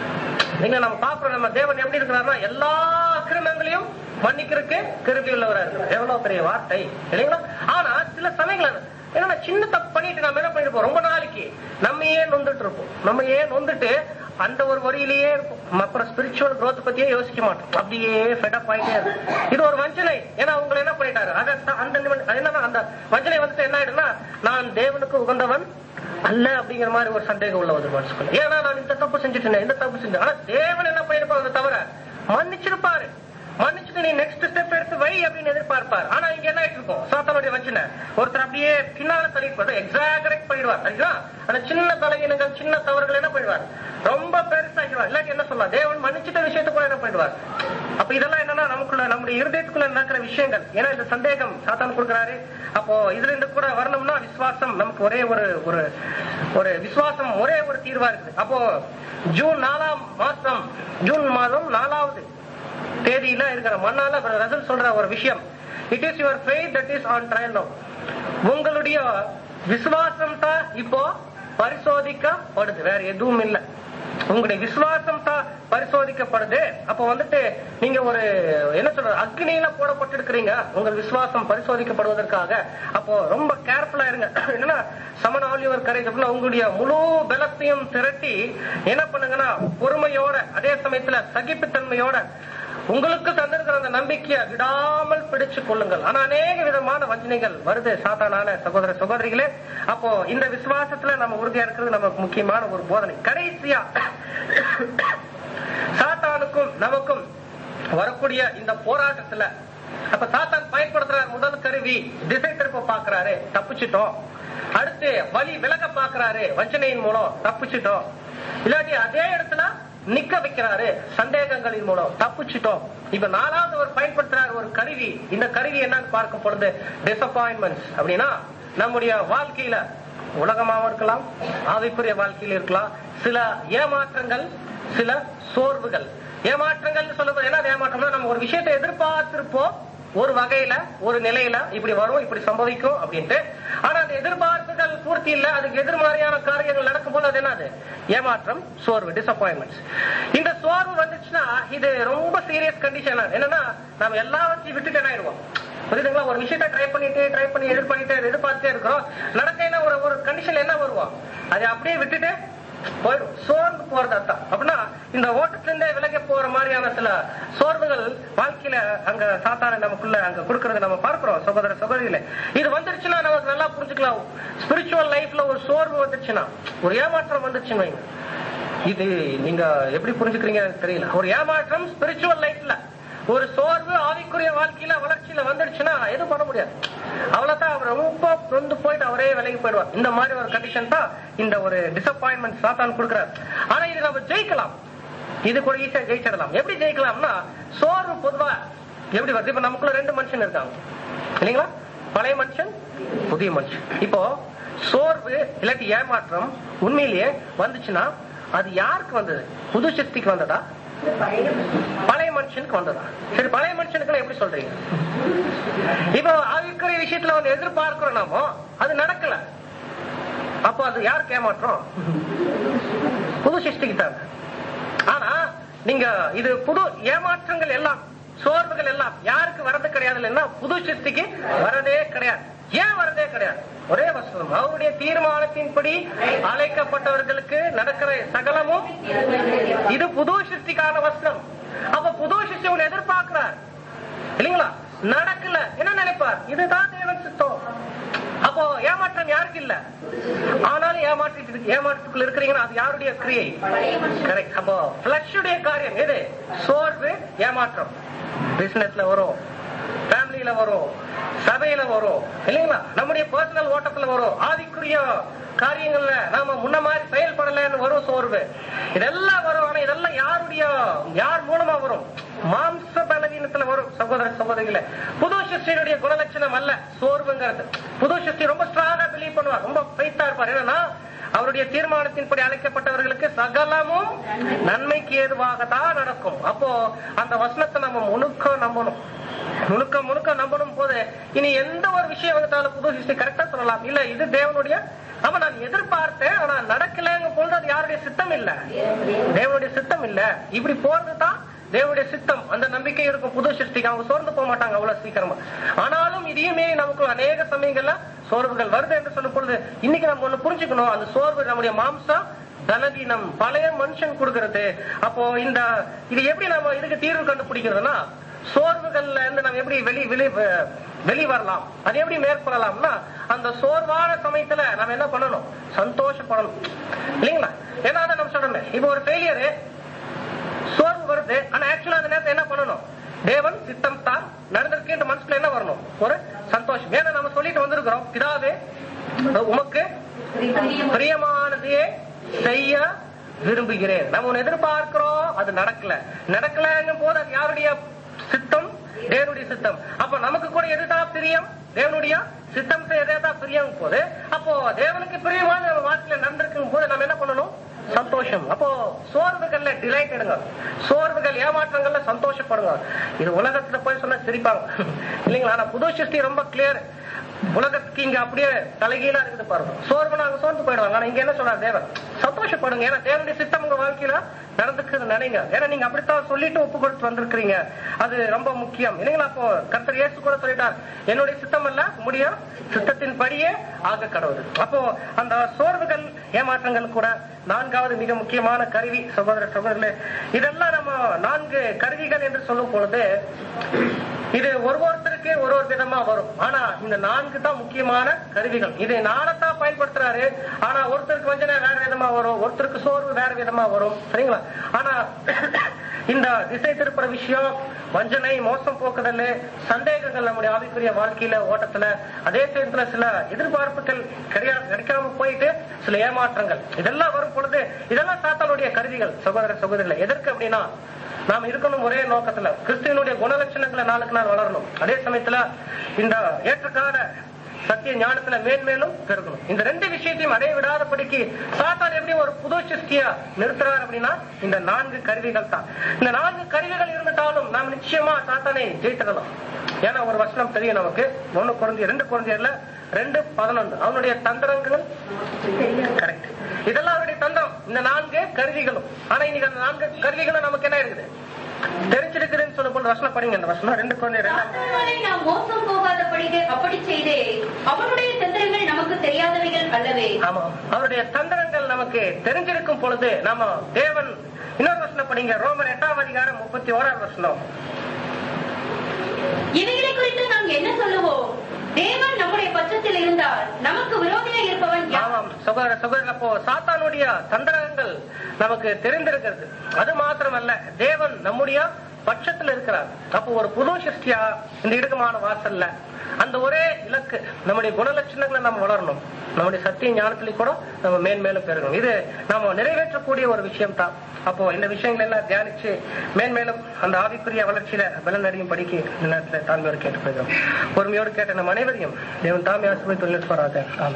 நீங்க நம்ம பாக்குறோம் நம்ம தேவன் எப்படி இருக்கிறாருன்னா எல்லா கிருமங்களையும் மன்னிக்கிறதுக்கு கிருபி உள்ளவரா இருக்கு எவ்வளவு பெரிய வார்த்தை இல்லைங்களா ஆனா சில சமயங்கள் ஏன்னா சின்ன தப்பு பண்ணிட்டு நம்ம என்ன பண்ணிருப்போம் ரொம்ப நாளைக்கு நம்ம ஏன் நொந்துட்டு இருப்போம் நம்ம ஏன் நொந்துட்டு அந்த ஒரு வரியிலேயே இருக்கும் அப்புறம் ஸ்பிரிச்சுவல் growth பத்தியே யோசிக்க மாட்டோம் அப்படியே ஃபெடப் ஆயிட்டே இருக்கும் இது ஒரு வஞ்சனை ஏன்னா உங்களை என்ன பண்ணிட்டாரு அத அந்த நிமிடம் அது என்னன்னா அந்த வஞ்சனை வந்துட்டு என்ன ஆயிடும்னா நான் தேவனுக்கு உகந்தவன் அல்ல அப்படிங்கிற மாதிரி ஒரு சந்தேகம் உள்ள வந்து மனசுக்குள்ள ஏன்னா நான் இந்த தப்பு செஞ்சுட்டேன் இந்த தப்பு செஞ்சேன் ஆனா தேவன் என்ன பண்ணிருப்பாங்க தவிர மன்னிச்சிருப்பாரு மன்னிச்சுட்டு நீ நெக்ஸ்ட் ஸ்டெப் எடுத்து வை அப்படின்னு எதிர்பார்ப்பார் ஆனா இங்க என்ன ஆயிட்டு இருக்கும் சாத்தானுடைய வஞ்சனை ஒருத்தர் அப்படியே பின்னால தள்ளிட்டு எக்ஸாகரேட் பண்ணிடுவார் சரிங்களா அந்த சின்ன பலவீனங்கள் சின்ன தவறுகள் என்ன பண்ணிடுவார் ரொம்ப பெருசாக்கிடுவார் இல்லாட்டி என்ன சொல்லலாம் தேவன் மன்னிச்சிட்ட விஷயத்தை கூட என்ன பண்ணிடுவார் அப்ப இதெல்லாம் என்னன்னா நமக்குள்ள நம்முடைய இருதயத்துக்குள்ள நடக்கிற விஷயங்கள் ஏன்னா இந்த சந்தேகம் சாத்தான் கொடுக்குறாரு அப்போ இதுல இருந்து கூட வரணும்னா விசுவாசம் நமக்கு ஒரே ஒரு ஒரு ஒரு விசுவாசம் ஒரே ஒரு தீர்வா இருக்குது அப்போ ஜூன் நாலாம் மாசம் ஜூன் மாதம் நாலாவது தேதியில இருக்கிற மண்ணால ரசல் சொல்ற ஒரு விஷயம் it is your faith that is on trial no உங்களுடைய விசுவாசம் தான் இப்போ பரிசோதிக்கப்படுது வேற எதுவும் இல்லை உங்களுடைய விசுவாசம் தான் பரிசோதிக்கப்படுது அப்போ வந்துட்டு நீங்க ஒரு என்ன சொல்ற அக்னியில போடப்பட்டிருக்கிறீங்க உங்கள் விசுவாசம் பரிசோதிக்கப்படுவதற்காக அப்போ ரொம்ப கேர்ஃபுல்லா இருங்க என்னன்னா சமன் ஆலிவர் கரேஜ் அப்படின்னா உங்களுடைய முழு பலத்தையும் திரட்டி என்ன பண்ணுங்கன்னா பொறுமையோட அதே சமயத்துல சகிப்புத்தன்மையோட உங்களுக்கு தந்திருக்கிற அந்த நம்பிக்கையை விடாமல் பிடிச்சு கொள்ளுங்கள் ஆனா அநேக விதமான வஞ்சனைகள் வருது சாத்தானான சகோதர சகோதரிகளே அப்போ இந்த விசுவாசத்துல நம்ம உறுதியா இருக்கிறது நமக்கு முக்கியமான ஒரு போதனை கடைசியா சாத்தானுக்கும் நமக்கும் வரக்கூடிய இந்த போராட்டத்துல அப்ப சாத்தான் பயன்படுத்துற முதல் கருவி திசை திருப்ப பாக்குறாரு தப்பிச்சிட்டோம் அடுத்து வழி விலக பாக்குறாரு வஞ்சனையின் மூலம் தப்பிச்சிட்டோம் இல்லாட்டி அதே இடத்துல நிக்க வைக்கிறாரு சந்தேகங்களின் மூலம் தப்பிச்சிட்டோம் இப்ப நாலாவது ஒரு பயன்படுத்துறாரு ஒரு கருவி இந்த கருவி என்னன்னு பார்க்கும் பொழுது டிசப்பாயின்மெண்ட்ஸ் அப்படின்னா நம்முடைய வாழ்க்கையில உலகமாவும் இருக்கலாம் ஆவிக்குரிய வாழ்க்கையில் இருக்கலாம் சில ஏமாற்றங்கள் சில சோர்வுகள் ஏமாற்றங்கள் சொல்லும்போது என்ன ஏமாற்றம்னா நம்ம ஒரு விஷயத்தை எதிர்பார்த்திருப்போம் ஒரு வகையில ஒரு நிலையில இப்படி வரும் இப்படி சம்பவிக்கும் அப்படின்ட்டு ஆனா அந்த எதிர்பார்ப்புகள் பூர்த்தி இல்ல அதுக்கு எதிர்மறையான காரியங்கள் நடக்கும்போது அது என்னது ஏமாற்றம் சோர்வு டிசப்பாயின்மெண்ட்ஸ் இந்த சோர்வு வந்துச்சுன்னா இது ரொம்ப சீரியஸ் கண்டிஷன் என்னன்னா நம்ம எல்லாவற்றையும் விட்டுட்டு என்ன ஆயிடுவோம் புரியுதுங்களா ஒரு விஷயத்த ட்ரை பண்ணிட்டு ட்ரை பண்ணி எதிர் பண்ணிட்டு எதிர்பார்த்துட்டே இருக்கிறோம் நடக்கையில ஒரு ஒரு கண்டிஷன் என்ன வருவோம் அதை அப்படியே விட்டுட்டு போயிடும் சோர்ந்து போறது அர்த்தம் அப்படின்னா இந்த ஓட்டத்துல இருந்தே விலகி போற மாதிரியான சில சோர்வுகள் வாழ்க்கையில அங்க சாத்தான நமக்குள்ள அங்க கொடுக்கறத நம்ம பார்க்கிறோம் சகோதர சகோதரிகளே இது வந்துருச்சுன்னா நமக்கு நல்லா புரிஞ்சுக்கலாம் ஸ்பிரிச்சுவல் லைஃப்ல ஒரு சோர்வு வந்துருச்சுன்னா ஒரு ஏமாற்றம் வந்துருச்சுன்னு வைங்க இது நீங்க எப்படி புரிஞ்சுக்கிறீங்க எனக்கு தெரியல ஒரு ஏமாற்றம் ஸ்பிரிச்சுவல் லைஃப்ல ஒரு சோர்வு ஆவிக்குரிய வாழ்க்கையில வளர்ச்சியில வந்துடுச்சுன்னா எதுவும் பண்ண முடியாது அவ்வளவுதான் அவர் ரொம்ப நொந்து போயிட்டு அவரே விலகி போயிடுவார் இந்த மாதிரி ஒரு கண்டிஷன் தான் இந்த ஒரு டிசப்பாயின்மெண்ட் சாத்தான் கொடுக்கிறார் ஆனா இது நம்ம ஜெயிக்கலாம் இது கூட ஈஸியா ஜெயிச்சிடலாம் எப்படி ஜெயிக்கலாம்னா சோர்வு பொதுவா எப்படி வருது இப்ப நமக்குள்ள ரெண்டு மனுஷன் இருக்காங்க இல்லைங்களா பழைய மனுஷன் புதிய மனுஷன் இப்போ சோர்வு இல்லாட்டி ஏமாற்றம் உண்மையிலேயே வந்துச்சுன்னா அது யாருக்கு வந்தது புது சக்திக்கு வந்ததா பழைய மனுஷனுக்கு வந்ததா சரி பழைய மனுஷனுக்கு எப்படி சொல்றீங்க இப்போ ஆவிக்குரிய விஷயத்துல வந்து எதிர்பார்க்கிறோம் நாமோ அது நடக்கல அப்போ அது யாருக்கு ஏமாற்றம் புது சிருஷ்டிக்கு தாங்க ஆனா நீங்க இது புது ஏமாற்றங்கள் எல்லாம் சோர்வுகள் எல்லாம் யாருக்கு வரது கிடையாது இல்லைன்னா புது சிருஷ்டிக்கு வரதே கிடையாது ஏன் வரதே கிடையாது ஒரே வசனம் அவருடைய தீர்மானத்தின்படி அழைக்கப்பட்டவர்களுக்கு நடக்கிற சகலமும் இது புது சிருஷ்டிக்கான வசனம் அப்ப புது சிருஷ்டி ஒன்று எதிர்பார்க்கிறார் இல்லைங்களா நடக்கல என்ன நினைப்பார் இதுதான் தேவன் சித்தம் அப்போ ஏமாற்றம் யாருக்கு இல்ல ஆனாலும் ஏமாற்றிட்டு ஏமாற்றத்துக்குள்ள இருக்கிறீங்கன்னா அது யாருடைய கிரியை கரெக்ட் அப்போ பிளஷுடைய காரியம் எது சோர்வு ஏமாற்றம் பிசினஸ்ல வரும் ஃபேமிலியில வரும் சபையில வரும் இல்லைங்களா நம்முடைய பர்சனல் ஓட்டத்துல வரும் ஆதிக்குரிய காரியங்கள்ல நாம முன்ன மாதிரி செயல்படலன்னு வரும் சோர்வு இதெல்லாம் வரும் ஆனா இதெல்லாம் யாருடைய யார் மூலமா வரும் மாம்ச பலவீனத்துல வரும் சகோதர சகோதரிகள புது சிருஷ்டியினுடைய குணலட்சணம் அல்ல சோர்வுங்கிறது புது சிருஷ்டி ரொம்ப ஸ்ட்ராங்கா பிலீவ் பண்ணுவார் ரொம்ப ஃபைட்டா இருப்பார் என்னன்னா அவருடைய தீர்மானத்தின்படி அழைக்கப்பட்டவர்களுக்கு சகலமும் நன்மைக்கு ஏதுவாக தான் நடக்கும் அப்போ அந்த வசனத்தை நம்ம முழுக்க நம்பணும் முழுக்க முழுக்க நம்பணும் போது இனி எந்த ஒரு விஷயம் வந்துட்டாலும் புது சிருஷ்டி கரெக்டா சொல்லலாம் இல்ல இது தேவனுடைய ஆமா நான் எதிர்பார்த்தேன் ஆனா நடக்கலங்க பொழுது அது யாருடைய சித்தம் இல்ல தேவனுடைய சித்தம் இல்ல இப்படி போறதுதான் தேவனுடைய சித்தம் அந்த நம்பிக்கை இருக்கும் புது சிருஷ்டிக்கு அவங்க சோர்ந்து போக மாட்டாங்க அவ்வளவு சீக்கிரமா ஆனாலும் இதையுமே நமக்கு அநேக சமயங்கள்ல சோர்வுகள் வருது என்று சொல்லும் பொழுது இன்னைக்கு நம்ம ஒண்ணு புரிஞ்சுக்கணும் அந்த சோர்வு நம்முடைய மாம்சம் பலவீனம் பழைய மனுஷன் கொடுக்கிறது அப்போ இந்த இது எப்படி நம்ம இதுக்கு தீர்வு கண்டுபிடிக்கிறதுனா சோர்வுகள்ல இருந்து நம்ம எப்படி வெளி வெளி வெளி வரலாம் அது எப்படி மேற்கொள்ளலாம்னா அந்த சோர்வான சமயத்துல நம்ம என்ன பண்ணணும் சந்தோஷப்படணும் இல்லைங்களா ஏன்னா அதை நம்ம சொல்லணும் இப்போ ஒரு ஃபெயிலியரு சோர்வு வருது ஆனா ஆக்சுவலா அந்த நேரத்தை என்ன பண்ணணும் தேவன் சித்தம் தான் நடந்திருக்கின்ற மனசுல என்ன வரணும் ஒரு சந்தோஷம் ஏன்னா நம்ம சொல்லிட்டு வந்திருக்கிறோம் பிதாவே உமக்கு பிரியமானதையே செய்ய விரும்புகிறேன் நம்ம ஒண்ணு எதிர்பார்க்கிறோம் அது நடக்கல நடக்கலங்கும் போது அது யாருடைய சித்தம் தேவனுடைய சித்தம் அப்ப நமக்கு கூட எதுதான் பிரியம் தேவனுடைய சித்தம் எதான் பிரியம் போது அப்போ தேவனுக்கு பிரியமான நம்ம வாழ்க்கையில நடந்திருக்கும் போது நம்ம என்ன பண்ணணும் சந்தோஷம் அப்போ சோர்வுகள்ல டிலைட் எடுங்க சோர்வுகள் ஏமாற்றங்கள்ல சந்தோஷப்படுங்க இது உலகத்துல போய் சொன்னா சிரிப்பாங்க இல்லைங்களா ஆனா புது சிருஷ்டி ரொம்ப கிளியர் உலகத்துக்கு இங்க அப்படியே தலைகீழா இருக்குது பாருங்க சோர்வு நாங்க சோர்ந்து போயிடுவாங்க ஆனா இங்க என்ன சொல்றாரு தேவன் சந்தோஷப்படுங்க ஏன்னா தேவனுடைய சித்தம் உங்க வாழ்க்கையில நடந்துக்குது நினைங்க ஏன்னா நீங்க அப்படித்தான் சொல்லிட்டு ஒப்பு கொடுத்து வந்திருக்கிறீங்க அது ரொம்ப முக்கியம் இல்லைங்களா அப்போ கர்த்தர் இயேசு கூட சொல்லிட்டார் என்னுடைய சித்தம் அல்ல முடியும் சித்தத்தின் படியே ஆக கடவுள் அப்போ அந்த சோர்வுகள் ஏமாற்றங்கள் கூட நான்காவது மிக முக்கியமான கருவி சகோதர சகோதரர்களே இதெல்லாம் நம்ம நான்கு கருவிகள் என்று சொல்லும் பொழுது இது ஒரு ஒருத்தருக்கு ஒரு ஒரு விதமா வரும் ஆனா இந்த நான்கு தான் முக்கியமான கருவிகள் இதை நாளைத்தான் பயன்படுத்துறாரு ஆனா ஒருத்தருக்கு வஞ்சனை வேற விதமா வரும் ஒருத்தருக்கு சோர்வு வேற விதமா வரும் சரிங்களா ஆனா இந்த திசை திருப்புற விஷயம் வஞ்சனை மோசம் போக்குதல் சந்தேகங்கள் நம்முடைய ஆவிக்குரிய வாழ்க்கையில ஓட்டத்துல அதே சமயத்துல சில எதிர்பார்ப்புகள் கிடையா- கிடைக்காம போயிட்டு சில ஏமாற்றங்கள் இதெல்லாம் வரும் பொழுது இதெல்லாம் சாத்தானுடைய கருவிகள் சகோதர சகோதரிகள் எதற்கு அப்படின்னா நாம் இருக்கணும் ஒரே நோக்கத்துல கிறிஸ்துவனுடைய குணலட்சணங்களை நாளுக்கு நாள் வளரணும் அதே சமயத்துல இந்த ஏற்றக்கால சத்திய ஞானத்துல மேன்மேலும் பெருகணும் இந்த ரெண்டு விஷயத்தையும் அடைய விடாதபடிக்கு சாத்தான் எப்படி ஒரு புது சிருஷ்டியா நிறுத்துறாரு அப்படின்னா இந்த நான்கு கருவிகள் தான் இந்த நான்கு கருவிகள் இருந்துட்டாலும் நாம் நிச்சயமா சாத்தானை ஜெயித்திடலாம் ஏன்னா ஒரு வசனம் தெரியும் நமக்கு ஒண்ணு குறைஞ்சி ரெண்டு குறைஞ்சியர்ல ரெண்டு பதினொன்று அவனுடைய தந்திரங்கள் கரெக்ட் இதெல்லாம் அவருடைய தந்திரம் இந்த நான்கு கருவிகளும் ஆனா இன்னைக்கு அந்த நான்கு கருவிகளும் நமக்கு என்ன இருக்குது தெரிஞ்சிருக்குதுன்னு சொல்ல போல வசனம் படிங்க அந்த வசனம் ரெண்டு குழந்தை ரெண்டாம் சாத்தானாலே நாம் மோசம் போகாதபடிக்கு அப்படி செய்தே அவனுடைய தந்திரங்கள் நமக்கு தெரியாதவைகள் அல்லவே ஆமா அவருடைய தந்திரங்கள் நமக்கு தெரிஞ்சிருக்கும் பொழுது நாம தேவன் இன்னொரு வசனம் படிங்க ரோமர் எட்டாம் அதிகாரம் முப்பத்தி ஓராம் வசனம் இவைகளை குறித்து நாம் என்ன சொல்லுவோம் தேவன் நம்முடைய பட்சத்தில் இருந்தால் நமக்கு விரோதியா இருப்பவன் யார் ஆமாம் சகோதர சகோதரர் அப்போ சாத்தானுடைய தந்திரங்கள் நமக்கு தெரிந்திருக்கிறது அது மாத்திரமல்ல தேவன் நம்முடைய பட்சத்தில் இருக்கிறார் அப்போ ஒரு புது சிருஷ்டியா இந்த இடுக்கமான வாசல்ல அந்த ஒரே இலக்கு நம்முடைய குணலட்சணங்களை நம்ம வளரணும் நம்முடைய சத்திய ஞானத்திலே கூட நம்ம மேன்மேலும் பெறணும் இது நாம நிறைவேற்றக்கூடிய ஒரு விஷயம் தான் அப்போ இந்த விஷயங்கள் எல்லாம் தியானிச்சு மேன்மேலும் அந்த ஆவிக்குரிய வளர்ச்சியில பலனடையும் படிக்க இந்த நேரத்தில் தாழ்மையோடு கேட்டுக்கொள்கிறோம் பொறுமையோடு கேட்ட நம் அனைவரையும் தேவன் தாமே ஆசிரியர் தொழில்நுட்பராக ஆமென்